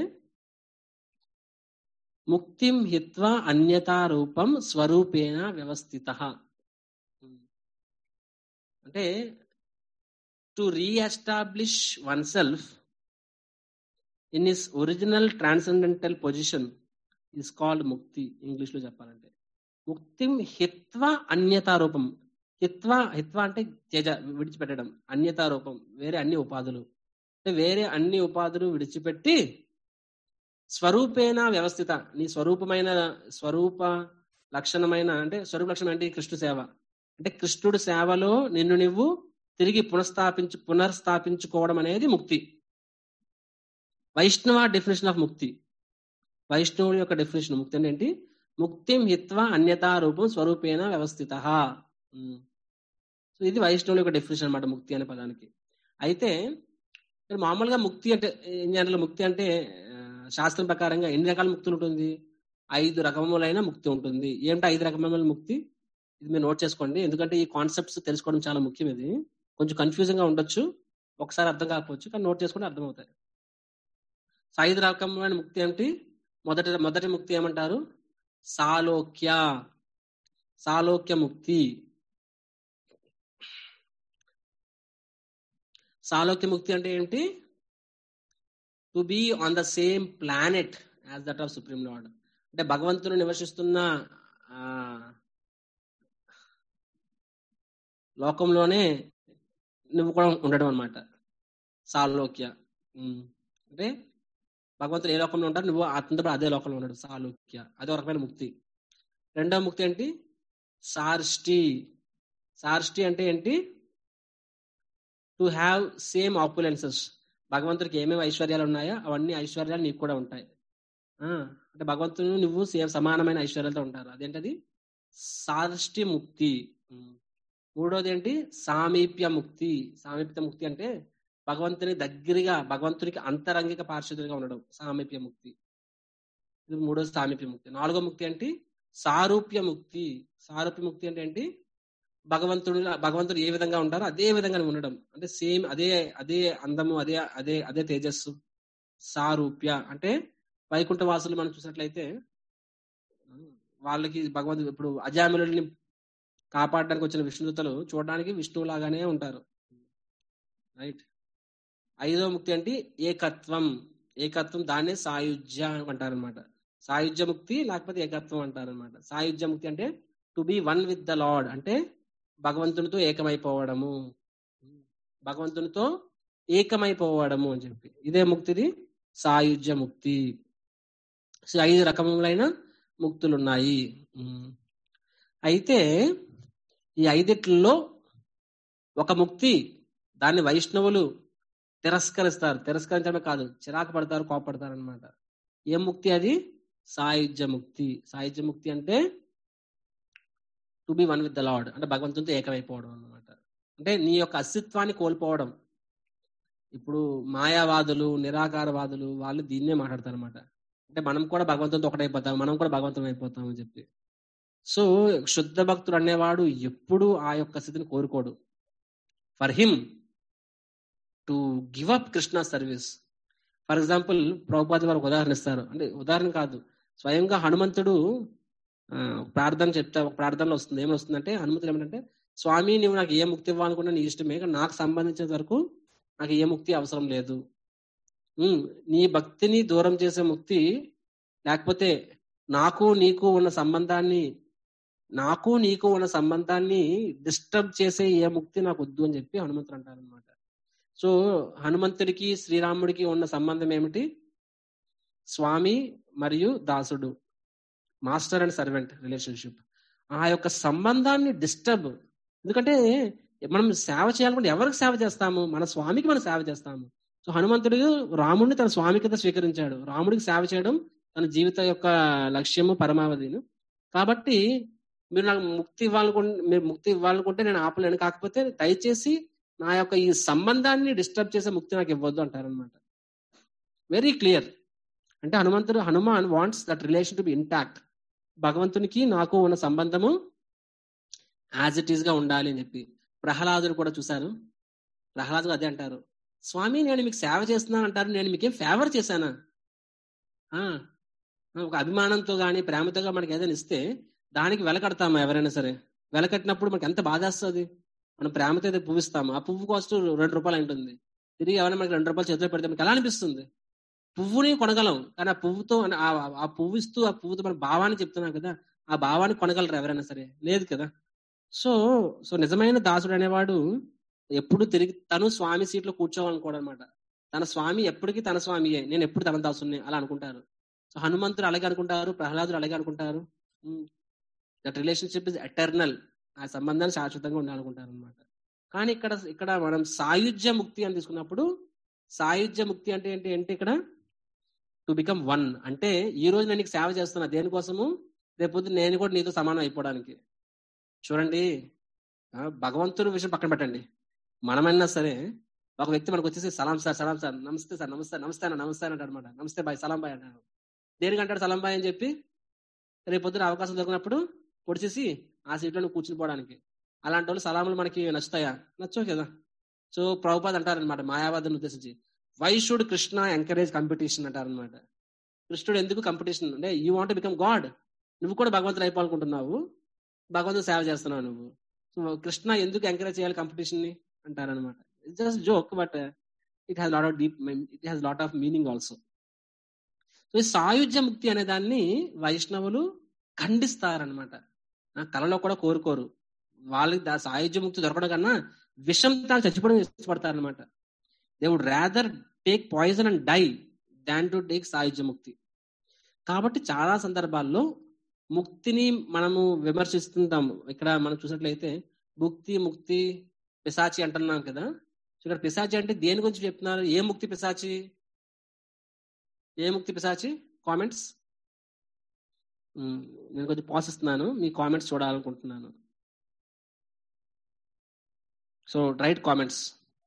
ముక్తిం హిత్వా అన్యతా రూపం స్వరూపేణ వ్యవస్థిత అంటే to reestablish one self in his original transcendental position is called ముక్తి ఇంగ్లీష్ లో చెప్పాలంటే ముక్తిం హిత్వ అన్యతా రూపం హిత్వ హిత్వ అంటే త్యజ విడిచిపెట్టడం అన్యతా రూపం వేరే అన్ని ఉపాధులు అంటే వేరే అన్ని ఉపాధులు విడిచిపెట్టి స్వరూపేణ వ్యవస్థిత నీ స్వరూపమైన స్వరూప లక్షణమైన అంటే స్వరూప లక్షణం అంటే కృష్ణ సేవ అంటే కృష్ణుడి సేవలో నిన్ను నువ్వు తిరిగి పునఃస్థాపించు పునర్స్థాపించుకోవడం అనేది ముక్తి వైష్ణవ డెఫినేషన్ ఆఫ్ ముక్తి వైష్ణవుడి యొక్క డెఫినేషన్ ముక్తి అంటే ఏంటి ముక్తిం హిత్వ అన్యతా రూపం స్వరూపేణ వ్యవస్థిత సో ఇది వైష్ణవుడి యొక్క డెఫినేషన్ అన్నమాట ముక్తి అనే పదానికి అయితే ఇక్కడ మామూలుగా ముక్తి అంటే ఏం జనరల్ ముక్తి అంటే ఆ, శాస్త్రం ప్రకారంగా ఎన్ని రకాల ముక్తులు ఉంటుంది ఐదు రకములైన ముక్తి ఉంటుంది ఏమిటి ఐదు రకముల ముక్తి ఇది మీరు నోట్ చేసుకోండి ఎందుకంటే ఈ కాన్సెప్ట్స్ తెలుసుకోవడం చాలా ముఖ్యం ఇది కొంచెం కన్ఫ్యూజింగ్ గా ఉండొచ్చు ఒకసారి అర్థం కాకపోవచ్చు కానీ నోట్ చేసుకుంటే అర్థమవుతాయి సో ఐదు రకమైన ముక్తి ఏమిటి మొదటి మొదటి ముక్తి ఏమంటారు సాలోక్య సాలోక్య ముక్తి సాలోక్య ముక్తి అంటే ఏంటి to be on the same planet as that of supreme lord అంటే భగవంతుడు నివసిస్తున్న ఆ, లోకంలోనే నువ్వు కూడా ఉండడం అనమాట సాలోక్య ఉమ్. అంటే భగవంతుడు ఏ లోకంలో ఉంటారు నువ్వు అతనితో అదే లోకంలో ఉన్నాడు సాలోక్య అదే ఒక రకమైన ముక్తి రెండవ ముక్తి ఏంటి సార్ష్టి సార్ష్టి అంటే ఏంటి టు హ్యావ్ సేమ్ ఆపులెన్సెస్ భగవంతుడికి ఏమేమి ఐశ్వర్యాలు ఉన్నాయో అవన్నీ ఐశ్వర్యాలు నీకు కూడా ఉంటాయి ఆ, అంటే భగవంతుడు నువ్వు సేమ్ సమానమైన ఐశ్వర్యాలతో ఉంటారు అదేంటది సార్ష్టి ముక్తి ఉమ్. మూడోది ఏంటి సామీప్య ముక్తి సామీప్య ముక్తి అంటే భగవంతుని దగ్గరగా భగవంతునికి అంతరంగిక పార్షదునిగా ఉండడం సామీప్య ముక్తి ఇది మూడోది సామీప్య ముక్తి నాలుగో ముక్తి ఏంటి సారూప్య ముక్తి సారూప్య ముక్తి అంటే ఏంటి భగవంతుడు భగవంతుడు ఏ విధంగా ఉంటారో అదే విధంగా నువ్వు ఉండడం అంటే సేమ్ అదే అదే అందము అదే అదే అదే తేజస్సు సారూప్య అంటే వైకుంఠ వాసులు మనం చూసినట్లయితే వాళ్ళకి భగవంతుడు ఇప్పుడు అజామిలుడిని కాపాడడానికి వచ్చిన విష్ణుదూతలు చూడడానికి విష్ణువు లాగానే ఉంటారు రైట్ ఐదో ముక్తి అంటే ఏకత్వం ఏకత్వం దాన్నే సాయుజ్య అంటారు అనమాట సాయుధ్య ముక్తి లేకపోతే ఏకత్వం అంటారు అనమాట సాయుధ్య ముక్తి అంటే to be one with the lord అంటే భగవంతునితో ఏకమైపోవడము భగవంతునితో ఏకమైపోవడము అని చెప్పి ఇదే ముక్తిది సాయుధ్య ముక్తి సో ఐదు రకములైన ముక్తులు ఉన్నాయి ఉమ్. అయితే ఈ ఐదిట్లో ఒక ముక్తి దాన్ని వైష్ణవులు తిరస్కరిస్తారు తిరస్కరించడమే కాదు చిరాకు పడతారు కోపడతారు అనమాట ఏ ముక్తి అది సాయుధ్య ముక్తి సాయుధ్య ముక్తి అంటే to be one with the lord అంటే భగవంతునితో ఏకమైపోవడం అన్నమాట అంటే నీ యొక్క అస్తిత్వాన్ని కోల్పోవడం ఇప్పుడు మాయావాదులు నిరాకారవాదులు వాళ్ళు దీన్నే మాట్లాడతారు అనమాట అంటే మనం కూడా భగవంతునితో ఒకటైపోతాం మనం కూడా భగవంతం అయిపోతాం అని చెప్పి సో శుద్ధ భక్తుడు అనేవాడు ఎప్పుడు ఆ యొక్క స్థితిని కోరుకోడు for him to give up Krishna service for example Prabhupada వారు ఒక ఉదాహరణ ఇస్తారు అంటే ఉదాహరణ కాదు స్వయంగా హనుమంతుడు ఆ, ప్రార్థన చెప్తా ఒక ప్రార్థనలో వస్తుంది ఏమి వస్తుందంటే హనుమంతుడు ఏమంటే స్వామి నువ్వు నాకు ఏ ముక్తి ఇవ్వాలనుకున్నా నీ ఇష్టమే కానీ నాకు సంబంధించిన వరకు నాకు ఏ ముక్తి అవసరం లేదు ఉమ్, నీ భక్తిని దూరం చేసే ముక్తి లేకపోతే నాకు నీకు ఉన్న సంబంధాన్ని నాకు నీకు ఉన్న సంబంధాన్ని డిస్టర్బ్ చేసే ఏ ముక్తి నాకు వద్దు అని చెప్పి హనుమంతుడు అంటారు అనమాట సో హనుమంతుడికి శ్రీరాముడికి ఉన్న సంబంధం ఏమిటి స్వామి మరియు దాసుడు మాస్టర్ అండ్ సర్వెంట్ రిలేషన్షిప్ ఆ యొక్క సంబంధాన్ని డిస్టర్బ్ ఎందుకంటే మనం సేవ చేయాలనుకుంటే ఎవరికి సేవ చేస్తాము మన స్వామికి మనం సేవ చేస్తాము సో హనుమంతుడు రాముడిని తన స్వామి కింద స్వీకరించాడు రాముడికి సేవ చేయడం తన జీవిత యొక్క లక్ష్యము పరమావధిను కాబట్టి మీరు నాకు ముక్తి ఇవ్వాలనుకుంటే మీరు ముక్తి ఇవ్వాలనుకుంటే నేను ఆపలేను కాకపోతే దయచేసి నా యొక్క ఈ సంబంధాన్ని డిస్టర్బ్ చేసే ముక్తి నాకు ఇవ్వద్దు అంటారనమాట వెరీ క్లియర్ అంటే హనుమంతుడు Hanuman wants that relation to be intact భగవంతునికి నాకు ఉన్న సంబంధము యాజ్ ఇట్ ఈస్ గా ఉండాలి అని చెప్పి ప్రహ్లాదుడు కూడా చూశారు ప్రహ్లాదు అదే అంటారు స్వామి నేను మీకు సేవ చేస్తున్నాను అంటారు నేను మీకేం ఫేవర్ చేశానా ఆ, ఒక అభిమానంతో గాని ప్రేమతో గాని మనకి ఏదైనా ఇస్తే దానికి వెలకడతామా ఎవరైనా సరే వెలకట్టినప్పుడు మనకి ఎంత బాధేస్తుంది మనం ప్రేమతో అయితే పువ్వు ఇస్తాము ఆ పువ్వు కాస్ట్ రెండు రూపాయలు ఉంటుంది తిరిగి ఎవరైనా మనకి రెండు రూపాయలు చేతిలో పెడితే మనకి ఎలా అనిపిస్తుంది పువ్వుని కొనగలం కానీ ఆ పువ్వుతో ఆ- ఆ పువ్వు ఇస్తూ ఆ పువ్వుతో మన భావాన్ని చెప్తున్నాం కదా ఆ భావాన్ని కొనగలరు ఎవరైనా సరే లేదు కదా సో సో నిజమైన దాసుడు అనేవాడు ఎప్పుడు తిరిగి తను స్వామి సీట్లో కూర్చోవాలనుకోడు అనమాట తన స్వామి ఎప్పటికీ తన స్వామియే నేను ఎప్పుడు తన దాసుని అలా అనుకుంటారు సో హనుమంతుడు అలాగే అనుకుంటారు ప్రహ్లాదుడు అలాగే అనుకుంటారు దట్ రిలేషన్షిప్ ఇస్ ఎటర్నల్ ఆ సంబంధాన్ని శాశ్వతంగా ఉండాలనుకుంటారు అనమాట కానీ ఇక్కడ ఇక్కడ మనం సాయుధ్య ముక్తి అని తీసుకున్నప్పుడు సాయుధ్య ముక్తి అంటే ఏంటి అంటే ఇక్కడ టు బికమ్ వన్ అంటే ఈ రోజు నేను నీకు సేవ చేస్తున్నా దేనికోసము రేపు నేను కూడా నీతో సమానం అయిపోవడానికి చూడండి ఆ, భగవంతుడి విషయం పక్కన పెట్టండి మనమైనా సరే ఒక వ్యక్తి మనకు వచ్చేసి సలాం సార్ సలాం సార్ నమస్తే సార్ నమస్తే నమస్తే అన్న నమస్తే అని అంటాడు అనమాట నమస్తే బాయ్ సలాం బాయ్ అంటాడు దేనికి అంటాడు సలాం బాయ్ అని చెప్పి రేపు పొద్దున అవకాశం దొరికినప్పుడు పొడిచేసి ఆ సీట్లో నువ్వు కూర్చుని పోవడానికి అలాంటి వాళ్ళు సలాములు మనకి నచ్చుతాయా నచ్చవు కదా సో ప్రభుపాద్ అంటారనమాట మాయావాదాన్ని ఉద్దేశించి why should Krishna encourage competition అంటారనమాట కృష్ణుడు ఎందుకు కంపిటీషన్ అంటే యూ వాంట్ బికమ్ గాడ్ నువ్వు కూడా భగవంతుడు అయిపోవాలనుకుంటున్నావు భగవంతుడు సేవ చేస్తున్నావు నువ్వు సో కృష్ణ ఎందుకు ఎంకరేజ్ చేయాలి కంపిటీషన్ ని అంటారనమాట it's just joke but it has lot of deep it has lot of meaning also so ఈ సాయుధ్య ముక్తి అనే దాన్ని వైష్ణవులు ఖండిస్తారనమాట కళలో కూడా కోరుకోరు వాళ్ళకి దా- సాయుధ్య ముక్తి దొరకడం కన్నా విషం తాను చచ్చిపోవడం ఇష్టపడతారనమాట they would rather take poison and die than to take సాయుధ్య ముక్తి కాబట్టి చాలా సందర్భాల్లో ముక్తిని మనము విమర్శిస్తుంటాము ఇక్కడ మనం చూసినట్లయితే ముక్తి ముక్తి పిశాచి అంటున్నాం కదా సో ఇక్కడ పిశాచి అంటే దేని గురించి చెప్తున్నారు ఏ ముక్తి పిశాచి ఏ ముక్తి పిశాచి కామెంట్స్ నేను కొంచెం పాస్ ఇస్తున్నాను మీ కామెంట్స్ చూడాలనుకుంటున్నాను సో రైట్ కామెంట్స్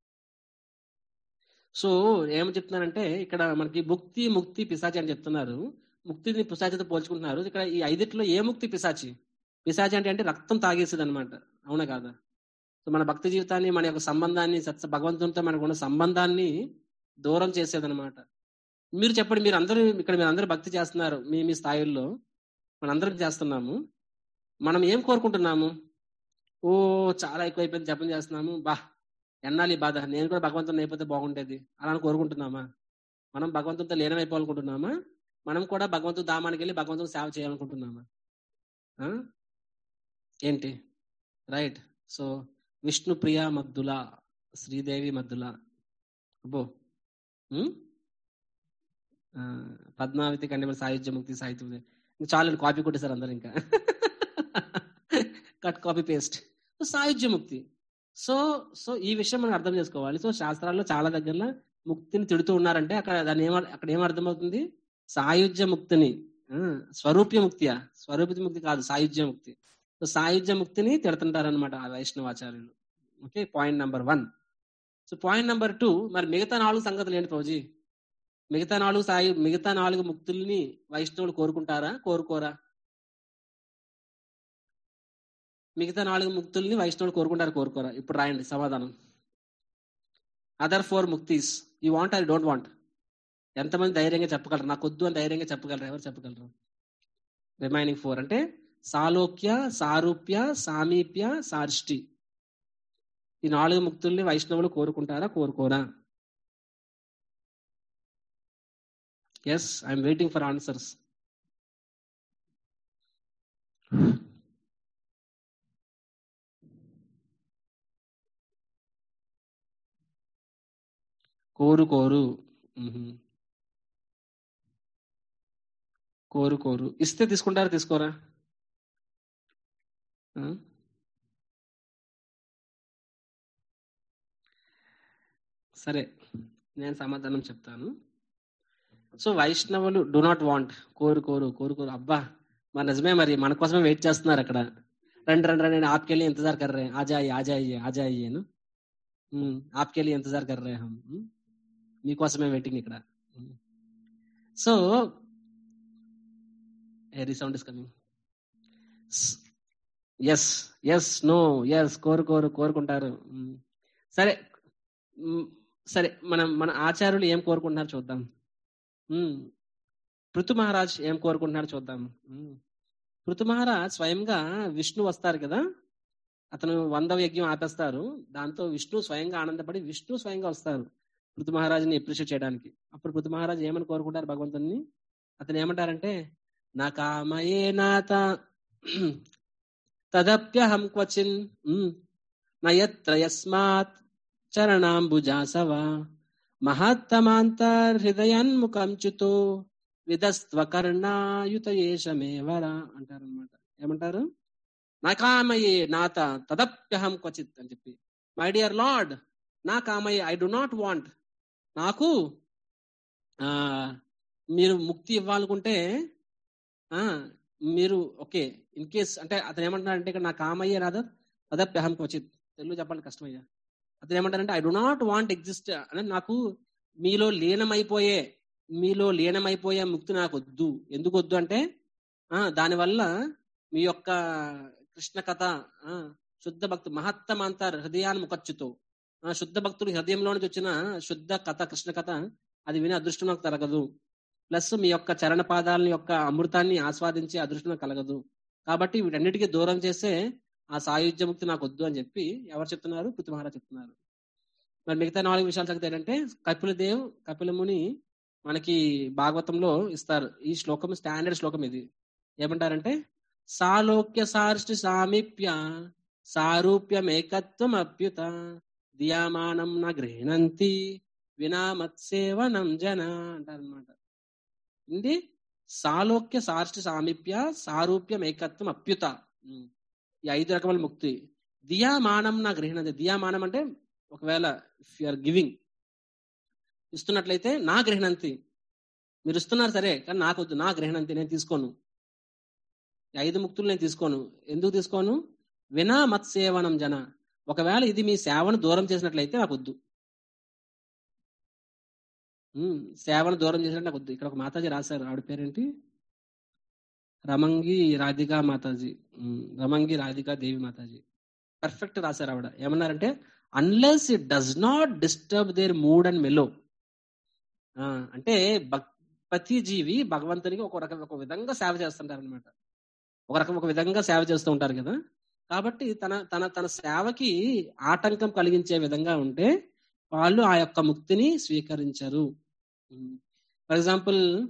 సో ఏమని చెప్తున్నారంటే ఇక్కడ మనకి ముక్తి ముక్తి పిశాచి అని చెప్తున్నారు ముక్తిని పిశాచితో పోల్చుకుంటున్నారు ఇక్కడ ఈ ఐదిట్లో ఏ ముక్తి పిశాచి పిశాచి అంటే అంటే రక్తం తాగేసేది అనమాట అవునా కాదా సో మన భక్తి జీవితాన్ని మన యొక్క సంబంధాన్ని సత్స భగవంతునితో మనకు ఉన్న సంబంధాన్ని దూరం చేసేదన్నమాట మీరు చెప్పండి మీరు అందరూ ఇక్కడ మీరు అందరూ భక్తి చేస్తున్నారు మీ మీ స్థాయిల్లో మనందరం చేస్తున్నాము మనం ఏం కోరుకుంటున్నాము ఓ చాలా ఎక్కువైపోయింది జపం చేస్తున్నాము బా ఎన్నాలి బాధ నేను కూడా భగవంతుని అయిపోతే బాగుండేది అలా అని కోరుకుంటున్నామా మనం భగవంతునితో లీనమైపోవాలనుకుంటున్నామా మనం కూడా భగవంతుడు ధామానికి వెళ్ళి భగవంతుడు సేవ చేయాలనుకుంటున్నామా ఆ? ఏంటి రైట్ సో విష్ణు ప్రియ మద్దుల శ్రీదేవి మద్దుల అబ్బో ఉం? ఆ, పద్మావతి కండిపల్లి సాహిత్య ముక్తి సాహిత్య చాలు కాపీ కొట్టేశారు అందరు ఇంకా కట్ కాపీ పేస్ట్ సాయుధ్య ముక్తి సో సో ఈ విషయం మనం అర్థం చేసుకోవాలి సో శాస్త్రాల్లో చాలా దగ్గరలో ముక్తిని తిడుతూ ఉన్నారంటే అక్కడ దాని ఏమ అక్కడ ఏం అర్థమవుతుంది సాయుధ్య ముక్తిని ఆ, స్వరూప్య ముక్తియా స్వరూపిత ముక్తి కాదు సాయుధ్య ముక్తి సో సాయుధ్య ముక్తిని తిడుతుంటారనమాట ఆ వైష్ణవాచార్యులు okay point number one so point number two మరి మిగతా నాలుగు సంగతులు ఏంటి ఫౌజీ మిగతా నాలుగు సాయు మిగతా నాలుగు ముక్తుల్ని వైష్ణవులు కోరుకుంటారా కోరుకోరా మిగతా నాలుగు ముక్తుల్ని వైష్ణవులు కోరుకుంటారు కోరుకోరా ఇప్పుడు రాయండి సమాధానం అదర్ ఫోర్ ముక్తీస్ you want I don't want ఎంతమంది ధైర్యంగా చెప్పగలరు నాకు వద్దు అని ధైర్యంగా చెప్పగలరు ఎవరు చెప్పగలరు రిమైనింగ్ ఫోర్ అంటే సాలోక్య సారూప్య సామీప్య సారిష్టి ఈ నాలుగు ముక్తుల్ని వైష్ణవులు కోరుకుంటారా కోరుకోరా yes I'm waiting for answers కోరు కోరు మ్హూ. కోరు కోరు ఇస్తే తీసుకుంటారా తీసుకోరా ఆ? సరే నేను సమాధానం చెప్తాను సో వైష్ణవులు డు నాట్ వాంట్ కోరు కోరు కోరు కోరు అబ్బా మరి నిజమే మరి మన కోసమే వెయిట్ చేస్తున్నారు అక్కడ రండి రండి రండి आपके लिए इंतजार कर रहे हैं आ जाइए आ जाइए आ जाइए ना हम्म आपके लिए इंतजार कर रहे हैं हम हम्म? మీకోసమే వెయిటింగ్ ఇక్కడ so eerie sound is coming yes yes no yes కోరు కోరు కోరుకుంటారు మ్మ్. సరే మ్మ్. సరే మనం మన ఆచార్యులు ఏం కోరుకుంటున్నారు చూద్దాం మ్మ్. పృథు మహారాజ్ ఏం కోరుకుంటున్నాడు చూద్దాం మ్మ్. పృథు మహారాజ్ స్వయంగా విష్ణు వస్తారు కదా అతను వంద యజ్ఞం ఆపేస్తారు దాంతో విష్ణు స్వయంగా ఆనందపడి విష్ణు స్వయంగా వస్తారు పృథు మహారాజుని అప్రిషియేట్ చేయడానికి అప్పుడు పృథు మహారాజు ఏమని కోరుకుంటారు భగవంతుని అతను ఏమంటారంటే నా కామయే నాత తదప్యహం క్వచిన్ మ్మ్. నయత్ర యస్మాత్ చరణాంబుజాసవ మహత్తమాంతర్హృదయన్ముఖం చుతో విధస్త్వ కర్ణాయుత ఏషమేవర అంటారనమాట ఏమంటారు నా కామయే నాత తదప్యహం క్వచిత్ అని చెప్పి మై డియర్ లార్డ్ నా కామయ్య ఐ డు నాట్ వాంట్ నాకు ఆ మీరు ముక్తి ఇవ్వాలనుకుంటే ఆ మీరు ఓకే ఇన్ కేస్ అంటే అతను ఏమంటున్నాడంటే ఇక్కడ నా కామయ్య నాద తదప్యహం క్వచిత్ తెలుగు చెప్పాలి కష్టమయ్యా అతను ఏమంటారంటే I do not want exist అంటే నాకు మీలో లీనమైపోయే మీలో లీనమైపోయే ముక్తి నాకు వద్దు ఎందుకు వద్దు అంటే ఆ దానివల్ల మీ యొక్క కృష్ణ కథ ఆ శుద్ధ భక్తు మహత్తమంతర్ హృదయాన్ని ముఖచ్చుతో ఆ శుద్ధ భక్తుడు హృదయంలో నుంచి వచ్చిన శుద్ధ కథ కృష్ణ కథ అది వినే అదృష్టం నాకు తరగదు ప్లస్ మీ యొక్క చరణ పాదాలని యొక్క అమృతాన్ని ఆస్వాదించే అదృష్టం నాకు కలగదు కాబట్టి వీటన్నిటికీ దూరం చేసే ఆ సాయుధ్య ముక్తి నాకు వద్దు అని చెప్పి ఎవరు చెప్తున్నారు పృథు మహారాజ్ చెప్తున్నారు మరి మిగతా నాలుగు విషయాలు చదివితే ఏంటంటే కపిల దేవ్ కపిల ముని మనకి భాగవతంలో ఇస్తారు ఈ శ్లోకం స్టాండర్డ్ శ్లోకం ఇది ఏమంటారంటే సాలోక్య సార్ష్టి సామీప్య సారూప్యమేకత్వం అప్యుత దియామానం నా గృహణంతి వినా మత్సేవనం జన అంటారనమాట ఇది సాలోక్య సార్ష్టి సామీప్య సారూప్యం ఏకత్వం అప్యుత ఉమ్. ఈ ఐదు రకముల ముక్తి దియామానం నా గృహణంతి దియామానం అంటే ఒకవేళ ఇఫ్ ఆర్ గివింగ్ ఇస్తున్నట్లయితే నా గ్రహణంతి మీరు ఇస్తున్నారు సరే కానీ నాకు వద్దు నా గ్రహణంతి నేను తీసుకోను ఈ ఐదు ముక్తులు నేను తీసుకోను ఎందుకు తీసుకోను వినా మత్సేవనం జన ఒకవేళ ఇది మీ సేవను దూరం చేసినట్లయితే నాకు వద్దు ఉమ్, సేవను దూరం చేసినట్టు నాకు వద్దు ఇక్కడ ఒక మాతాజీ రాశారు ఆవిడ పేరేంటి రమంగి రాధికా మాతాజీ ఉమ్, రమంగి రాధికా దేవి మాతాజీ పర్ఫెక్ట్ రాశారు ఆవిడ ఏమన్నారంటే unless it does not disturb their mood and mellow అంటే భక్- ప్రతి జీవి భగవంతునికి ఒక రకం ఒక విధంగా సేవ చేస్తుంటారు అనమాట ఒక రకం ఒక విధంగా సేవ చేస్తూ ఉంటారు కదా కాబట్టి తన తన తన సేవకి ఆటంకం కలిగించే విధంగా ఉంటే వాళ్ళు ఆ యొక్క ముక్తిని స్వీకరించరు ఫర్ ఎగ్జాంపుల్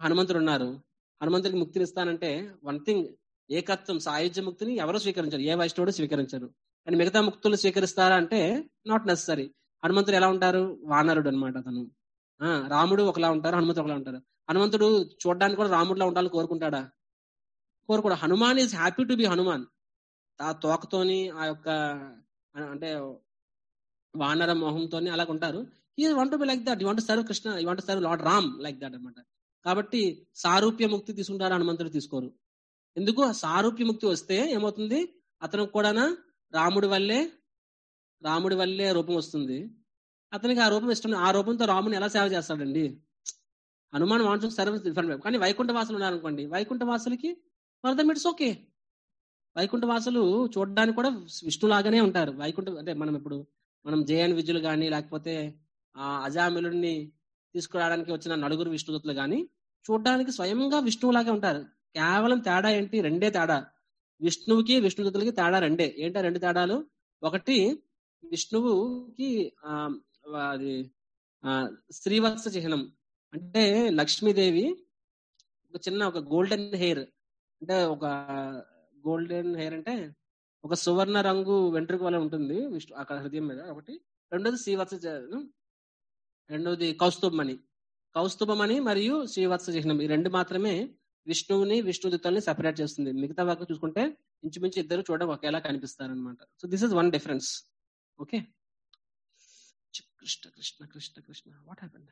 హనుమంతుడు ఉన్నారు హనుమంతుడికి ముక్తిని ఇస్తానంటే వన్ థింగ్ ఏకత్వం సాయుధ్య ముక్తిని ఎవరు స్వీకరించారు ఏ వైష్ణవుడు స్వీకరించారు కానీ మిగతా ముక్తులు స్వీకరిస్తారా అంటే నాట్ నెసరీ హనుమంతుడు ఎలా ఉంటారు వానరుడు అనమాట అతను ఆ రాముడు ఒకలా ఉంటారు హనుమంతుడు ఒకలా ఉంటారు హనుమంతుడు చూడడానికి కూడా రాముడిలా ఉండాలని కోరుకుంటాడా కోరుకోడు Hanuman is happy to be Hanuman ఆ తోకతోని ఆ యొక్క అంటే వానర మోహంతోని అలాగ ఉంటారు he want be like that you want serve Krishna you want serve lord Ram like that అనమాట కాబట్టి సారూప్య ముక్తి తీసుకుంటారు హనుమంతుడు తీసుకోరు ఎందుకు సారూప్య ముక్తి వస్తే ఏమవుతుంది అతనికి కూడా రాముడి వల్లే రాముడి వల్లే రూపం వస్తుంది అతనికి ఆ రూపం ఇష్టం ఆ రూపంతో రాముని ఎలా సేవ చేస్తాడండి హనుమాన్ వాంట్స్ సర్వీస్ డిఫరెంట్ కానీ వైకుంఠ వాసులు ఉన్నారనుకోండి వైకుంఠ వాసులకి ఫర్ దమ్ ఇట్స్ ఓకే వైకుంఠ వాసులు చూడడానికి కూడా విష్ణులాగానే ఉంటారు వైకుంఠ అంటే మనం ఇప్పుడు మనం జేఎన్ విజులు కానీ లేకపోతే ఆ అజామిలుడిని తీసుకురావడానికి వచ్చిన నలుగురు విష్ణుదత్తులు కానీ చూడడానికి స్వయంగా విష్ణువులాగే ఉంటారు కేవలం తేడా ఏంటి రెండే తేడా విష్ణువుకి విష్ణుదత్తులకి తేడా రెండే ఏంటా రెండు తేడాలు ఒకటి విష్ణువుకి ఆ అది శ్రీవత్స చిహ్నం అంటే లక్ష్మీదేవి ఒక చిన్న ఒక గోల్డెన్ హెయిర్ అంటే ఒక గోల్డెన్ హెయిర్ అంటే ఒక సువర్ణ రంగు వెంట్రుక వల్ల ఉంటుంది విష్ణు అక్కడ హృదయం మీద ఒకటి రెండోది శ్రీవత్స రెండోది కౌస్తుభమణి కౌస్తుభమణి మరియు శ్రీవత్స చిహ్నం ఈ రెండు మాత్రమే విష్ణువుని విష్ణుదత్తుల్ని సెపరేట్ చేస్తుంది మిగతా వరకు చూసుకుంటే ఇంచుమించు ఇద్దరు చూడడం ఒకేలా కనిపిస్తారు అనమాట so this is one difference okay Krishna Krishna Krishna Krishna what happened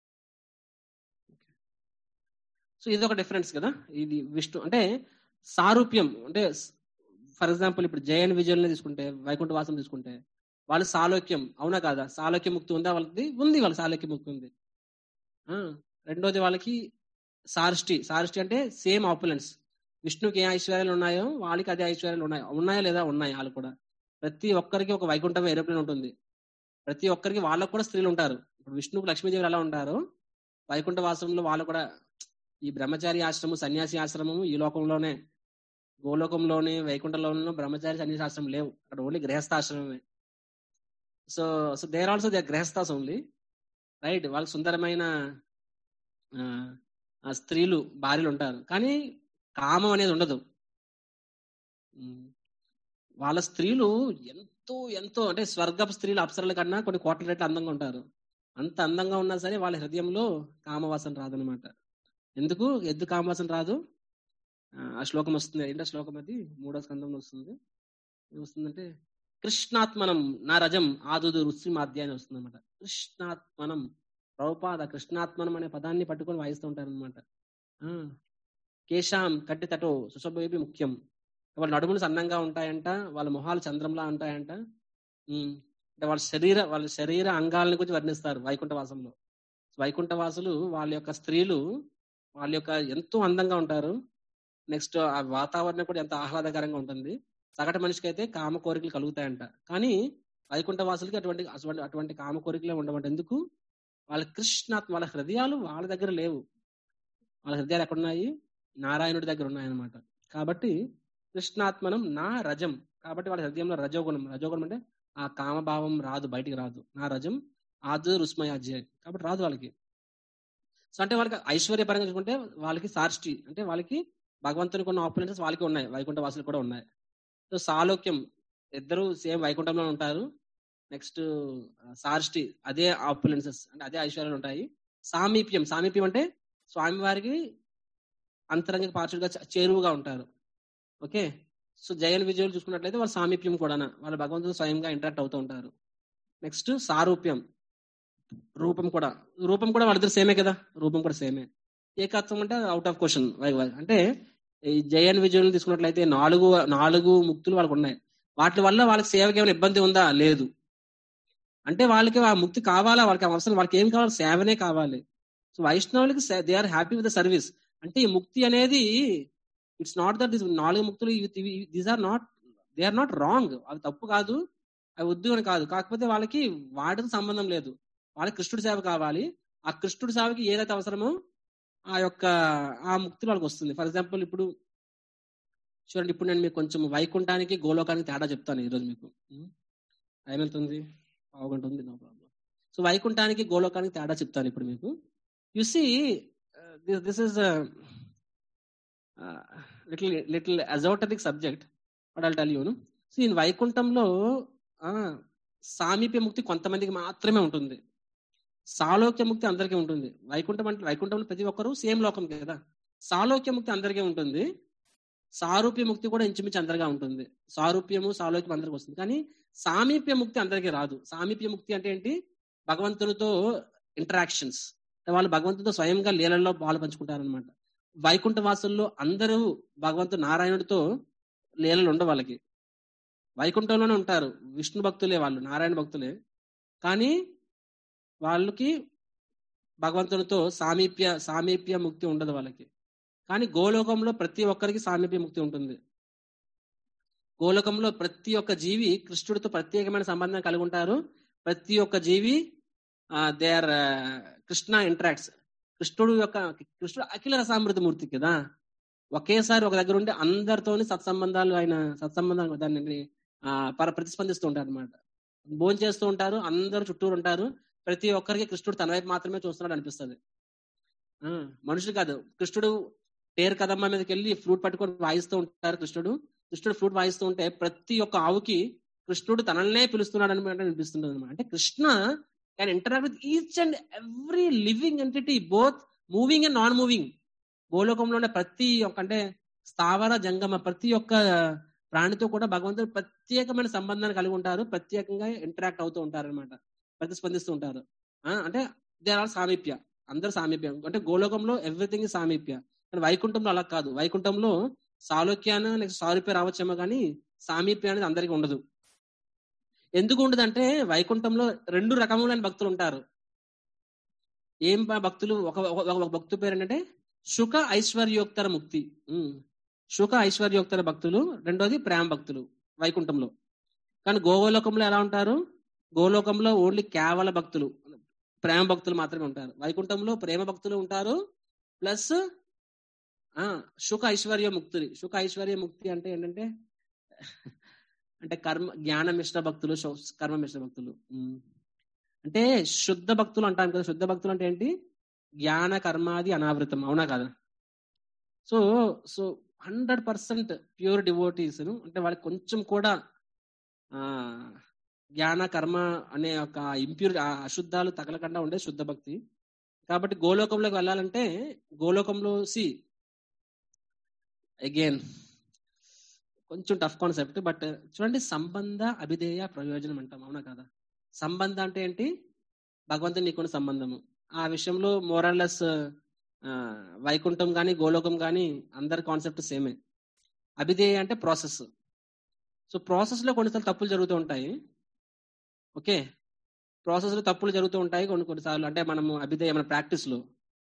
so ఇది ఒక డిఫరెన్స్ కదా ఇది విష్ణు అంటే సారూప్యం అంటే ఫర్ ఎగ్జాంపుల్ ఇప్పుడు జయన్ విజయల్ని తీసుకుంటే వైకుంఠ వాసం తీసుకుంటే వాళ్ళు సాలోక్యం అవునా కాదా సాలోక్య ముక్తి ఉందా వాళ్ళకి ఉంది వాళ్ళ సాలోక్య ముక్తి ఉంది రెండోది వాళ్ళకి సారిష్టి సారిష్టి అంటే సేమ్ ఆపులెన్స్ విష్ణుకి ఏ ఐశ్వర్యాలు ఉన్నాయో వాళ్ళకి అదే ఐశ్వర్యాలు ఉన్నాయో ఉన్నాయా లేదా ఉన్నాయి వాళ్ళు కూడా ప్రతి ఒక్కరికి ఒక వైకుంఠం ఏరోప్లేన్ ఉంటుంది ప్రతి ఒక్కరికి వాళ్ళకు కూడా స్త్రీలు ఉంటారు ఇప్పుడు విష్ణుకు లక్ష్మీదేవి ఎలా ఉంటారో వైకుంఠ వాసంలో వాళ్ళు కూడా ఈ బ్రహ్మచారి ఆశ్రమం సన్యాసి ఆశ్రమము ఈ లోకంలోనే గోలోకంలోనే వైకుంఠంలోనే బ్రహ్మచారి సన్యాసి ఆశ్రమం లేవు అక్కడ ఓన్లీ గృహస్థాశ్రమమే so so there also they గృహస్థాస్ ఓన్లీ రైట్ వాళ్ళకి సుందరమైన స్త్రీలు భార్యలు ఉంటారు కానీ కామం అనేది ఉండదు వాళ్ళ స్త్రీలు ఎంతో ఎంతో అంటే స్వర్గపు స్త్రీలు అప్సరల కన్నా కొన్ని కోట్ల రెట్లు అందంగా ఉంటారు అంత అందంగా ఉన్నా సరే వాళ్ళ హృదయంలో కామవాసన రాదనమాట ఎందుకు ఎద్దు కామవాసన రాదు ఆ శ్లోకం వస్తుంది ఏంటో శ్లోకం అది మూడో స్కందంలో వస్తుంది వస్తుందంటే కృష్ణాత్మనం నా రజం ఆదుదు రుచి మాధ్యాన్ని వస్తుంది అనమాట కృష్ణాత్మనం ప్రభుపాద కృష్ణాత్మనం అనే పదాన్ని పట్టుకొని వాయిస్తూ ఉంటారు అనమాట కేశాం కట్టి తటో సుశోభేపి ముఖ్యం వాళ్ళ నడుములు సన్నంగా ఉంటాయంట వాళ్ళ మొహాలు చంద్రంలా ఉంటాయంట అంటే వాళ్ళ శరీర వాళ్ళ శరీర అంగాలను గురించి వర్ణిస్తారు వైకుంఠ వాసంలో వైకుంఠ వాసులు వాళ్ళ యొక్క స్త్రీలు వాళ్ళ యొక్క ఎంతో అందంగా ఉంటారు నెక్స్ట్ ఆ వాతావరణం కూడా ఎంత ఆహ్లాదకరంగా ఉంటుంది సగటు మనిషికి అయితే కామ కోరికలు కలుగుతాయంట కానీ వైకుంఠ వాసులకి అటువంటి అటువంటి అటువంటి కామ కోరికలే ఉండమంట ఎందుకు వాళ్ళ కృష్ణాత్మ వాళ్ళ హృదయాలు వాళ్ళ దగ్గర లేవు వాళ్ళ హృదయాలు ఎక్కడున్నాయి నారాయణుడి దగ్గర ఉన్నాయన్నమాట కాబట్టి కృష్ణాత్మనం నా రజం కాబట్టి వాళ్ళ హృదయంలో రజోగుణం రజోగుణం అంటే ఆ కామభావం రాదు బయటికి రాదు నా రజం ఆదు రుస్మయాజ్య కాబట్టి రాదు వాళ్ళకి సో అంటే వాళ్ళకి ఐశ్వర్యపరంగా చూసుకుంటే వాళ్ళకి సార్ష్టి అంటే వాళ్ళకి భగవంతునికి ఉన్న ఆపరెన్సెస్ వాళ్ళకి ఉన్నాయి వైకుంఠ వాసులు కూడా ఉన్నాయి సో సాలోక్యం ఇద్దరు సేమ్ వైకుంఠంలో ఉంటారు నెక్స్ట్ సార్ష్టి అదే ఆపులెన్సెస్ అంటే అదే ఐశ్వర్యాలు ఉంటాయి సామీప్యం సామీప్యం అంటే స్వామివారికి అంతరంగ పార్షులుగా చేరువుగా ఉంటారు ఓకే సో జయన్ విజయులు చూసుకున్నట్లయితే వాళ్ళ సామీప్యం కూడా వాళ్ళ భగవంతుడు స్వయంగా ఇంటరాక్ట్ అవుతూ ఉంటారు నెక్స్ట్ సారూప్యం రూపం కూడా రూపం కూడా వాళ్ళిద్దరు సేమే కదా రూపం కూడా సేమే ఏకత్వం అంటే అవుట్ ఆఫ్ క్వశ్చన్ అంటే ఈ జయన్ విజయులు తీసుకున్నట్లయితే నాలుగు నాలుగు ముక్తులు వాళ్ళకు ఉన్నాయి వాటి వల్ల వాళ్ళకి సేవకి ఏమైనా ఇబ్బంది ఉందా లేదు అంటే వాళ్ళకి ఆ ముక్తి కావాలా వాళ్ళకి అవసరం వాళ్ళకి ఏం కావాలి సేవనే కావాలి సో వైష్ణవులకి they are happy with the service అంటే ఈ ముక్తి అనేది ఇట్స్ నాట్ దట్ దిస్ నాలుగు ముక్తులు these are not they are not wrong అవి తప్పు కాదు అవి వద్దు అని కాదు కాకపోతే వాళ్ళకి వాటితో సంబంధం లేదు వాళ్ళకి కృష్ణుడి సేవ కావాలి ఆ కృష్ణుడి సేవకి ఏదైతే అవసరమో ఆ యొక్క ఆ ముక్తి వాళ్ళకి వస్తుంది ఫర్ ఎగ్జాంపుల్ ఇప్పుడు చూడండి ఇప్పుడు నేను మీకు కొంచెం వైకుంఠానికి గోలోకానికి తేడా చెప్తాను ఈరోజు మీకు టైం ఎంత ఉంది పావుగంట ఉంది నో ప్రాబ్లం సో వైకుంఠానికి గోలోకానికి తేడా చెప్తాను ఇప్పుడు మీకు see this this is little little esoteric subject but I'll tell యూను సో ఈ వైకుంఠంలో సామీప్య ముక్తి కొంతమందికి మాత్రమే ఉంటుంది సాలోక్య ముక్తి అందరికీ ఉంటుంది వైకుంఠం అంటే వైకుంఠంలో ప్రతి ఒక్కరు సేమ్ లోకం కదా సాలోక్య ముక్తి అందరికీ ఉంటుంది సారూప్య ముక్తి కూడా ఇంచుమించు అందరిగా ఉంటుంది సారూప్యము సాలోక్యం అందరికి వస్తుంది కానీ సామీప్య ముక్తి అందరికీ రాదు సామీప్య ముక్తి అంటే ఏంటి భగవంతునితో ఇంటరాక్షన్స్ వాళ్ళు భగవంతుడితో స్వయంగా లీలల్లో పాలు పంచుకుంటారనమాట వైకుంఠ వాసుల్లో అందరూ భగవంతుడు నారాయణుడితో లీలలు ఉండవు వాళ్ళకి వైకుంఠంలోనే ఉంటారు విష్ణు భక్తులే వాళ్ళు నారాయణ భక్తులే కానీ వాళ్ళకి భగవంతునితో సామీప్య సామీప్య ముక్తి ఉండదు వాళ్ళకి కానీ గోలోకంలో ప్రతి ఒక్కరికి సామీప్య ముక్తి ఉంటుంది గోలోకంలో ప్రతి ఒక్క జీవి కృష్ణుడితో ప్రత్యేకమైన సంబంధం కలిగి ఉంటారు ప్రతి ఒక్క జీవి దే ఆర్ కృష్ణ ఇంటరాక్ట్స్ కృష్ణుడు యొక్క కృష్ణుడు అఖిల రసామృత మూర్తి కదా ఒకేసారి ఒక దగ్గర ఉండి అందరితోని సత్సంబంధాలు ఆయన సత్సంబంధాలు దాన్ని పర ప్రతిస్పందిస్తూ ఉంటారు అనమాట భోజనం చేస్తూ ఉంటారు అందరు చుట్టూరు ఉంటారు ప్రతి ఒక్కరికి కృష్ణుడు తన వైపు మాత్రమే చూస్తున్నాడు అనిపిస్తుంది మనుషులు కాదు కృష్ణుడు టేర్ కదమ్మ మీదకి వెళ్ళి ఫ్లూట్ పట్టుకొని వాయిస్తూ ఉంటారు కృష్ణుడు కృష్ణుడు ఫ్లూట్ వాయిస్తూ ఉంటే ప్రతి ఒక్క ఆవుకి కృష్ణుడు తననే పిలుస్తున్నాడు అని అనిపిస్తుంది అనమాట అంటే Krishna can interact with each and every living entity both moving and non moving భూలోకంలో ఉండే ప్రతి ఒక్క అంటే స్థావర జంగమ ప్రతి ఒక్క ప్రాణితో కూడా భగవంతుడు ప్రత్యేకమైన సంబంధాన్ని కలిగి ఉంటారు ప్రత్యేకంగా ఇంటరాక్ట్ అవుతూ ఉంటారు అనమాట ప్రతిస్పందిస్తూ ఉంటారు అంటే దే ఆర్ సామీప్య అందరు సామీప్యం అంటే గోలోకంలో ఎవ్రీథింగ్ సామీప్య కానీ వైకుంఠంలో అలా కాదు వైకుంఠంలో సాలోక్యాన నెక్స్ట్ సారూప్య రావచ్చేమో కానీ సామీప్య అనేది అందరికీ ఉండదు ఎందుకు ఉండదు అంటే వైకుంఠంలో రెండు రకములైన భక్తులు ఉంటారు ఏం భక్తులు ఒక ఒక భక్తు పేరు ఏంటంటే సుఖ ఐశ్వర్యోక్తర ముక్తి సుఖ ఐశ్వర్యోక్తర భక్తులు రెండోది ప్రేమ భక్తులు వైకుంఠంలో కానీ గోలోకంలో ఎలా ఉంటారు గోలోకంలో ఓన్లీ కేవల భక్తులు ప్రేమ భక్తులు మాత్రమే ఉంటారు వైకుంఠంలో ప్రేమ భక్తులు ఉంటారు ప్లస్ ఆ సుఖ ఐశ్వర్య ముక్తులు సుఖ ఐశ్వర్య ముక్తి అంటే ఏంటంటే అంటే కర్మ జ్ఞాన మిశ్ర భక్తులు కర్మ మిశ్ర భక్తులు అంటే శుద్ధ భక్తులు అంటాం కదా శుద్ధ భక్తులు అంటే ఏంటి జ్ఞాన కర్మాది అనావృతం అవునా కదా so so hundred percent pure devotees అంటే వాళ్ళకి కొంచెం కూడా ఆ జ్ఞాన కర్మ అనే ఒక ఇంప్యూర్ అశుద్ధాలు తగలకుండా ఉండే శుద్ధ భక్తి కాబట్టి గోలోకంలోకి వెళ్ళాలంటే గోలోకంలో సి అగైన్ కొంచెం టఫ్ కాన్సెప్ట్ బట్ చూడండి సంబంధ అభిధేయ ప్రయోజనం అంటాం అవునా కదా సంబంధ అంటే ఏంటి భగవంతుని నీకున్న సంబంధము ఆ విషయంలో మోరల్లెస్ వైకుంఠం కానీ గోలోకం కానీ అందరి కాన్సెప్ట్ సేమే అభిధేయ అంటే ప్రాసెస్ సో ప్రాసెస్ లో కొన్నిసార్లు తప్పులు జరుగుతూ ఉంటాయి ఓకే ప్రాసెస్ లో తప్పులు జరుగుతూ ఉంటాయి కొన్ని కొన్నిసార్లు అంటే మనము అభిధేయ మన ప్రాక్టీస్ లో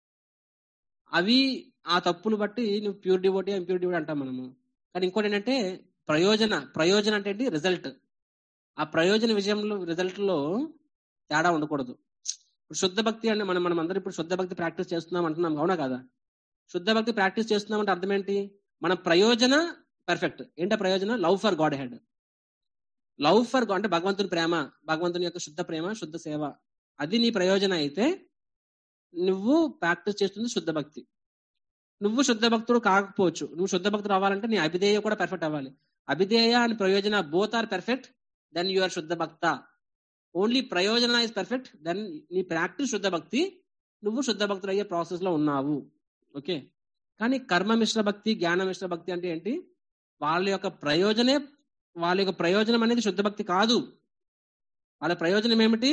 అవి ఆ తప్పులు బట్టి నువ్వు ప్యూర్ డివోటీ ఇంప్యూర్ డివోటీ అంటాం మనము కానీ ఇంకోటి ఏంటంటే ప్రయోజన ప్రయోజనం అంటే ఏంటి రిజల్ట్ ఆ ప్రయోజన విజయంలో రిజల్ట్ లో తేడా ఉండకూడదు ఇప్పుడు శుద్ధ భక్తి అంటే మనం మనం అందరం ఇప్పుడు శుద్ధ భక్తి ప్రాక్టీస్ చేస్తున్నాం అంటున్నాం అవునా కదా శుద్ధ భక్తి ప్రాక్టీస్ చేస్తున్నాం అంటే అర్థం ఏంటి మన ప్రయోజన పర్ఫెక్ట్ ఏంటో ప్రయోజనం love for Godhead love for అంటే భగవంతుని ప్రేమ భగవంతుని యొక్క శుద్ధ ప్రేమ శుద్ధ సేవ అది నీ ప్రయోజనం అయితే నువ్వు ప్రాక్టీస్ చేస్తుంది శుద్ధ భక్తి నువ్వు శుద్ధ భక్తుడు కాకపోవచ్చు నువ్వు శుద్ధ భక్తుడు అవ్వాలంటే నీ అభిధేయ కూడా పర్ఫెక్ట్ అవ్వాలి అభిధేయ అని ప్రయోజన both are perfect then you are శుద్ధ భక్త ఓన్లీ ప్రయోజన ఇస్ పర్ఫెక్ట్ దెన్ నీ ప్రాక్టీస్ శుద్ధ భక్తి నువ్వు శుద్ధ భక్తుడు అయ్యే ప్రాసెస్ లో ఉన్నావు ఓకే కానీ కర్మ మిశ్ర భక్తి జ్ఞాన మిశ్ర భక్తి అంటే ఏంటి వాళ్ళ యొక్క ప్రయోజనే వాళ్ళ యొక్క ప్రయోజనం అనేది శుద్ధ భక్తి కాదు వాళ్ళ ప్రయోజనం ఏమిటి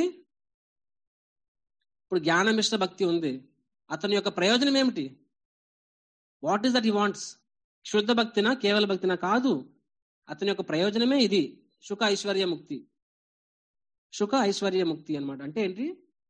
ఇప్పుడు జ్ఞాన మిశ్ర భక్తి ఉంది అతని యొక్క ప్రయోజనం ఏమిటి what is that he wants శుద్ధ భక్తినా కేవల భక్తినా కాదు అతని యొక్క ప్రయోజనమే ఇది సుఖ ఐశ్వర్య ముక్తి సుఖ ఐశ్వర్య ముక్తి అనమాట అంటే ఏంటి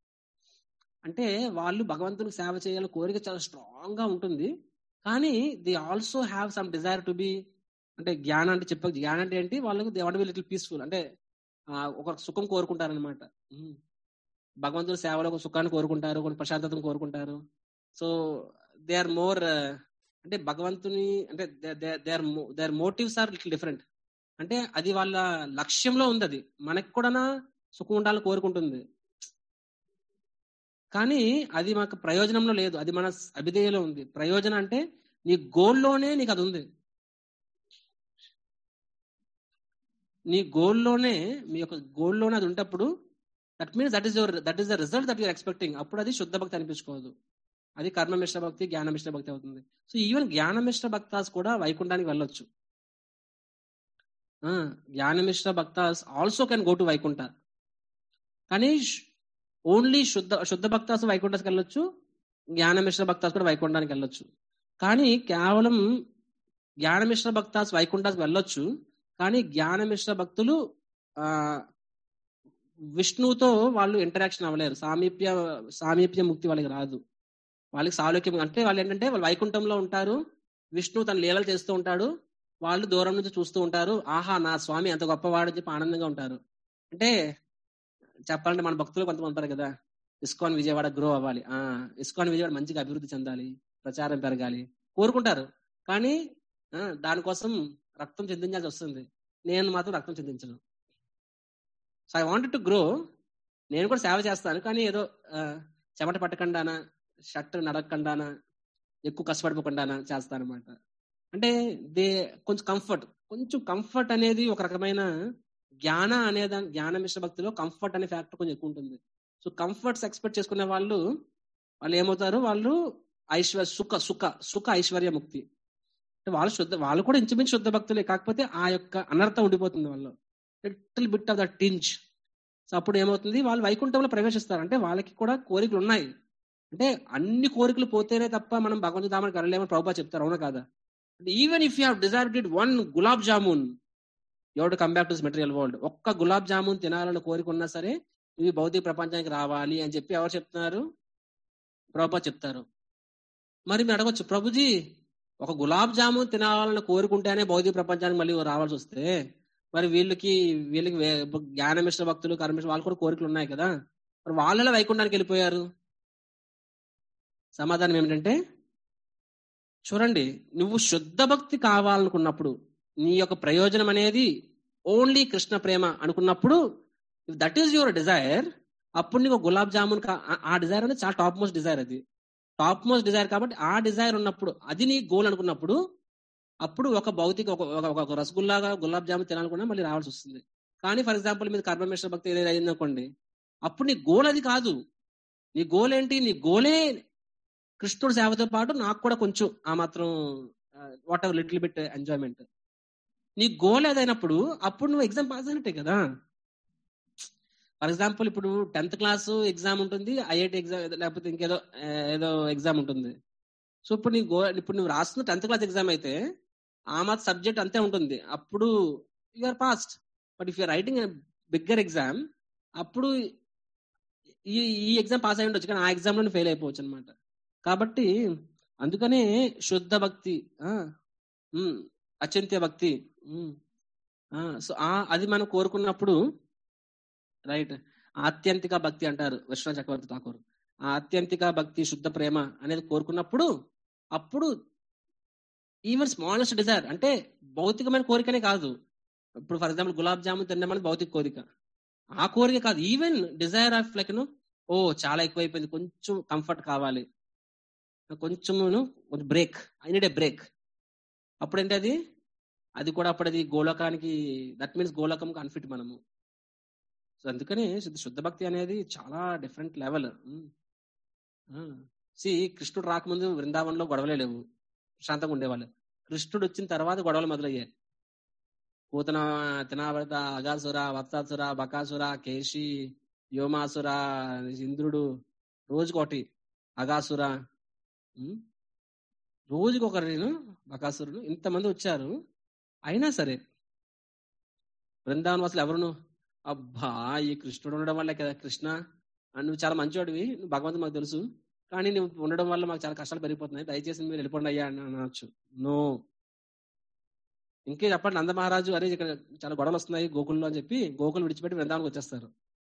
అంటే వాళ్ళు భగవంతునికి సేవ చేయాలి కోరిక చాలా స్ట్రాంగ్ గా ఉంటుంది కానీ they also have some desire to be అంటే జ్ఞానం అంటే చెప్ప జ్ఞానం అంటే ఏంటి వాళ్ళకు they want be little peaceful అంటే ఒక సుఖం కోరుకుంటారనమాట భగవంతుని సేవలో ఒక సుఖాన్ని కోరుకుంటారు కొన్ని ప్రశాంతతను కోరుకుంటారు సో దే ఆర్ మోర్ అంటే భగవంతుని అంటే they are they are motives are little different అంటే అది వాళ్ళ లక్ష్యంలో ఉంది అది మనకి కూడా సుఖం ఉండాలని కోరుకుంటుంది కానీ అది మాకు ప్రయోజనంలో లేదు అది మన అభిధేయలో ఉంది ప్రయోజనం అంటే నీ గోల్లోనే నీకు అది ఉంది నీ గోల్లోనే మీ యొక్క గోల్లోనే అది ఉంటప్పుడు that means that is your that is the result that you're expecting అప్పుడు అది శుద్ధ భక్తి అనిపించుకోదు అది కర్మ మిశ్ర భక్తి జ్ఞాన మిశ్ర భక్తి అవుతుంది సో ఈవెన్ జ్ఞాన మిశ్ర భక్తాస్ కూడా వైకుంఠానికి వెళ్ళొచ్చు జ్ఞాన మిశ్ర భక్తాస్ also can go to Vaikuntha కానీ ఓన్లీ శుద్ధ శుద్ధ భక్తాస్ వైకుంఠానికి వెళ్ళొచ్చు జ్ఞాన మిశ్ర భక్తాస్ కూడా వైకుంఠానికి వెళ్ళొచ్చు కానీ కేవలం జ్ఞాన మిశ్ర భక్తాస్ వైకుంఠానికి వెళ్ళొచ్చు కానీ జ్ఞాన మిశ్ర భక్తులు ఆ విష్ణువుతో వాళ్ళు ఇంటరాక్షన్ అవ్వలేరు సామీప్య సామీప్య ముక్తి వాళ్ళకి రాదు వాళ్ళకి సాలోక్యం అంటే వాళ్ళు ఏంటంటే వాళ్ళు వైకుంఠంలో ఉంటారు విష్ణువు తన లీలలు చేస్తూ ఉంటాడు వాళ్ళు దూరం నుంచి చూస్తూ ఉంటారు ఆహా నా స్వామి ఎంత గొప్పవాడు అని చెప్పి ఆనందంగా ఉంటారు అంటే చెప్పాలంటే మన భక్తులు కొంతమంది ఉంటారు కదా ఇస్కాన్ విజయవాడ గ్రో అవ్వాలి ఆ ఇస్కాన్ విజయవాడ మంచిగా అభివృద్ధి చెందాలి ప్రచారం పెరగాలి కోరుకుంటారు కానీ దానికోసం రక్తం చెందించాల్సి వస్తుంది నేను మాత్రం రక్తం చెందించను so I wanted to grow నేను కూడా సేవ చేస్తాను కానీ ఏదో చెమట పట్టకుండానా షర్ట్ నడకకుండానా ఎక్కువ కష్టపడిపోకుండానా చేస్తాను అనమాట అంటే దే కొంచెం కంఫర్ట్ కొంచెం కంఫర్ట్ అనేది ఒక రకమైన జ్ఞాన అనే దాని జ్ఞాన మిశ్ర భక్తిలో కంఫర్ట్ అనే ఫ్యాక్టర్ కొంచెం ఎక్కువ ఉంటుంది సో కంఫర్ట్స్ ఎక్స్పెక్ట్ చేసుకునే వాళ్ళు వాళ్ళు ఏమవుతారు వాళ్ళు ఐశ్వర్య సుఖ సుఖ సుఖ ఐశ్వర్య ముక్తి అంటే వాళ్ళు శుద్ధ వాళ్ళు కూడా ఇంచుమించు శుద్ధ భక్తులే కాకపోతే ఆ యొక్క అనర్థం ఉండిపోతుంది వాళ్ళు little bit of the tinge so అప్పుడు ఏమవుతుంది వాళ్ళు వైకుంఠంలో ప్రవేశిస్తారు అంటే వాళ్ళకి కూడా కోరికలు ఉన్నాయి అంటే అన్ని కోరికలు పోతేనే తప్ప మనం భగవంతు దామని కలలేమని ప్రభుత్వ చెప్తారు అవునా కాదా even if you have desired one gulab jamun ఎవడు come back to material world ఒక్క గులాబ్ జామున్ తినాలని కోరిక ఉన్నా సరే ఇవి భౌతిక ప్రపంచానికి రావాలి అని చెప్పి ఎవరు చెప్తున్నారు ప్రభుత్వ చెప్తారు మరి మీరు అడగచ్చు ప్రభుజీ ఒక గులాబ్ జామున్ తినాలని కోరుకుంటేనే భౌతిక ప్రపంచానికి మళ్ళీ రావాల్సి వస్తే మరి వీళ్ళకి వీళ్ళకి జ్ఞానమిశ్ర భక్తులు కర్మిశ్ర వాళ్ళు కూడా కోరికలు ఉన్నాయి కదా మరి వాళ్ళలో వైకుంఠానికి వెళ్ళిపోయారు సమాధానం ఏమిటంటే చూడండి నువ్వు శుద్ధ భక్తి కావాలనుకున్నప్పుడు నీ యొక్క ప్రయోజనం అనేది ఓన్లీ కృష్ణ ప్రేమ అనుకున్నప్పుడు దట్ ఈస్ యువర్ డిజైర్ అప్పుడు నీకు గులాబ్ జామున్ ఆ డిజైర్ అనేది చాలా టాప్ మోస్ట్ డిజైర్ అది టాప్ మోస్ట్ డిజైర్ కాబట్టి ఆ డిజైర్ ఉన్నప్పుడు అది నీ గోల్ అనుకున్నప్పుడు అప్పుడు ఒక భౌతిక ఒక ఒక రసగుల్లాగా గులాబ్ జామున్ తినాలనుకున్నా మళ్ళీ రావాల్సి వస్తుంది కానీ ఫర్ ఎగ్జాంపుల్ మీద కర్మమేశ్వర భక్తి ఏదైనా అయింది అనుకోండి అప్పుడు నీ గోల్ అది కాదు నీ గోల్ ఏంటి నీ గోలే కృష్ణుడు సేవతో పాటు నాకు కూడా కొంచెం ఆ మాత్రం whatever little bit enjoyment నీ గోల్ ఏదైనప్పుడు అప్పుడు నువ్వు ఎగ్జామ్ పాస్ అయినట్టే కదా ఫర్ ఎగ్జాంపుల్ ఇప్పుడు టెన్త్ క్లాస్ ఎగ్జామ్ ఉంటుంది ఐఐటి ఎగ్జామ్ లేకపోతే ఇంకేదో ఏదో ఎగ్జామ్ ఉంటుంది సో ఇప్పుడు నీ గో ఇప్పుడు నువ్వు రాస్తున్న టెన్త్ క్లాస్ ఎగ్జామ్ అయితే ఆ మాత్రం సబ్జెక్ట్ అంతే ఉంటుంది అప్పుడు are passed but if you're writing bigger exam అప్పుడు ఈ ఈ ఎగ్జామ్ పాస్ అయి ఉండొచ్చు కానీ ఆ ఎగ్జామ్ లో ఫెయిల్ అయిపోవచ్చు అనమాట కాబట్టి అందుకనే శుద్ధ భక్తి అచింత్య భక్తి సో ఆ అది మనం కోరుకున్నప్పుడు రైట్ ఆత్యంతిక భక్తి అంటారు విశ్వనాథ్ చక్రవర్తి ఠాకూర్ ఆ ఆత్యంతిక భక్తి శుద్ధ ప్రేమ అనేది కోరుకున్నప్పుడు అప్పుడు ఈవెన్ స్మాలెస్ట్ డిజైర్ అంటే భౌతికమైన కోరికనే కాదు ఇప్పుడు ఫర్ ఎగ్జాంపుల్ గులాబ్ జామున్ తినమని భౌతిక కోరిక ఆ కోరిక కాదు ఈవెన్ డిజైర్ ఆఫ్ లైక్ ఓ చాలా ఎక్కువైపోయింది కొంచెం కంఫర్ట్ కావాలి కొంచెం కొంచెం break I need a break అప్పుడు ఏంటి అది అది కూడా అప్పుడు అది గోళకానికి దట్ మీన్స్ గోళకంకి అన్ఫిట్ మనము సో అందుకని శుద్ధ భక్తి అనేది చాలా డిఫరెంట్ లెవెల్ సి కృష్ణుడు రాకముందు బృందావనంలో గొడవలే లేవు ప్రశాంతంగా ఉండేవాళ్ళు కృష్ణుడు వచ్చిన తర్వాత గొడవలు మొదలయ్యాయి పూతన తినావృత అగాసుర వత్సాసుర బకాసుర కేశి వ్యోమాసుర ఇంద్రుడు రోజుకొకటి అగాసుర రోజుకి ఒకరు బకాసురుడు ఇంతమంది వచ్చారు అయినా సరే బృందావనం అసలు ఎవరును అబ్బా ఈ కృష్ణుడు ఉండడం వల్ల కదా కృష్ణ నువ్వు చాలా మంచివాడివి నువ్వు భగవంతు మాకు తెలుసు కానీ నువ్వు ఉండడం వల్ల మాకు చాలా కష్టాలు పెరిగిపోతున్నాయి దయచేసి మీరు వెళ్ళిపోండి అయ్యా అని అనొచ్చు నో ఇంకే చెప్పండి నంద మహారాజు అరే ఇక్కడ చాలా గొడవలు వస్తున్నాయి గోకుల్లో అని చెప్పి గోకులు విడిచిపెట్టి బృందావనికి వచ్చేస్తారు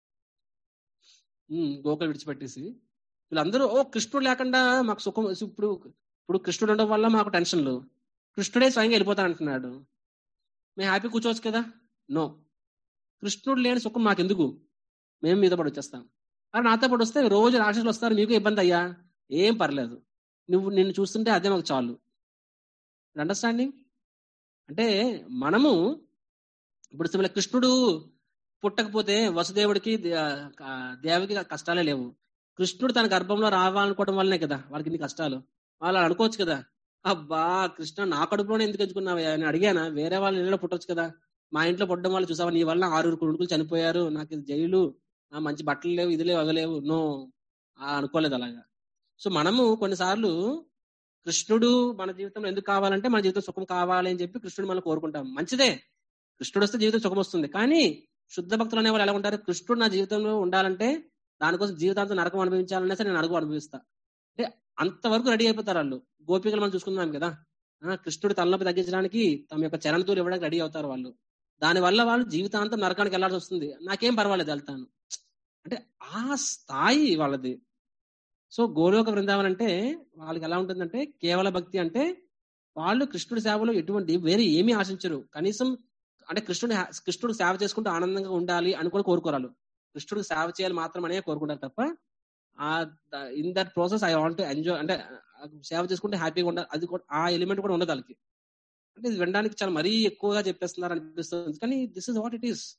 గోకులు విడిచిపెట్టేసి వీళ్ళందరూ ఓ కృష్ణుడు లేకుండా మాకు సుఖం ఇప్పుడు ఇప్పుడు కృష్ణుడు ఉండడం వల్ల మాకు టెన్షన్లు కృష్ణుడే స్వయంగా వెళ్ళిపోతాను అంటున్నాడు మేము హ్యాపీ కూర్చోవచ్చు కదా నో కృష్ణుడు లేని సుఖం మాకెందుకు మేము మీద పడి వచ్చేస్తాం మరి నాతో పాటు వస్తే రోజు రాక్షసులు వస్తారు మీకు ఇబ్బంది అయ్యా ఏం పర్లేదు నువ్వు నిన్ను చూస్తుంటే అదే మాకు చాలు అండర్స్టాండింగ్ అంటే మనము ఇప్పుడు సిమిలర్ కృష్ణుడు పుట్టకపోతే వసుదేవుడికి దే- ఆ, దేవకి కష్టాలే లేవు కృష్ణుడు తన గర్భంలో రావాలనుకోవడం వల్లనే కదా వాళ్ళకి ఇన్ని కష్టాలు వాళ్ళు అనుకోవచ్చు కదా అబ్బా కృష్ణ నా కడుపులోనే ఎందుకు ఎంచుకున్నావు అని అడిగానా వేరే వాళ్ళ ఇళ్ళలో పుట్టొచ్చు కదా మా ఇంట్లో పుట్టడం వల్ల చూసావా నీ వల్ల ఆరుగురు కొడుకులు చనిపోయారు నాకు ఇది జైలు ఆ, మంచి బట్టలు లేవు ఇది లేవు అవి లేవు నో అనుకోలేదు అలాగా సో మనము కొన్నిసార్లు కృష్ణుడు మన జీవితంలో ఎందుకు కావాలంటే మన జీవితం సుఖం కావాలి అని చెప్పి కృష్ణుడు మనం కోరుకుంటాం మంచిదే కృష్ణుడు వస్తే జీవితం సుఖం వస్తుంది కానీ శుద్ధ భక్తులు అనే వాళ్ళు ఎలా ఉంటారు కృష్ణుడు నా జీవితంలో ఉండాలంటే దానికోసం జీవితాంతం నరకం అనుభవించాలనే సరే నేను నరకం అనుభవిస్తా అంటే అంతవరకు రెడీ అయిపోతారు వాళ్ళు గోపికలు మనం చూసుకుందాం కదా ఆ, కృష్ణుడు తలనొప్పి తగ్గించడానికి తమ యొక్క చరణతూరు ఇవ్వడానికి రెడీ అవుతారు వాళ్ళు దాని వల్ల వాళ్ళు జీవితాంతం నరకానికి వెళ్లాల్సి వస్తుంది నాకేం పర్వాలేదు వెళ్తాను అంటే ఆ స్థాయి వాళ్ళది సో గోలోక బృందావన్ అంటే వాళ్ళకి ఎలా ఉంటుందంటే కేవల భక్తి అంటే వాళ్ళు కృష్ణుడి సేవలో ఎటువంటి వేరే ఏమీ ఆశించరు కనీసం అంటే కృష్ణుడి కృష్ణుడు సేవ చేసుకుంటూ ఆనందంగా ఉండాలి అనుకుని కోరుకోరాలు కృష్ణుడికి సేవ చేయాలి మాత్రమనే కోరుకుంటారు తప్ప ఆ in that process I want enjoy అంటే ఆ సేవ చేసుకుంటే హ్యాపీగా ఉండాలి అది కూడా ఆ ఎలిమెంట్ కూడా ఉండదు వాళ్ళకి అంటే ఇది వినడానికి చాలా మరీ ఎక్కువగా చెప్పేస్తున్నారు అనిపిస్తుంది కానీ this is what it is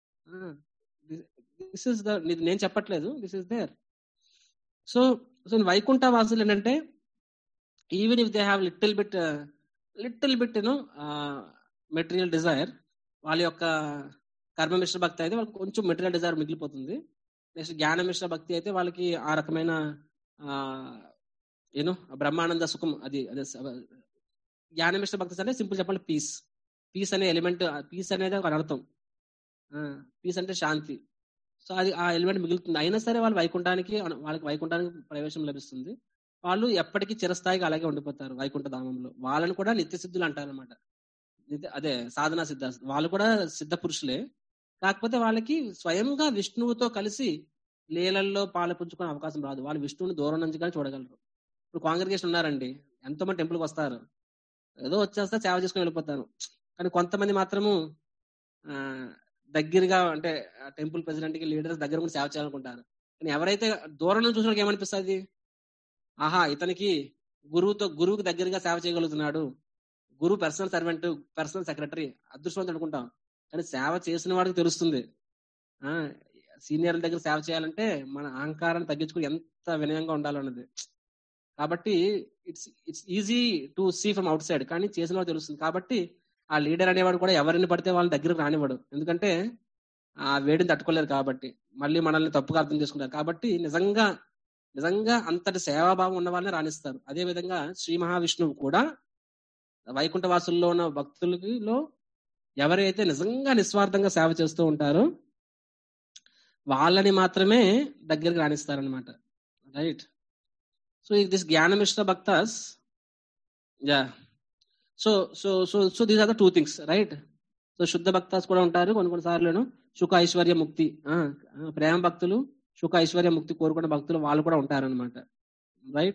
this is the నేను చెప్పట్లేదు this is there so so Vaikuntha వాసులు ఏంటంటే even if they have little bit little bit you know material desire వాళ్ళ యొక్క కర్మ మిశ్ర భక్తి అయితే వాళ్ళకి కొంచెం మెటీరియల్ డిజైర్ మిగిలిపోతుంది నెక్స్ట్ జ్ఞాన మిశ్ర భక్తి అయితే వాళ్ళకి ఆ రకమైన యూనో బ్రహ్మానంద సుఖం అది అదే స- జ్ఞాన మిశ్ర భక్తి అంటే సింపుల్ చెప్పాలి పీస్ పీస్ అనే ఎలిమెంట్ పీస్ అనేది ఒక అర్థం పీస్ అంటే శాంతి సో అది ఆ ఎలిమెంట్ మిగులుతుంది అయినా సరే వాళ్ళు వైకుంఠానికి వాళ్ళకి వైకుంఠానికి ప్రవేశం లభిస్తుంది వాళ్ళు ఎప్పటికీ చిరస్థాయిగా అలాగే ఉండిపోతారు వైకుంఠ ధామంలో వాళ్ళని కూడా నిత్య సిద్ధులు అంటారు అనమాట అదే సాధనా సిద్ధ వాళ్ళు కూడా సిద్ధ పురుషులే కాకపోతే వాళ్ళకి స్వయంగా విష్ణువుతో కలిసి లీలల్లో పాలు పుంజుకునే అవకాశం రాదు వాళ్ళు విష్ణువుని దూరం నుంచి కానీ చూడగలరు ఇప్పుడు కాంగ్రిగేషన్ ఉన్నారండి ఎంతో మంది టెంపుల్కి వస్తారు ఏదో వచ్చేస్తే సేవ చేసుకుని వెళ్ళిపోతారు కానీ కొంతమంది మాత్రము ఆ దగ్గరగా అంటే టెంపుల్ ప్రెసిడెంట్ కి లీడర్స్ దగ్గర కూడా సేవ చేయాలనుకుంటారు కానీ ఎవరైతే దూరం నుంచి చూసిన ఏమనిపిస్తుంది ఆహా ఇతనికి గురువుతో గురువుకి దగ్గరగా సేవ చేయగలుగుతున్నాడు గురువు పర్సనల్ సర్వెంట్ పర్సనల్ సెక్రటరీ అదృష్టవంతుడు అనుకుంటాం కానీ సేవ చేసిన వాడికి తెలుస్తుంది ఆ సీనియర్ల దగ్గర సేవ చేయాలంటే మన అహంకారాన్ని తగ్గించుకుని ఎంత వినయంగా ఉండాలన్నది కాబట్టి it's it's easy to see from outside కానీ చేసిన వాడు తెలుస్తుంది కాబట్టి ఆ లీడర్ అనేవాడు కూడా ఎవరిని పడితే వాళ్ళ దగ్గరకు రానివాడు ఎందుకంటే ఆ వేడిని తట్టుకోలేరు కాబట్టి మళ్ళీ మనల్ని తప్పుగా అర్థం చేసుకుంటారు కాబట్టి నిజంగా నిజంగా అంతటి సేవాభావం ఉన్న వాళ్ళని రాణిస్తారు అదే విధంగా శ్రీ మహావిష్ణువు కూడా వైకుంఠ వాసుల్లో ఉన్న భక్తులలో ఎవరైతే నిజంగా నిస్వార్థంగా సేవ చేస్తూ ఉంటారో వాళ్ళని మాత్రమే దగ్గరికి రాణిస్తారనమాట రైట్ సో దిస్ జ్ఞానమిశ్ర భక్తాస్ yeah so so so so these are the two things right so శుద్ధ భక్తాస్ కూడా ఉంటారు కొన్ని కొన్ని సార్లు సుఖ ఐశ్వర్య ముక్తి ఆ, ఆ, ప్రేమ భక్తులు సుఖ ఐశ్వర్య ముక్తి కోరుకున్న భక్తులు వాళ్ళు కూడా ఉంటారనమాట రైట్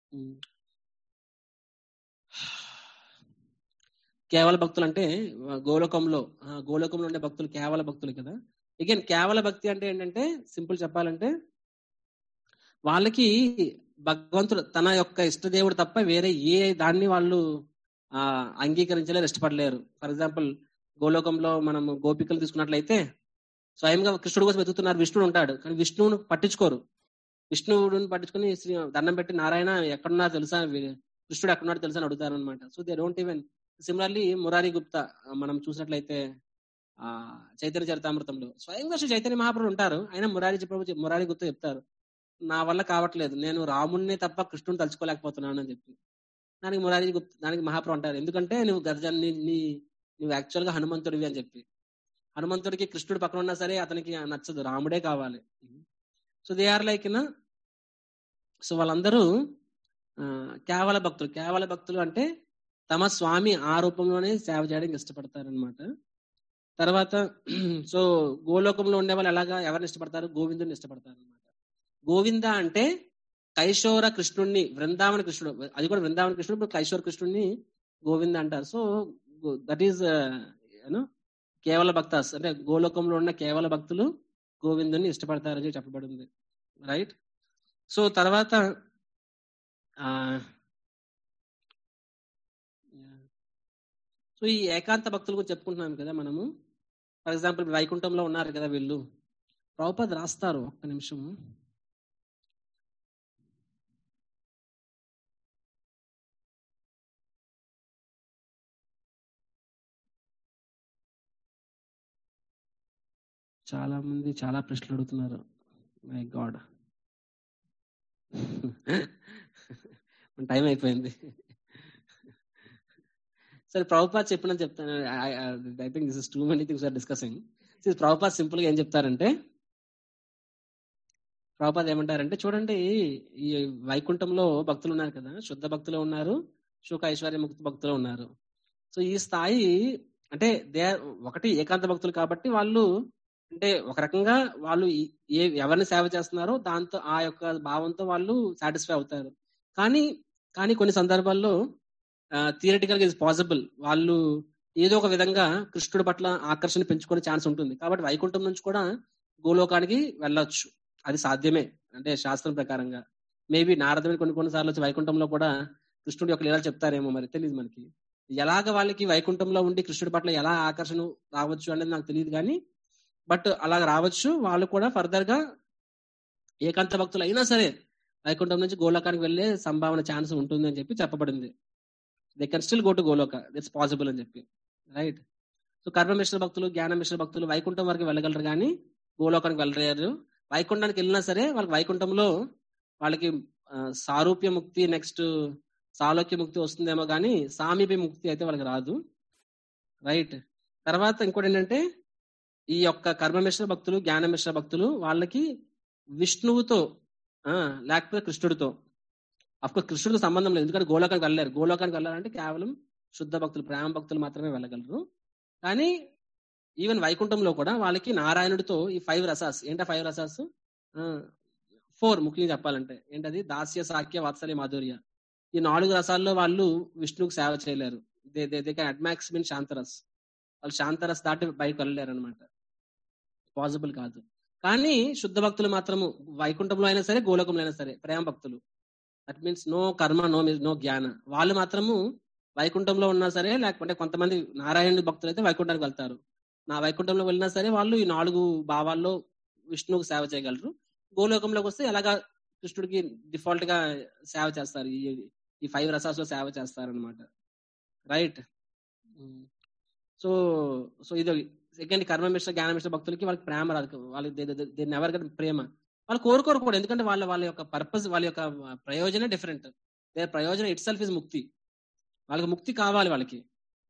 కేవల భక్తులు అంటే ఆ, గోలోకంలో ఆ, గోలోకంలో ఉండే భక్తులు కేవల భక్తులు కదా అగైన్ కేవల భక్తి అంటే ఏంటంటే సింపుల్ చెప్పాలంటే వాళ్ళకి భగవంతుడు తన యొక్క ఇష్టదేవుడు తప్ప వేరే ఏ దాన్ని వాళ్ళు ఆ అంగీకరించలేరు ఇష్టపడలేరు ఫర్ ఎగ్జాంపుల్ గోలోకంలో మనం గోపికలు తీసుకున్నట్లయితే స్వయంగా కృష్ణుడు కోసం వెతుకుతున్నారు విష్ణుడు ఉంటాడు కానీ విష్ణువును పట్టించుకోరు విష్ణువుని పట్టించుకుని శ్రీ దండం పెట్టి నారాయణ ఎక్కడున్నా తెలుసా వి- కృష్ణుడు ఎక్కడున్నాడు తెలుసా అని అడుగుతారు అనమాట so they don't even similarly Murari Gupta ఆ, మనం చూసినట్లయితే ఆ చైతన్య చరితామృతంలో స్వయంగా శ్రీ చైతన్య మహాప్రభుడు ఉంటారు ఆయన మురారి ప్రభు చెప్- మురారి గుప్తా చెప్తారు నా వల్ల కావట్లేదు నేను రాముణ్ణి తప్ప కృష్ణుని తలుచుకోలేకపోతున్నాను అని చెప్పి దానికి మురారి గుప్త దానికి మహాప్రభు అంటారు ఎందుకంటే నువ్వు గజ నీ నీ- నువ్వు యాక్చువల్ గా హనుమంతుడివి అని చెప్పి హనుమంతుడికి కృష్ణుడు పక్కన ఉన్నా సరే అతనికి నచ్చదు రాముడే కావాలి so they are like in so వాళ్ళందరూ ఆ, కేవల భక్తులు కేవల భక్తులు అంటే తమ స్వామి ఆ రూపంలోనే సేవ చేయడానికి ఇష్టపడతారనమాట తర్వాత సో గోలోకంలో ఉండే వాళ్ళు ఎలాగా ఎవరిని ఇష్టపడతారు గోవిందుని ఇష్టపడతారు అనమాట గోవింద అంటే కైశోర కృష్ణుణ్ణి వృందావన కృష్ణుడు అది కూడా వృందావన కృష్ణుడు ఇప్పుడు కైశోర కృష్ణుడిని గోవింద అంటారు సో దట్ ఈస్ యూనో కేవల భక్తాస్ అంటే గోలోకంలో ఉన్న కేవల భక్తులు గోవిందుని ఇష్టపడతారని చెప్పబడింది రైట్ సో తర్వాత సో ఈ ఏకాంత భక్తుల గురించి చెప్పుకుంటున్నాం కదా మనము ఫర్ ఎగ్జాంపుల్ వైకుంఠంలో ఉన్నారు కదా వీళ్ళు ప్రభుపద్ రాస్తారు ఒక్క నిమిషం చాలా మంది చాలా ప్రశ్నలు అడుగుతున్నారు మై గాడ్ టైం అయిపోయింది సరే ప్రభుపాద్ చెప్పిన చెప్తాను I think this is too many things are discussing Prabhupad simple గా ఏం చెప్తారంటే ప్రభుపాద్ ఏమంటారంటే చూడండి ఈ వైకుంఠంలో భక్తులు ఉన్నారు కదా శుద్ధ భక్తులు ఉన్నారు శోక ఐశ్వర్య ముక్తి భక్తులు ఉన్నారు సో ఈ స్థాయి అంటే దే ఒకటి ఏకాంత భక్తులు కాబట్టి వాళ్ళు అంటే ఒక రకంగా వాళ్ళు ఏ ఎవరిని సేవ చేస్తున్నారో దాంతో ఆ యొక్క భావంతో వాళ్ళు సాటిస్ఫై అవుతారు కానీ కానీ కొన్ని సందర్భాల్లో థియరిటికల్ గా ఇస్ పాసిబుల్ వాళ్ళు ఏదో ఒక విధంగా కృష్ణుడి పట్ల ఆకర్షణ పెంచుకునే ఛాన్స్ ఉంటుంది కాబట్టి వైకుంఠం నుంచి కూడా గోలోకానికి వెళ్ళొచ్చు అది సాధ్యమే అంటే శాస్త్రం ప్రకారంగా మేబీ నారదుని కొన్ని కొన్నిసార్లు వచ్చి వైకుంఠంలో కూడా కృష్ణుడి యొక్క లీలలు చెప్తారేమో మరి తెలియదు మనకి ఎలాగ వాళ్ళకి వైకుంఠంలో ఉండి కృష్ణుడి పట్ల ఎలా ఆకర్షణ రావచ్చు అనేది నాకు తెలియదు కానీ బట్ అలా రావచ్చు వాళ్ళు కూడా ఫర్దర్ గా ఏకాంత భక్తులు అయినా సరే వైకుంఠం నుంచి గోలోకానికి వెళ్లే సంభావన ఛాన్స్ ఉంటుంది అని చెప్పి చెప్పబడింది they can still go to Goloka it's possible అని చెప్పి రైట్ సో కర్మ మిశ్ర భక్తులు జ్ఞాన మిశ్ర భక్తులు వైకుంఠం వరకు వెళ్ళగలరు కానీ గోలోకానికి వెళ్ళలేరు వైకుంఠానికి వెళ్ళినా సరే వాళ్ళకి వైకుంఠంలో వాళ్ళకి సారూప్య ముక్తి నెక్స్ట్ సాలోక్య ముక్తి వస్తుందేమో కానీ సామీప్య ముక్తి అయితే వాళ్ళకి రాదు రైట్ తర్వాత ఇంకోటి ఏంటంటే ఈ యొక్క కర్మమిశ్ర భక్తులు జ్ఞాన మిశ్ర భక్తులు వాళ్ళకి విష్ణువుతో లేకపోతే కృష్ణుడితో అఫ్కోర్స్ కృష్ణుడికి సంబంధం లేదు ఎందుకంటే గోలోకానికి వెళ్ళారు గోలోకానికి వెళ్ళాలంటే కేవలం శుద్ధ భక్తులు ప్రేమ భక్తులు మాత్రమే వెళ్ళగలరు కానీ ఈవెన్ వైకుంఠంలో కూడా వాళ్ళకి నారాయణుడితో ఈ ఫైవ్ రసాస్ ఏంటా ఫైవ్ రసాస్ ఫోర్ ముఖ్యంగా చెప్పాలంటే ఏంటది దాస్య సాఖ్య వాత్సల్య మాధుర్య ఈ నాలుగు రసాల్లో వాళ్ళు విష్ణువుకి సేవ చేయలేరు they they they can at max mean శాంతరస్ వాళ్ళు శాంతరస్ దాటి బయటకు వెళ్ళలేరు అనమాట పాసిబుల్ కాదు కానీ శుద్ధ భక్తులు మాత్రము వైకుంఠంలో అయినా సరే గోలోకంలో అయినా సరే ప్రేమ భక్తులు that means no karma no no జ్ఞాన వాళ్ళు మాత్రము వైకుంఠంలో ఉన్నా సరే లేకపోతే కొంతమంది నారాయణ భక్తులు అయితే వైకుంఠానికి వెళ్తారు నా వైకుంఠంలో వెళ్ళినా సరే వాళ్ళు ఈ నాలుగు భావాల్లో విష్ణువుకి సేవ చేయగలరు గోలోకంలోకి వస్తే ఎలాగా కృష్ణుడికి డిఫాల్ట్ గా సేవ చేస్తారు ఈ ఈ ఫైవ్ రసాస్ లో సేవ చేస్తారు అనమాట రైట్ సో సో ఇది సెకండ్ కర్మమిశ్ర జ్ఞానమిశ్ర భక్తులకి వాళ్ళకి ప్రేమ రాదు వాళ్ళకి దీన్ని ఎవరికి ప్రేమ వాళ్ళు కోరుకోరు కూడా ఎందుకంటే వాళ్ళ వాళ్ళ యొక్క పర్పస్ వాళ్ళ యొక్క ప్రయోజనం డిఫరెంట్ దేర్ ప్రయోజనం ఇట్ సెల్ఫ్ ఇస్ ముక్తి వాళ్ళకి ముక్తి కావాలి వాళ్ళకి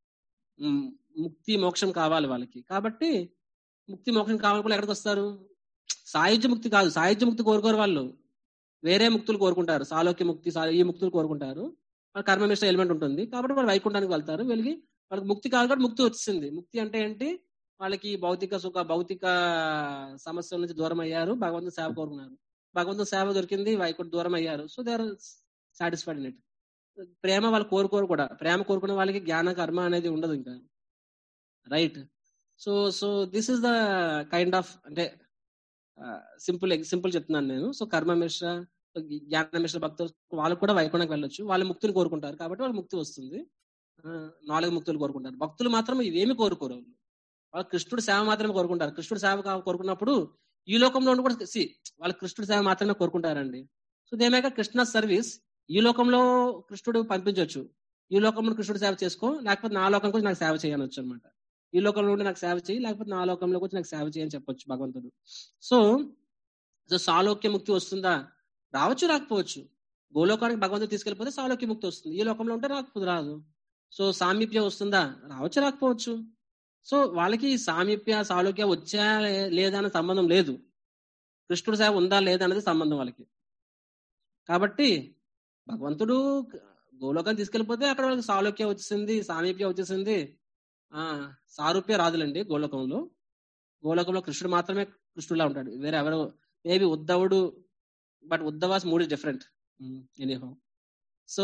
ముక్తి మోక్షం కావాలి వాళ్ళకి కాబట్టి ముక్తి మోక్షం కావాలి ఎక్కడికి వస్తారు సాయుధ్య ముక్తి కాదు సాయుధ్య ముక్తి కోరుకోరు వాళ్ళు వేరే ముక్తులు కోరుకుంటారు సాలోక్య ముక్తి ఈ ముక్తులు కోరుకుంటారు వాళ్ళ కర్మమిశ్ర ఎలిమెంట్ ఉంటుంది కాబట్టి వాళ్ళు వైకుంఠానికి వెళ్తారు వెళ్ళి వాళ్ళకి ముక్తి కాదు కాబట్టి ముక్తి వచ్చింది ముక్తి అంటే ఏంటి వాళ్ళకి భౌతిక సుఖ భౌతిక సమస్యల నుంచి దూరం అయ్యారు భగవంతుని సేవ కోరుకున్నారు భగవంతుని సేవ దొరికింది వైకుంఠ దూరం అయ్యారు so they are satisfied in it ప్రేమ వాళ్ళు కోరుకోరు కూడా ప్రేమ కోరుకునే వాళ్ళకి జ్ఞాన కర్మ అనేది ఉండదు ఇంకా right so so this is the kind of అంటే సింపుల్ సింపుల్ చెప్తున్నాను నేను సో కర్మ మిశ్ర జ్ఞాన మిశ్ర భక్తులు వాళ్ళు కూడా వైకుంఠానికి వెళ్ళొచ్చు వాళ్ళు ముక్తిని కోరుకుంటారు కాబట్టి వాళ్ళు ముక్తి వస్తుంది నాలుగు ముక్తులు కోరుకుంటారు భక్తులు మాత్రం ఇవేమి కోరుకోరు వాళ్ళు వాళ్ళు కృష్ణుడు సేవ మాత్రమే కోరుకుంటారు కృష్ణుడు సేవ కోరుకున్నప్పుడు ఈ లోకంలో ఉండి కూడా సి వాళ్ళు కృష్ణుడు సేవ మాత్రమే కోరుకుంటారండి సో దేమేక కృష్ణ సర్వీస్ ఈ లోకంలో కృష్ణుడు పంపించవచ్చు ఈ లోకంలో కృష్ణుడు సేవ చేసుకో లేకపోతే నా లోకం వచ్చి నాకు సేవ చేయనొచ్చు అనమాట ఈ లోకంలో ఉండి నాకు సేవ చేయి లేకపోతే నా లోకంలోకి వచ్చి నాకు సేవ చేయని చెప్పొచ్చు భగవంతుడు సో సో సాలోక్య ముక్తి వస్తుందా రావచ్చు రాకపోవచ్చు గోలోకానికి భగవంతుడు తీసుకెళ్ళిపోతే సాలోక్య ముక్తి వస్తుంది ఈ లోకంలో ఉంటే రాకపోతే రాదు సో సామీప్య వస్తుందా రావచ్చు రాకపోవచ్చు సో వాళ్ళకి సామీప్య సాలోక్య వచ్చా లేదా అనే సంబంధం లేదు కృష్ణుడు సేవ ఉందా లేదా అనేది సంబంధం వాళ్ళకి కాబట్టి భగవంతుడు గోలోకం తీసుకెళ్లిపోతే అక్కడ వాళ్ళకి సాలోక్య వచ్చేసింది సామీప్య వచ్చేసింది ఆ సారూప్య రాదులండి గోలోకంలో గోలోకంలో కృష్ణుడు మాత్రమే కృష్ణుడులా ఉంటాడు వేరే ఎవరు మేబీ ఉద్ధవుడు బట్ ఉద్ధవాస్ మూడు different anyhow so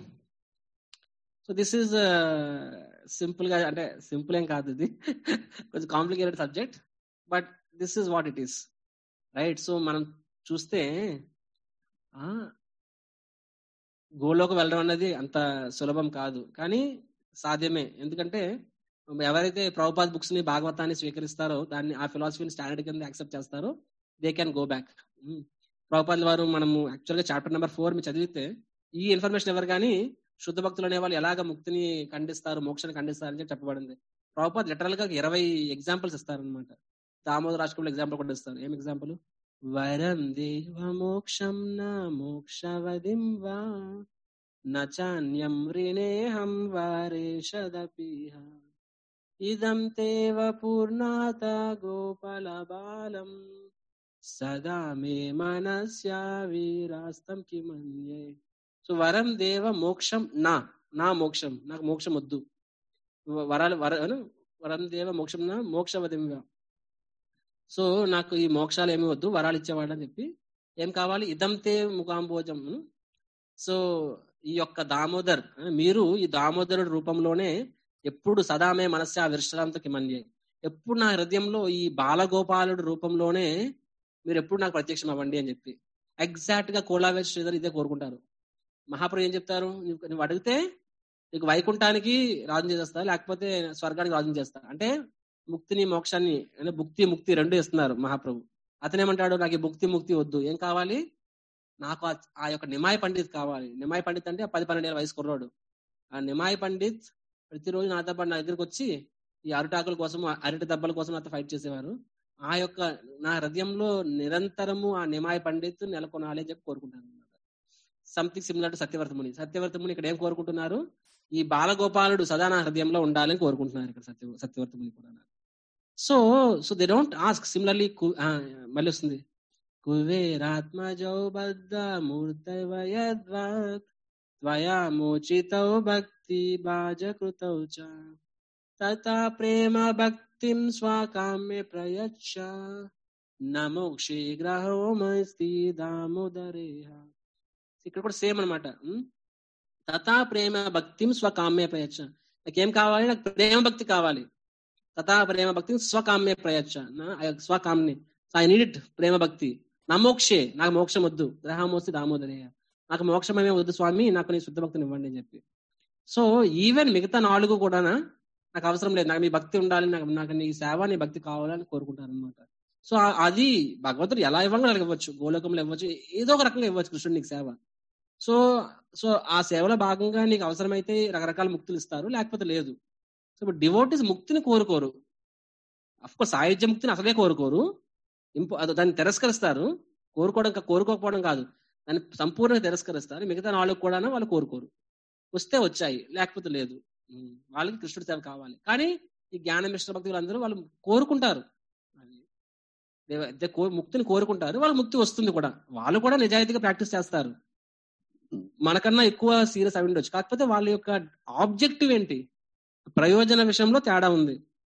so this is simple గా అంటే సింపుల్ ఏం కాదు ఇది కొంచెం complicated subject but this is what it is right so మనం చూస్తే ఆ గోలోకి వెళ్ళడం అనేది అంత సులభం కాదు కానీ సాధ్యమే ఎందుకంటే ఎవరైతే ప్రభుపాద్ బుక్స్ ని భాగవతాన్ని స్వీకరిస్తారో దాన్ని ఆ ఫిలాసఫీని స్టాండర్డ్ కింద యాక్సెప్ట్ చేస్తారో they can go back Prabhupad వారు మనము యాక్చువల్ గా చాప్టర్ నెంబర్ ఫోర్ మీరు చదివితే ఈ ఇన్ఫర్మేషన్ ఎవరు కానీ శుద్ధ భక్తులు అనే వాళ్ళు ఎలాగ ముక్తిని ఖండిస్తారు మోక్షాన్ని ఖండిస్తారు అని చెప్పి చెప్పబడింది ప్రభుపాద్ లిటరల్ గా ఇరవై ఎగ్జాంపుల్స్ ఇస్తారనమాట దామోదర రాష్ట్రంలో ఎగ్జాంపుల్ కూడా ఇస్తారు ఏం ఎగ్జాంపుల్ వరం దేవ మోక్షం నా మోక్షవదిం వా నచాన్యం రిణేహం వారేషదపిహ ఇదం తేవ పూర్ణాత గోపాల బాలం సదా మే మనస్యా వీరాస్తం కిమన్యే సో వరం దేవ మోక్షం నా నా మోక్షం నాకు మోక్షం వద్దు వరాలు వర వరం దేవ మోక్షం నా మోక్షవదింగా సో నాకు ఈ మోక్షాలు ఏమి వద్దు వరాలు ఇచ్చేవాడు అని చెప్పి ఏం కావాలి ఇదంతే ముఖాంబోజం సో ఈ యొక్క దామోదర్ మీరు ఈ దామోదరుడు రూపంలోనే ఎప్పుడు సదామే మనస్సు విశ్రాంతకి మన్యే ఎప్పుడు నా హృదయంలో ఈ బాలగోపాలుడు రూపంలోనే మీరు ఎప్పుడు నాకు ప్రత్యక్షం అవ్వండి అని చెప్పి ఎగ్జాక్ట్ గా కోలావేజ్ శ్రీధర్ ఇదే కోరుకుంటారు మహాప్రభు ఏం చెప్తారు నువ్వు నువ్వు అడిగితే నీకు వైకుంఠానికి రాజు చేసేస్తా లేకపోతే స్వర్గానికి రాజు చేస్తా అంటే ముక్తిని మోక్షాన్ని అంటే భుక్తి ముక్తి రెండు ఇస్తున్నారు మహాప్రభు అతనేమంటాడు నాకు ఈ భుక్తి ముక్తి వద్దు ఏం కావాలి నాకు ఆ యొక్క నిమాయ్ పండిత్ కావాలి నిమాయ్ పండిత్ అంటే పది పన్నెండేళ్ళ వయసు కుర్రాడు ఆ నిమాయ్ పండిత్ ప్రతిరోజు నాతో పాటు నా దగ్గరికి వచ్చి ఈ అరిటాకుల కోసం అరటి దెబ్బల కోసం నాతో ఫైట్ చేసేవారు ఆ యొక్క నా హృదయంలో నిరంతరము ఆ నిమాయ్ పండిత్ నెలకొనాలి అని చెప్పి కోరుకుంటాను అనమాట something similar to Satyavratamuni Satyavratamuni ఇక్కడ ఏం కోరుకుంటున్నారు ఈ బాలగోపాలుడు సదా నా హృదయంలో ఉండాలని కోరుకుంటున్నారు ఇక్కడ సత్య సత్యవర్తముని కూడా so so they don't ask similarly మళ్ళీ వస్తుంది కువేరాత్మజౌ బద్ధ మూర్తవయద్వాక్ త్వయా మోచితౌ భక్తి బాజకృతౌ చ తథా ప్రేమ భక్తిం స్వాకామ్య ప్రయచ్చ నమోక్షి గ్రహోమస్తి దామోదరేహ ఇక్కడ కూడా సేమ్ అనమాట తథా ప్రేమ భక్తిం స్వకామ్య ప్రయచ్చ నాకేం కావాలి నాకు ప్రేమ భక్తి కావాలి తథా ప్రేమ భక్తి స్వకామ్య ప్రయచ్చ స్వకామ్ని ఐ నీడ్ ఇట్ ప్రేమ భక్తి నా మోక్షే నాకు మోక్షం వద్దు గ్రహమోసి దామోదరేయ నాకు మోక్షమేమే వద్దు స్వామి నాకు నీ శుద్ధ భక్తిని ఇవ్వండి అని చెప్పి సో ఈవెన్ మిగతా నాలుగు కూడా నాకు అవసరం లేదు నాకు మీ భక్తి ఉండాలి నాకు నాకు నీ సేవ నీ భక్తి కావాలని కోరుకుంటారు అనమాట సో అది భగవంతుడు ఎలా ఇవ్వంగా ఇవ్వచ్చు గోలోకంలో ఇవ్వచ్చు ఏదో ఒక రకంగా ఇవ్వచ్చు కృష్ణుడు నీకు సేవ సో సో ఆ సేవలో భాగంగా నీకు అవసరమైతే రకరకాల ముక్తులు ఇస్తారు లేకపోతే లేదు సో ఇప్పుడు డివోటీస్ ముక్తిని కోరుకోరు అఫ్కోర్స్ సాయుధ్య ముక్తిని అసలే కోరుకోరు ఇంపో అది దాన్ని తిరస్కరిస్తారు కోరుకోవడం కోరుకోకపోవడం కాదు దాన్ని సంపూర్ణంగా తిరస్కరిస్తారు మిగతా నాలుగు కూడా వాళ్ళు కోరుకోరు వస్తే వచ్చాయి లేకపోతే లేదు వాళ్ళకి కృష్ణుడి సేవ కావాలి కానీ ఈ జ్ఞాన మిశ్ర భక్తులు అందరూ వాళ్ళు కోరుకుంటారు ముక్తిని కోరుకుంటారు వాళ్ళకి ముక్తి వస్తుంది కూడా వాళ్ళు కూడా నిజాయితీగా ప్రాక్టీస్ చేస్తారు మనకన్నా ఎక్కువ సీరియస్ అయి ఉండొచ్చు కాకపోతే వాళ్ళ యొక్క ఆబ్జెక్టివ్ ఏంటి ప్రయోజన విషయంలో తేడా ఉంది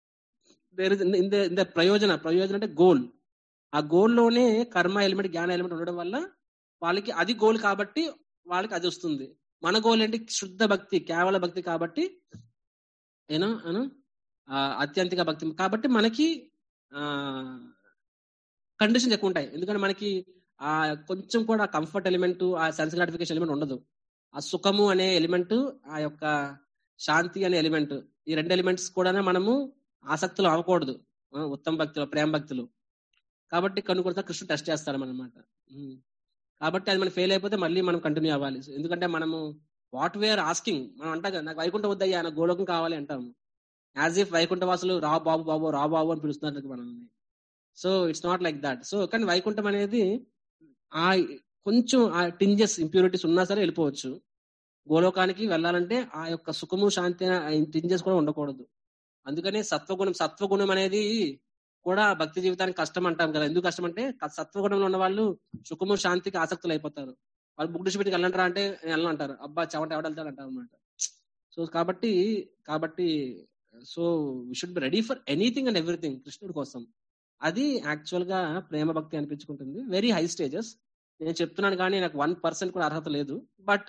ప్రయోజన ప్రయోజనం అంటే గోల్ ఆ గోల్లోనే కర్మ ఎలిమెంట్ జ్ఞాన ఎలిమెంట్ ఉండడం వల్ల వాళ్ళకి అది గోల్ కాబట్టి వాళ్ళకి అది వస్తుంది మన గోల్ ఏంటి శుద్ధ భక్తి కేవల భక్తి కాబట్టి ఏనా అను అత్యంతిక భక్తి కాబట్టి మనకి ఆ కండిషన్స్ ఎక్కువ ఉంటాయి ఎందుకంటే మనకి ఆ కొంచెం కూడా కంఫర్ట్ ఎలిమెంట్ ఆ సెన్స్ గ్రాటిఫికేషన్ ఎలిమెంట్ ఉండదు ఆ సుఖము అనే ఎలిమెంట్ ఆ యొక్క శాంతి అనే ఎలిమెంట్ ఈ రెండు ఎలిమెంట్స్ కూడా మనము ఆసక్తులు అవ్వకూడదు ఉత్తమ భక్తులు ప్రేమ భక్తులు కాబట్టి కొన్ని కొత్త కృష్ణుడు టెస్ట్ చేస్తాడు అనమాట కాబట్టి అది మనం ఫెయిల్ అయిపోతే మళ్ళీ మనం కంటిన్యూ అవ్వాలి ఎందుకంటే మనము వాట్ వేఆర్ ఆస్కింగ్ మనం అంటాం కదా నాకు వైకుంఠం వద్దయ్యా నాకు గోలోకం కావాలి అంటాము యాజ్ ఇఫ్ వైకుంఠ వాసులు రా బాబు బాబు రా బాబు అని పిలుస్తున్నారు మనల్ని so it's not like that so కానీ వైకుంఠం అనేది ఆ కొంచెం ఆ టింజెస్ ఇంప్యూరిటీస్ ఉన్నా సరే వెళ్ళిపోవచ్చు గోలోకానికి వెళ్ళాలంటే ఆ యొక్క సుఖము శాంతి టింజెస్ కూడా ఉండకూడదు అందుకనే సత్వగుణం సత్వగుణం అనేది కూడా భక్తి జీవితానికి కష్టం అంటాం కదా ఎందుకు కష్టం అంటే సత్వగుణంలో ఉన్న వాళ్ళు సుఖము శాంతికి ఆసక్తులు అయిపోతారు వాళ్ళు బుక్ డిస్ట్రిబ్యూట్కి వెళ్ళంటారా అంటే వెళ్ళను అంటారు అబ్బా చెవట ఎవడెళ్తాడు అంటారు అనమాట సో కాబట్టి కాబట్టి so we should be ready for anything and everything కృష్ణుడి కోసం అది యాక్చువల్ గా ప్రేమ భక్తి అనిపించుకుంటుంది వెరీ హై స్టేజెస్ నేను చెప్తున్నాను కానీ నాకు వన్ పర్సెంట్ కూడా అర్హత లేదు బట్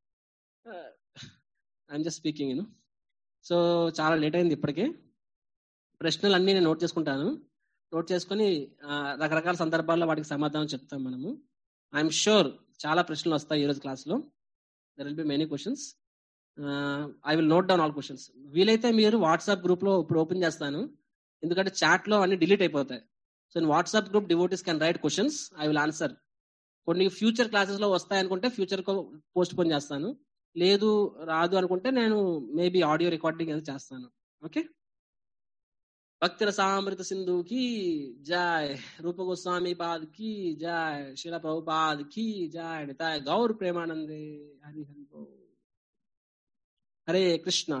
ఐఎమ్ జస్ట్ స్పీకింగ్ యూను సో చాలా లేట్ అయింది ఇప్పటికే ప్రశ్నలు అన్ని నేను నోట్ చేసుకుంటాను నోట్ చేసుకొని ఆ, రకరకాల సందర్భాల్లో వాటికి సమాధానం చెప్తాం మనము ఐఎమ్ షూర్ చాలా ప్రశ్నలు వస్తాయి ఈ రోజు క్లాస్లో there will be many questions I will note down all questions వీలైతే మీరు వాట్సాప్ గ్రూప్ లో ఇప్పుడు ఓపెన్ చేస్తాను ఎందుకంటే చాట్ లో అన్ని డిలీట్ అయిపోతాయి so in WhatsApp group devotees can write questions I will answer కొన్ని ఫ్యూచర్ క్లాసెస్ లో వస్తాయి అనుకుంటే ఫ్యూచర్ పోస్ట్ పోన్ చేస్తాను లేదు రాదు అనుకుంటే నేను మేబీ ఆడియో రికార్డింగ్ అది చేస్తాను ఓకే భక్తి రసామృత సింధు కి జయ రూప గోస్వామి పాద్ కి జయ శిల ప్రభుపాద్ కి జయ నితాయ గౌర్ ప్రేమానందే హరి హరి బోల్. హరే కృష్ణ